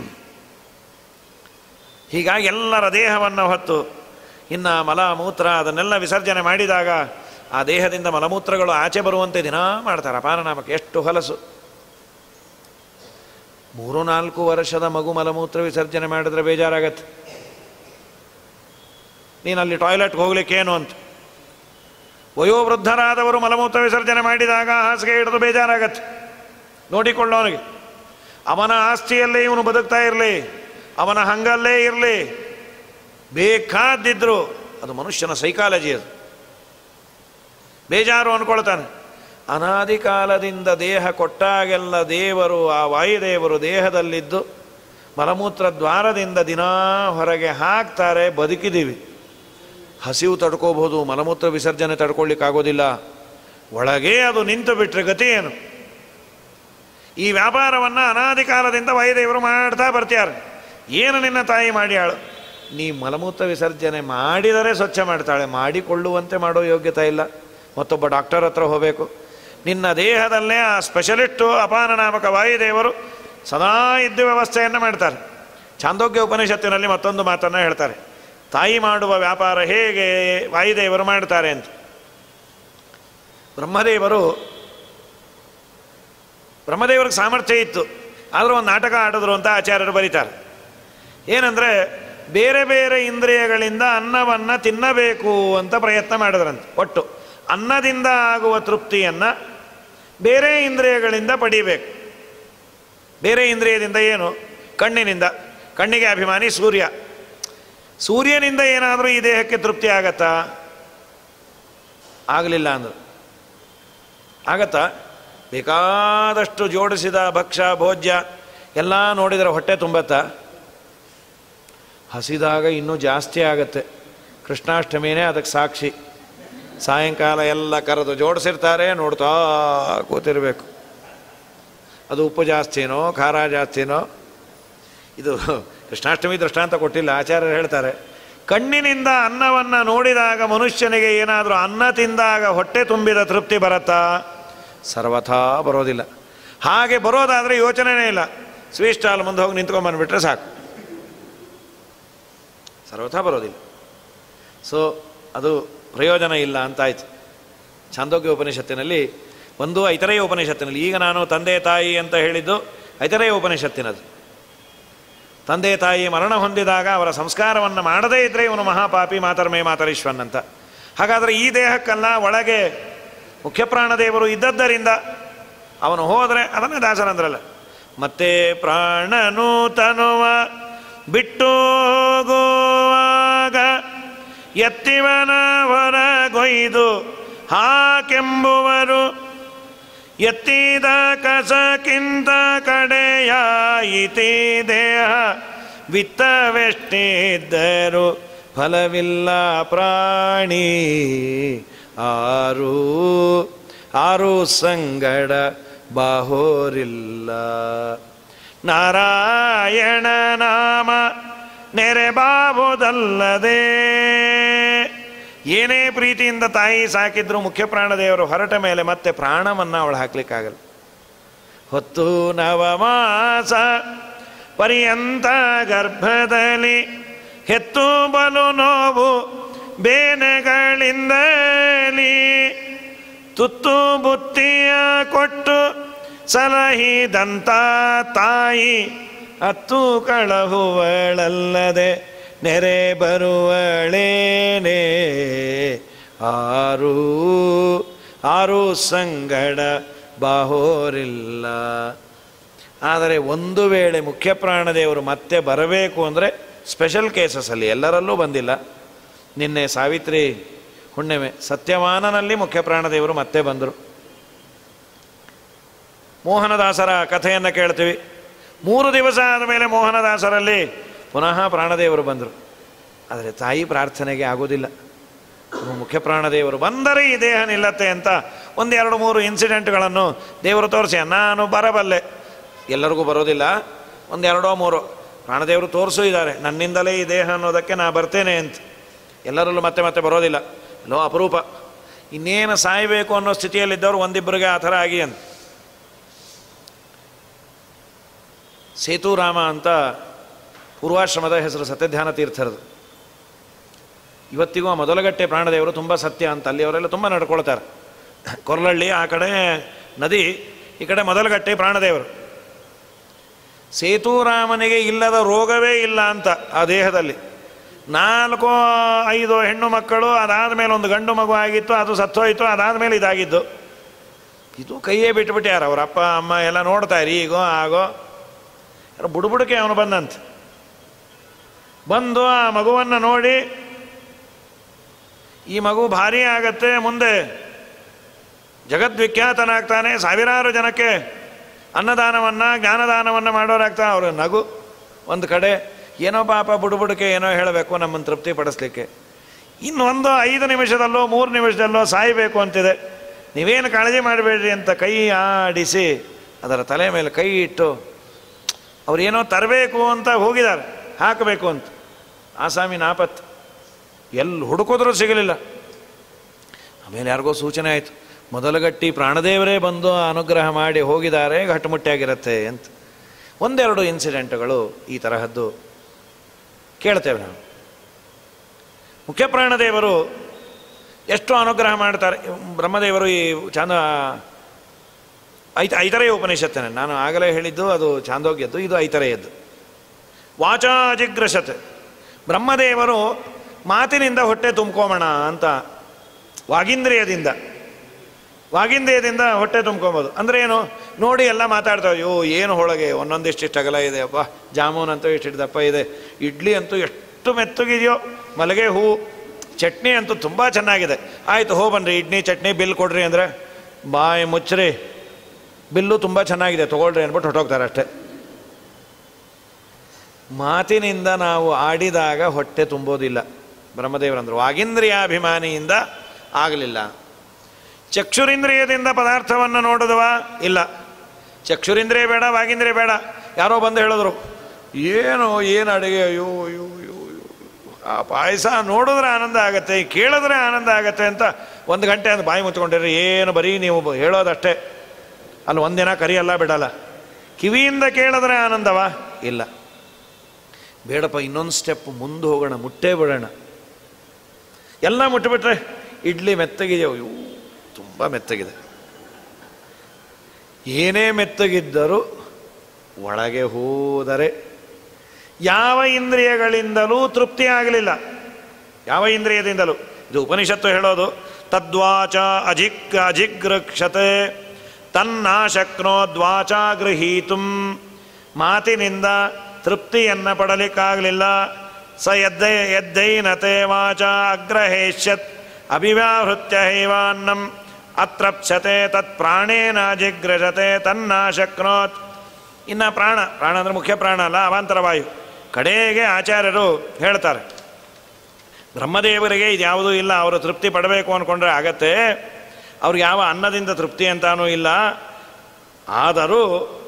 ಹೀಗಾಗಿ ಎಲ್ಲರ ದೇಹವನ್ನು ಹೊತ್ತು ಇನ್ನು ಮಲ ಮೂತ್ರ ಅದನ್ನೆಲ್ಲ ವಿಸರ್ಜನೆ ಮಾಡಿದಾಗ ಆ ದೇಹದಿಂದ ಮಲಮೂತ್ರಗಳು ಆಚೆ ಬರುವಂತೆ ದಿನ ಮಾಡ್ತಾರೆ ಅಪಾರನಾಮಕ್ಕೆ ಎಷ್ಟು ಹೊಲಸು ಮೂರು ನಾಲ್ಕು ವರ್ಷದ ಮಗು ಮಲಮೂತ್ರ ವಿಸರ್ಜನೆ ಮಾಡಿದ್ರೆ ಬೇಜಾರಾಗತ್ತೆ ನೀನು ಅಲ್ಲಿ ಟಾಯ್ಲೆಟ್ಗೆ ಹೋಗ್ಲಿಕ್ಕೇನು ಅಂತ ವಯೋವೃದ್ಧರಾದವರು ಮಲಮೂತ್ರ ವಿಸರ್ಜನೆ ಮಾಡಿದಾಗ ಹಾಸಿಗೆ ಹಿಡಿದು ಬೇಜಾರಾಗತ್ತೆ ನೋಡಿಕೊಳ್ಳೋನಿಗೆ ಅವನ ಆಸ್ತಿಯಲ್ಲೇ ಇವನು ಬದುಕ್ತಾ ಇರಲಿ ಅವನ ಹಂಗಲ್ಲೇ ಇರಲಿ ಬೇಕಾದಿದ್ರು ಅದು ಮನುಷ್ಯನ ಸೈಕಾಲಜಿ ಅದು ಬೇಜಾರು ಅಂದ್ಕೊಳ್ತಾನೆ ಅನಾದಿ ಕಾಲದಿಂದ ದೇಹ ಕೊಟ್ಟಾಗೆಲ್ಲ ದೇವರು ಆ ವಾಯುದೇವರು ದೇಹದಲ್ಲಿದ್ದು ಮಲಮೂತ್ರ ದ್ವಾರದಿಂದ ದಿನಾ ಹೊರಗೆ ಹಾಕ್ತಾರೆ ಬದುಕಿದ್ದೀವಿ ಹಸಿವು ತಡ್ಕೋಬಹುದು ಮಲಮೂತ್ರ ವಿಸರ್ಜನೆ ತಡ್ಕೊಳ್ಳಿಕ್ಕಾಗೋದಿಲ್ಲ ಒಳಗೆ ಅದು ನಿಂತು ಬಿಟ್ಟರೆ ಗತಿ ಏನು ಈ ವ್ಯಾಪಾರವನ್ನು ಅನಾದಿ ಕಾಲದಿಂದ ವಾಯುದೇವರು ಮಾಡ್ತಾ ಬರ್ತ್ಯಾರೆ ಏನು ನಿನ್ನ ತಾಯಿ ಮಾಡ್ಯಾಳು ನೀ ಮಲಮೂತ್ರ ವಿಸರ್ಜನೆ ಮಾಡಿದರೆ ಸ್ವಚ್ಛ ಮಾಡ್ತಾಳೆ ಮಾಡಿಕೊಳ್ಳುವಂತೆ ಮಾಡೋ ಯೋಗ್ಯತೆ ಇಲ್ಲ ಮತ್ತೊಬ್ಬ ಡಾಕ್ಟರ್ ಹತ್ರ ಹೋಗಬೇಕು ನಿನ್ನ ದೇಹದಲ್ಲೇ ಆ ಸ್ಪೆಷಲಿಸ್ಟು ಅಪಾನ ನಾಮಕ ವಾಯುದೇವರು ಸದಾ ಇದ್ದು ವ್ಯವಸ್ಥೆಯನ್ನು ಮಾಡ್ತಾರೆ ಚಾಂದೋಗ್ಯ ಉಪನಿಷತ್ತಿನಲ್ಲಿ ಮತ್ತೊಂದು ಮಾತನ್ನು ಹೇಳ್ತಾರೆ ತಾಯಿ ಮಾಡುವ ವ್ಯಾಪಾರ ಹೇಗೆ ವಾಯುದೇವರು ಮಾಡ್ತಾರೆ ಅಂತ ಬ್ರಹ್ಮದೇವರು ಬ್ರಹ್ಮದೇವ್ರಿಗೆ ಸಾಮರ್ಥ್ಯ ಇತ್ತು ಆದರೂ ಒಂದು ನಾಟಕ ಆಡಿದ್ರು ಅಂತ ಆಚಾರ್ಯರು ಬರೀತಾರೆ ಏನಂದರೆ ಬೇರೆ ಬೇರೆ ಇಂದ್ರಿಯಗಳಿಂದ ಅನ್ನವನ್ನು ತಿನ್ನಬೇಕು ಅಂತ ಪ್ರಯತ್ನ ಮಾಡಿದ್ರಂತೆ ಒಟ್ಟು ಅನ್ನದಿಂದ ಆಗುವ ತೃಪ್ತಿಯನ್ನು ಬೇರೆ ಇಂದ್ರಿಯಗಳಿಂದ ಪಡಿಬೇಕು ಬೇರೆ ಇಂದ್ರಿಯದಿಂದ ಏನು ಕಣ್ಣಿನಿಂದ ಕಣ್ಣಿಗೆ ಅಭಿಮಾನಿ ಸೂರ್ಯ ಸೂರ್ಯನಿಂದ ಏನಾದರೂ ಈ ದೇಹಕ್ಕೆ ತೃಪ್ತಿ ಆಗತ್ತಾ ಆಗಲಿಲ್ಲ ಅಂದರು ಆಗತ್ತಾ ಬೇಕಾದಷ್ಟು ಜೋಡಿಸಿದ ಭಕ್ಷ್ಯ ಭೋಜ್ಯ ಎಲ್ಲ ನೋಡಿದರೆ ಹೊಟ್ಟೆ ತುಂಬತ್ತಾ ಹಸಿದಾಗ ಇನ್ನೂ ಜಾಸ್ತಿ ಆಗತ್ತೆ ಕೃಷ್ಣಾಷ್ಟಮಿನೇ ಅದಕ್ಕೆ ಸಾಕ್ಷಿ ಸಾಯಂಕಾಲ ಎಲ್ಲ ಕರೆದು ಜೋಡಿಸಿರ್ತಾರೆ ನೋಡ್ತಾ ಕೂತಿರ್ಬೇಕು ಅದು ಉಪ್ಪು ಜಾಸ್ತಿನೋ ಖಾರ ಜಾಸ್ತಿನೋ ಇದು ಕೃಷ್ಣಾಷ್ಟಮಿ ದೃಷ್ಟಾಂತ ಕೊಟ್ಟಿಲ್ಲ ಆಚಾರ್ಯರು ಹೇಳ್ತಾರೆ ಕಣ್ಣಿನಿಂದ ಅನ್ನವನ್ನು ನೋಡಿದಾಗ ಮನುಷ್ಯನಿಗೆ ಏನಾದರೂ ಅನ್ನ ತಿಂದಾಗ ಹೊಟ್ಟೆ ತುಂಬಿದ ತೃಪ್ತಿ ಬರತ್ತಾ ಸರ್ವಥಾ ಬರೋದಿಲ್ಲ ಹಾಗೆ ಬರೋದಾದರೆ ಯೋಚನೆನೇ ಇಲ್ಲ ಸ್ವೀಟ್ ಸ್ಟಾಲ್ ಮುಂದೆ ಹೋಗಿ ನಿಂತ್ಕೊಂಡ್ಬಂದ್ಬಿಟ್ರೆ ಸಾಕು ಸರ್ವಥಾ ಬರೋದಿಲ್ಲ ಸೊ ಅದು ಪ್ರಯೋಜನ ಇಲ್ಲ ಅಂತಾಯ್ತು ಛಾಂದೋಗ್ಯ ಉಪನಿಷತ್ತಿನಲ್ಲಿ ಒಂದು ಐತರೆಯ ಉಪನಿಷತ್ತಿನಲ್ಲಿ ಈಗ ನಾನು ತಂದೆ ತಾಯಿ ಅಂತ ಹೇಳಿದ್ದು ಐತರೆಯ ಉಪನಿಷತ್ತಿನದು ತಂದೆ ತಾಯಿ ಮರಣ ಹೊಂದಿದಾಗ ಅವರ ಸಂಸ್ಕಾರವನ್ನು ಮಾಡದೇ ಇದ್ದರೆ ಇವನು ಮಹಾಪಾಪಿ ಮಾತರ್ಮೇ ಮಾತರೀಶ್ವನ್ ಅಂತ ಹಾಗಾದರೆ ಈ ದೇಹಕ್ಕಲ್ಲ ಒಳಗೆ ಮುಖ್ಯಪ್ರಾಣದೇವರು ಇದ್ದದ್ದರಿಂದ ಅವನು ಹೋದರೆ ಅದನ್ನೇ ದಾಸರಂದ್ರಲ್ಲ ಮತ್ತೆ ಪ್ರಾಣನು ತನುವ ಬಿಟ್ಟು ಹೋಗುವಾಗ ಎತ್ತಿವನ ಹೊರಗೊಯ್ದು ಹಾಕೆಂಬುವರು ಎತ್ತಿದ ಕಸಕ್ಕಿಂತ ಕಡೆಯಾಯಿತಿ ದೇಹ ವಿತ್ತವೆಷ್ಟಿದ್ದರು ಫಲವಿಲ್ಲ ಪ್ರಾಣಿ ಆರು ಆರು ಸಂಗಡ ಬಾಹೋರಿಲ್ಲ ನಾರಾಯಣ ನಾಮ ನೆರೆಬಾವುದಲ್ಲದೆ ಏನೇ ಪ್ರೀತಿಯಿಂದ ತಾಯಿ ಸಾಕಿದ್ರು ಮುಖ್ಯ ಪ್ರಾಣದೇವರು ಹೊರಟ ಮೇಲೆ ಮತ್ತೆ ಪ್ರಾಣವನ್ನು ಅವಳು ಹಾಕ್ಲಿಕ್ಕಾಗಲ್ಲ ಹೊತ್ತು ನವಮಾಸ ಪರ್ಯಂತ ಗರ್ಭದಲ್ಲಿ ಹೆತ್ತು ಬಲು ನೋವು ಬೇನೆಗಳಿಂದಲಿ ತುತ್ತು ಬುತ್ತಿಯ ಕೊಟ್ಟು ಸಲಹಿದಂತ ತಾಯಿ ಹತ್ತು ಕಳಹುವಳಲ್ಲದೆ ನೆರೆ ಬರುವಳೇನೆ ಆರು ಆರು ಸಂಗಡ ಬಾಹೋರಿಲ್ಲ ಆದರೆ ಒಂದು ವೇಳೆ ಮುಖ್ಯ ಪ್ರಾಣದೇವರು ಮತ್ತೆ ಬರಬೇಕು ಅಂದರೆ ಸ್ಪೆಷಲ್ ಕೇಸಸಲ್ಲಿ ಎಲ್ಲರಲ್ಲೂ ಬಂದಿಲ್ಲ ನಿನ್ನೆ ಸಾವಿತ್ರಿ ಹುಣ್ಣಿಮೆ ಸತ್ಯವಾನನಲ್ಲಿ ಮುಖ್ಯ ಪ್ರಾಣದೇವರು ಮತ್ತೆ ಬಂದರು ಮೋಹನದಾಸರ ಕಥೆಯನ್ನು ಕೇಳ್ತೀವಿ ಮೂರು ದಿವಸ ಆದಮೇಲೆ ಮೋಹನದಾಸರಲ್ಲಿ ಪುನಃ ಪ್ರಾಣದೇವರು ಬಂದರು ಆದರೆ ತಾಯಿ ಪ್ರಾರ್ಥನೆಗೆ ಆಗೋದಿಲ್ಲ ಮುಖ್ಯ ಪ್ರಾಣದೇವರು ಬಂದರೆ ಈ ದೇಹ ನಿಲ್ಲತ್ತೆ ಅಂತ ಒಂದೆರಡು ಮೂರು ಇನ್ಸಿಡೆಂಟ್ಗಳನ್ನು ದೇವರು ತೋರಿಸಿ ನಾನು ಬರಬಲ್ಲೆ ಎಲ್ಲರಿಗೂ ಬರೋದಿಲ್ಲ ಒಂದೆರಡೋ ಮೂರು ಪ್ರಾಣದೇವರು ತೋರಿಸೂ ಇದ್ದಾರೆ ನನ್ನಿಂದಲೇ ಈ ದೇಹ ಅನ್ನೋದಕ್ಕೆ ನಾ ಬರ್ತೇನೆ ಅಂತ ಎಲ್ಲರಲ್ಲೂ ಮತ್ತೆ ಮತ್ತೆ ಬರೋದಿಲ್ಲ ಎಲ್ಲೋ ಅಪರೂಪ ಇನ್ನೇನು ಸಾಯಬೇಕು ಅನ್ನೋ ಸ್ಥಿತಿಯಲ್ಲಿದ್ದವರು ಒಂದಿಬ್ಬರಿಗೆ ಆ ಥರ ಆಗಿ ಅಂತ ಸೇತುರಾಮ ಅಂತ ಪೂರ್ವಾಶ್ರಮದ ಹೆಸರು ಸತ್ಯಧ್ಯಾನ ತೀರ್ಥರದು ಇವತ್ತಿಗೂ ಆ ಮೊದಲಗಟ್ಟೆ ಪ್ರಾಣದೇವರು ತುಂಬ ಸತ್ಯ ಅಂತ ಅಲ್ಲಿ ಅವರೆಲ್ಲ ತುಂಬ ನಡ್ಕೊಳ್ತಾರೆ ಕೊರಲಳ್ಳಿ ಆ ಕಡೆ ನದಿ ಈ ಕಡೆ ಮೊದಲಗಟ್ಟೆ ಪ್ರಾಣದೇವರು ಸೇತುರಾಮನಿಗೆ ಇಲ್ಲದ ರೋಗವೇ ಇಲ್ಲ ಅಂತ ಆ ದೇಹದಲ್ಲಿ ನಾಲ್ಕು ಐದು ಹೆಣ್ಣು ಮಕ್ಕಳು ಅದಾದ ಮೇಲೆ ಒಂದು ಗಂಡು ಮಗು ಆಗಿತ್ತು ಅದು ಸತ್ತೋಯ್ತು ಅದಾದ ಮೇಲೆ ಇದಾಗಿದ್ದು ಇದು ಕೈಯೇ ಬಿಟ್ಬಿಟ್ಟ್ಯಾರ ಅವ್ರ ಅಪ್ಪ ಅಮ್ಮ ಎಲ್ಲ ನೋಡ್ತಾರೆ ಈಗೋ ಆಗೋ ಬುಡುಬುಡಕೆ ಅವನು ಬಂದಂತೆ ಬಂದು ಆ ಮಗುವನ್ನು ನೋಡಿ ಈ ಮಗು ಭಾರಿ ಆಗತ್ತೆ ಮುಂದೆ ಜಗದ್ವಿಖ್ಯಾತನಾಗ್ತಾನೆ ಸಾವಿರಾರು ಜನಕ್ಕೆ ಅನ್ನದಾನವನ್ನು ಜ್ಞಾನದಾನವನ್ನು ಮಾಡೋರಾಗ್ತಾ ಅವರು ನಗು ಒಂದು ಕಡೆ ಏನೋ ಪಾಪ ಬುಡುಬುಡಕೆ ಏನೋ ಹೇಳಬೇಕು ನಮ್ಮನ್ನು ತೃಪ್ತಿ ಪಡಿಸ್ಲಿಕ್ಕೆ ಇನ್ನೊಂದು ಐದು ನಿಮಿಷದಲ್ಲೋ ಮೂರು ನಿಮಿಷದಲ್ಲೋ ಸಾಯಬೇಕು ಅಂತಿದೆ ನೀವೇನು ಕಾಳಜಿ ಮಾಡಬೇಡ್ರಿ ಅಂತ ಕೈ ಆಡಿಸಿ ಅದರ ತಲೆ ಮೇಲೆ ಕೈ ಇಟ್ಟು ಅವ್ರೇನೋ ತರಬೇಕು ಅಂತ ಹೋಗಿದ್ದಾರೆ ಹಾಕಬೇಕು ಅಂತ ಆಸಾಮಿ ನಾಪತ್ ಎಲ್ಲಿ ಹುಡುಕಿದ್ರೂ ಸಿಗಲಿಲ್ಲ ಆಮೇಲೆ ಯಾರಿಗೋ ಸೂಚನೆ ಆಯಿತು ಮೊದಲಗಟ್ಟಿ ಪ್ರಾಣದೇವರೇ ಬಂದು ಅನುಗ್ರಹ ಮಾಡಿ ಹೋಗಿದ್ದಾರೆ ಗಟ್ಟುಮುಟ್ಟಿಯಾಗಿರುತ್ತೆ ಅಂತ ಒಂದೆರಡು ಇನ್ಸಿಡೆಂಟ್ಗಳು ಈ ತರಹದ್ದು ಕೇಳ್ತೇವೆ ನಾವು ಮುಖ್ಯ ಪ್ರಾಣದೇವರು ಎಷ್ಟು ಅನುಗ್ರಹ ಮಾಡ್ತಾರೆ ಬ್ರಹ್ಮದೇವರು ಈ ಚಾಂದ ಐತ ಐತರೆಯ ಉಪನಿಷತ್ತನೆ ನಾನು ಆಗಲೇ ಹೇಳಿದ್ದು ಅದು ಚಾಂದೋಗ್ಯದ್ದು ಇದು ಐತರೆಯದ್ದು ವಾಚಾಜಿಗ್ರಶತ್ ಬ್ರಹ್ಮದೇವರು ಮಾತಿನಿಂದ ಹೊಟ್ಟೆ ತುಂಬ್ಕೋಮಣ ಅಂತ ವಾಗೀಂದ್ರಿಯದಿಂದ ವಾಗೀಂದ್ರಿಯದಿಂದ ಹೊಟ್ಟೆ ತುಂಬ್ಕೊಬೋದು ಅಂದರೆ ಏನು ನೋಡಿ ಎಲ್ಲ ಮಾತಾಡ್ತಾವೆ ಅಯ್ಯೋ ಏನು ಹೊಳಗೆ ಒಂದೊಂದಿಷ್ಟು ಅಗಲ ಇದೆ ಅಪ್ಪ ಜಾಮೂನ್ ಅಂತೂ ಇಷ್ಟಿಟ್ಟು ದಪ್ಪ ಇದೆ ಇಡ್ಲಿ ಅಂತೂ ಎಷ್ಟು ಮೆತ್ತಗಿದೆಯೋ ಮಲಗೆ ಹೂ ಚಟ್ನಿ ಅಂತೂ ತುಂಬ ಚೆನ್ನಾಗಿದೆ ಆಯಿತು ಹೋ ಬನ್ನಿರಿ ಇಡ್ಲಿ ಚಟ್ನಿ ಬಿಲ್ ಕೊಡ್ರಿ ಅಂದರೆ ಬಾಯಿ ಮುಚ್ಚ್ರಿ ಬಿಲ್ಲು ತುಂಬ ಚೆನ್ನಾಗಿದೆ ತೊಗೊಳ್ರಿ ಅಂದ್ಬಿಟ್ಟು ಹೊಟ್ಟೋಗ್ತಾರೆ ಅಷ್ಟೇ ಮಾತಿನಿಂದ ನಾವು ಆಡಿದಾಗ ಹೊಟ್ಟೆ ತುಂಬೋದಿಲ್ಲ ಬ್ರಹ್ಮದೇವರಂದರು ವಾಗೀಂದ್ರಿಯಾಭಿಮಾನಿಯಿಂದ ಆಗಲಿಲ್ಲ ಚಕ್ಷುರಿಂದ್ರಿಯದಿಂದ ಪದಾರ್ಥವನ್ನು ನೋಡಿದವ ಇಲ್ಲ ಚಕ್ಷುರಿಂದ್ರಿಯ ಬೇಡ ವಾಗೀಂದ್ರಿಯ ಬೇಡ ಯಾರೋ ಬಂದು ಹೇಳಿದ್ರು ಏನು ಏನು ಅಡುಗೆ ಅಯ್ಯೋ ಅಯ್ಯೋ ಅಯ್ಯೋ ಅಯ್ಯೋ ಆ ಪಾಯಸ ನೋಡಿದ್ರೆ ಆನಂದ ಆಗತ್ತೆ ಕೇಳಿದ್ರೆ ಆನಂದ ಆಗತ್ತೆ ಅಂತ ಒಂದು ಗಂಟೆ ಅಂತ ಬಾಯಿ ಮುಚ್ಕೊಂಡಿರ್ರಿ ಏನು ಬರೀ ನೀವು ಹೇಳೋದಷ್ಟೇ ಅಲ್ಲಿ ಒಂದಿನ ಕರಿಯಲ್ಲ ಬಿಡಲ್ಲ ಕಿವಿಯಿಂದ ಕೇಳಿದ್ರೆ ಆನಂದವ ಇಲ್ಲ ಬೇಡಪ್ಪ ಇನ್ನೊಂದು ಸ್ಟೆಪ್ ಮುಂದೆ ಹೋಗೋಣ ಮುಟ್ಟೇ ಬಿಡೋಣ ಎಲ್ಲ ಮುಟ್ಟಿಬಿಟ್ರೆ ಇಡ್ಲಿ ಮೆತ್ತಗಿದೆಯೋ ಇವು ತುಂಬ ಮೆತ್ತಗಿದೆ ಏನೇ ಮೆತ್ತಗಿದ್ದರೂ ಒಳಗೆ ಹೋದರೆ ಯಾವ ಇಂದ್ರಿಯಗಳಿಂದಲೂ ತೃಪ್ತಿ ಆಗಲಿಲ್ಲ ಯಾವ ಇಂದ್ರಿಯದಿಂದಲೂ ಇದು ಉಪನಿಷತ್ತು ಹೇಳೋದು ತದ್ವಾಚ ಅಜಿಗ್ ಅಜಿಗೃಕ್ಷತೆ ತನ್ನಾಶಕ್ನೋದ್ವಾಚ ಗೃಹೀತು ಮಾತಿನಿಂದ ತೃಪ್ತಿಯನ್ನು ಪಡಲಿಕ್ಕಾಗಲಿಲ್ಲ ಸ ಎದ್ದ ಎದ್ದೈನತೆ ವಾಚ ಅಗ್ರಹೇಷ್ಯತ್ ಅಭಿವ್ಯಾಹೃತ್ಯ ಹೈವಾನ್ನಂ ಅತ್ರಪ್ಸತೆ ತತ್ ಪ್ರಾಣೇನ ಜಿಗ್ರಜತೆ ತನ್ನಾಶಕ್ನೋತ್ ಇನ್ನು ಪ್ರಾಣ ಪ್ರಾಣ ಅಂದರೆ ಮುಖ್ಯ ಪ್ರಾಣ ಅಲ್ಲ ಅವಾಂತರವಾಯು ಕಡೆಗೆ ಆಚಾರ್ಯರು ಹೇಳ್ತಾರೆ ಬ್ರಹ್ಮದೇವರಿಗೆ ಇದು ಯಾವುದೂ ಇಲ್ಲ ಅವರು ತೃಪ್ತಿ ಪಡಬೇಕು ಅಂದ್ಕೊಂಡ್ರೆ ಆಗತ್ತೆ ಅವ್ರಿಗೆ ಯಾವ ಅನ್ನದಿಂದ ತೃಪ್ತಿ ಅಂತಾನೂ ಇಲ್ಲ ಆದರೂ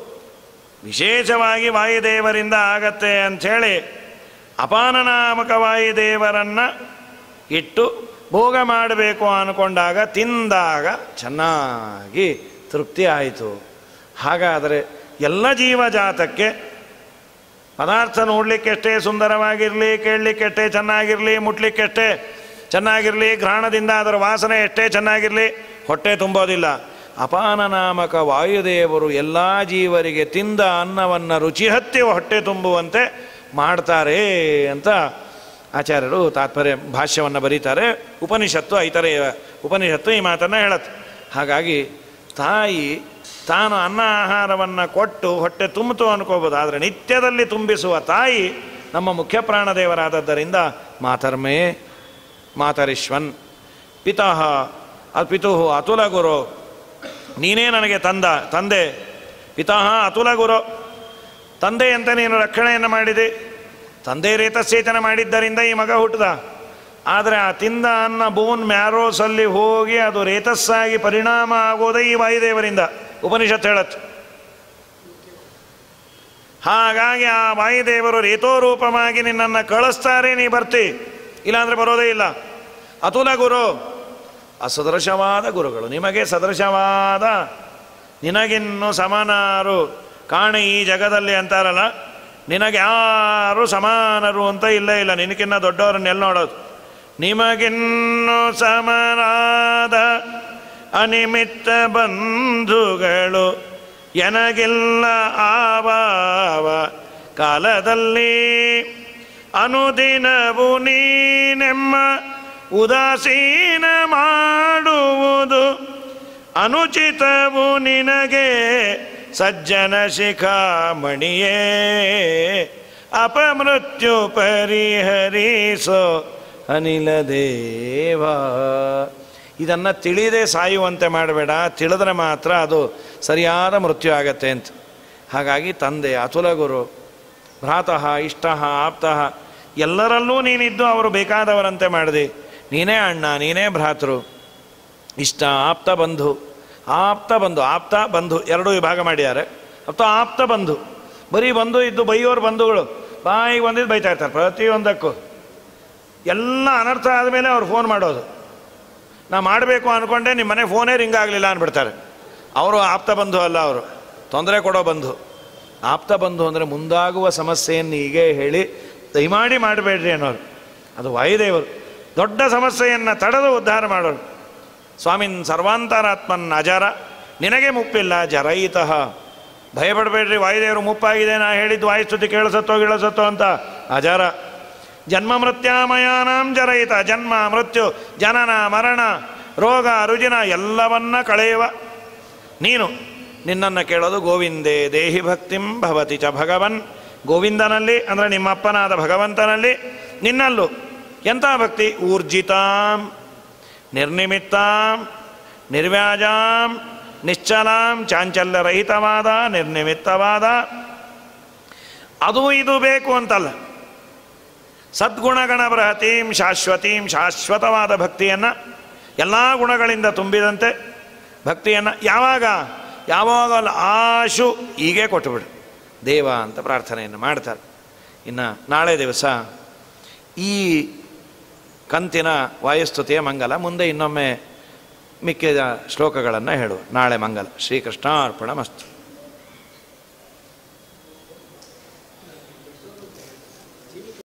ವಿಶೇಷವಾಗಿ ವಾಯುದೇವರಿಂದ ಆಗತ್ತೆ ಅಂಥೇಳಿ ಅಪಾನನಾಮಕ ವಾಯುದೇವರನ್ನು ಇಟ್ಟು ಭೋಗ ಮಾಡಬೇಕು ಅಂದ್ಕೊಂಡಾಗ ತಿಂದಾಗ ಚೆನ್ನಾಗಿ ತೃಪ್ತಿ ಆಯಿತು ಹಾಗಾದರೆ ಎಲ್ಲ ಜೀವಜಾತಕ್ಕೆ ಪದಾರ್ಥ ನೋಡಲಿಕ್ಕೆಷ್ಟೇ ಸುಂದರವಾಗಿರಲಿ ಕೇಳಲಿಕ್ಕೆಷ್ಟೇ ಚೆನ್ನಾಗಿರಲಿ ಮುಟ್ಲಿಕ್ಕೆಷ್ಟೇ ಚೆನ್ನಾಗಿರಲಿ ಘ್ರಾಣದಿಂದ ಅದರ ವಾಸನೆ ಎಷ್ಟೇ ಚೆನ್ನಾಗಿರಲಿ ಹೊಟ್ಟೆ ತುಂಬೋದಿಲ್ಲ ಅಪಾನನಾಮಕ ವಾಯುದೇವರು ಎಲ್ಲ ಜೀವರಿಗೆ ತಿಂದ ಅನ್ನವನ್ನು ರುಚಿ ಹತ್ತಿ ಹೊಟ್ಟೆ ತುಂಬುವಂತೆ ಮಾಡ್ತಾರೆ ಅಂತ ಆಚಾರ್ಯರು ತಾತ್ಪರ್ಯ ಭಾಷ್ಯವನ್ನು ಬರೀತಾರೆ ಉಪನಿಷತ್ತು ಐತರೆ ಉಪನಿಷತ್ತು ಈ ಮಾತನ್ನು ಹೇಳತ್ತೆ ಹಾಗಾಗಿ ತಾಯಿ ತಾನು ಅನ್ನ ಆಹಾರವನ್ನು ಕೊಟ್ಟು ಹೊಟ್ಟೆ ತುಂಬಿತು ಅನ್ಕೋಬೋದು ಆದರೆ ನಿತ್ಯದಲ್ಲಿ ತುಂಬಿಸುವ ತಾಯಿ ನಮ್ಮ ಮುಖ್ಯ ಪ್ರಾಣದೇವರಾದದ್ದರಿಂದ ಮಾತರ್ಮೇ ಮಾತರಿಶ್ವನ್ ಪಿತಃ ಅದು ಪಿತು ಅತುಲ ಗುರು ನೀನೇ ನನಗೆ ತಂದ ತಂದೆ ಪಿತಃ ಅತುಲ ಗುರು ತಂದೆ ಅಂತ ನೀನು ರಕ್ಷಣೆಯನ್ನು ಮಾಡಿದೆ ತಂದೆ ರೇತಸ್ಸೇತನ ಮಾಡಿದ್ದರಿಂದ ಈ ಮಗ ಹುಟ್ಟದ ಆದರೆ ಆ ತಿಂದ ಅನ್ನ ಬೋನ್ ಮ್ಯಾರೋಸಲ್ಲಿ ಹೋಗಿ ಅದು ರೇತಸ್ಸಾಗಿ ಪರಿಣಾಮ ಆಗೋದೇ ಈ ವಾಯುದೇವರಿಂದ ಉಪನಿಷತ್ ಹೇಳತ್ತು ಹಾಗಾಗಿ ಆ ವಾಯುದೇವರು ರೇತೋರೂಪವಾಗಿ ನಿನ್ನನ್ನು ಕಳಿಸ್ತಾರೆ ನೀ ಬರ್ತಿ ಇಲ್ಲಾಂದ್ರೆ ಬರೋದೇ ಇಲ್ಲ ಅತುಲ ಗುರು ಅಸದೃಶವಾದ ಗುರುಗಳು ನಿಮಗೆ ಸದೃಶವಾದ ನಿನಗಿನ್ನು ಸಮಾನರು ಕಾಣಿ ಈ ಜಗದಲ್ಲಿ ಅಂತಾರಲ್ಲ ನಿನಗೆ ಯಾರು ಸಮಾನರು ಅಂತ ಇಲ್ಲ ಇಲ್ಲ ನಿನಗಿನ್ನ ದೊಡ್ಡವರನ್ನೆಲ್ಲ ನೋಡೋದು ನಿಮಗಿನ್ನು ಸಮನಾದ ಅನಿಮಿತ್ತ ಬಂಧುಗಳು ಎನಗಿಲ್ಲ ಆವಾವ ಕಾಲದಲ್ಲಿ ಅನುದಿನವು ನೀನೆಮ್ಮ ಉದಾಸೀನ ಮಾಡುವುದು ಅನುಚಿತವು ನಿನಗೆ ಸಜ್ಜನ ಶಿಖಾಮಣಿಯೇ ಅಪಮೃತ್ಯು ಪರಿಹರಿಸೋ ಅನಿಲ ದೇವ ಇದನ್ನು ತಿಳಿದೇ ಸಾಯುವಂತೆ ಮಾಡಬೇಡ ತಿಳಿದ್ರೆ ಮಾತ್ರ ಅದು ಸರಿಯಾದ ಮೃತ್ಯು ಆಗತ್ತೆ ಅಂತ ಹಾಗಾಗಿ ತಂದೆ ಅತುಲ ಗುರು ಭ್ರಾತಃ ಇಷ್ಟ ಆಪ್ತಃ ಎಲ್ಲರಲ್ಲೂ ನೀನಿದ್ದು ಅವರು ಬೇಕಾದವರಂತೆ ಮಾಡಿದೆ ನೀನೇ ಅಣ್ಣ ನೀನೇ ಭ್ರಾತೃ ಇಷ್ಟ ಆಪ್ತ ಬಂಧು ಆಪ್ತ ಬಂಧು ಆಪ್ತ ಬಂಧು ಎರಡೂ ವಿಭಾಗ ಮಾಡಿದ್ದಾರೆ ಅಥವಾ ಆಪ್ತ ಬಂಧು ಬರೀ ಬಂಧು ಇದ್ದು ಬೈಯೋರು ಬಂಧುಗಳು ಬಾಯಿಗೆ ಬಂದಿದ್ದು ಬೈತಾ ಇರ್ತಾರೆ ಪ್ರತಿಯೊಂದಕ್ಕೂ ಎಲ್ಲ ಅನರ್ಥ ಆದಮೇಲೆ ಅವ್ರು ಫೋನ್ ಮಾಡೋದು ನಾ ಮಾಡಬೇಕು ಅಂದ್ಕೊಂಡೆ ನಿಮ್ಮ ಮನೆ ಫೋನೇ ರಿಂಗ್ ಆಗಲಿಲ್ಲ ಅಂದ್ಬಿಡ್ತಾರೆ ಅವರು ಆಪ್ತ ಬಂಧು ಅಲ್ಲ ಅವರು ತೊಂದರೆ ಕೊಡೋ ಬಂಧು ಆಪ್ತ ಬಂಧು ಅಂದರೆ ಮುಂದಾಗುವ ಸಮಸ್ಯೆಯನ್ನು ಹೀಗೆ ಹೇಳಿ ದಯಮಾಡಿ ಮಾಡಬೇಡ್ರಿ ಅನ್ನೋರು ಅದು ವಾಯುದೇವರು ದೊಡ್ಡ ಸಮಸ್ಯೆಯನ್ನು ತಡೆದು ಉದ್ಧಾರ ಮಾಡೋರು ಸ್ವಾಮಿನ್ ಸರ್ವಾಂತರಾತ್ಮನ್ ಅಜರ ನಿನಗೆ ಮುಪ್ಪಿಲ್ಲ ಜರಯಿತಃ ಭಯಪಡಬೇಡ್ರಿ ವಾಯುದೇವರು ಮುಪ್ಪಾಗಿದೆ ನಾ ಹೇಳಿದ್ದು ವಾಯುಸ್ತುತಿ ಕೇಳಿಸತ್ತೋ ಗಿಳಿಸತ್ತೋ ಅಂತ ಅಜರ ಜನ್ಮ ಮೃತ್ಯಾಮಯಾನಾಂ ಜರಯಿತ ಜನ್ಮ ಮೃತ್ಯು ಜನನ ಮರಣ ರೋಗ ರುಜಿನ ಎಲ್ಲವನ್ನ ಕಳೆಯುವ ನೀನು ನಿನ್ನನ್ನು ಕೇಳೋದು ಗೋವಿಂದೇ ದೇಹಿ ಭಕ್ತಿಂ ಭವತಿ ಚ ಭಗವನ್ ಗೋವಿಂದನಲ್ಲಿ ಅಂದರೆ ನಿಮ್ಮಪ್ಪನಾದ ಭಗವಂತನಲ್ಲಿ ನಿನ್ನಲ್ಲೂ ಎಂಥ ಭಕ್ತಿ ಊರ್ಜಿತಾಂ ನಿರ್ನಿಮಿತ್ತಾಂ ನಿರ್ವ್ಯಾಜಾಂ ನಿಶ್ಚಲಾಂ ಚಾಂಚಲ್ಯರಹಿತವಾದ ನಿರ್ನಿಮಿತ್ತವಾದ ಅದು ಇದು ಬೇಕು ಅಂತಲ್ಲ ಸದ್ಗುಣಗಣ ಬೃಹತೀಂ ಶಾಶ್ವತೀಂ ಶಾಶ್ವತವಾದ ಭಕ್ತಿಯನ್ನು ಎಲ್ಲ ಗುಣಗಳಿಂದ ತುಂಬಿದಂತೆ ಭಕ್ತಿಯನ್ನು ಯಾವಾಗ ಯಾವಾಗಲೂ ಆಶು ಹೀಗೆ ಕೊಟ್ಟುಬಿಡು ದೇವ ಅಂತ ಪ್ರಾರ್ಥನೆಯನ್ನು ಮಾಡ್ತಾರೆ ಇನ್ನು ನಾಳೆ ದಿವಸ ಈ ಕಂತಿನ ವಾಯುಸ್ತುತಿಯ ಮಂಗಲ ಮುಂದೆ ಇನ್ನೊಮ್ಮೆ ಮಿಕ್ಕಿದ ಶ್ಲೋಕಗಳನ್ನು ಹೇಳು ನಾಳೆ ಮಂಗಲ ಶ್ರೀಕೃಷ್ಣಾರ್ಪಣ ಮಸ್ತು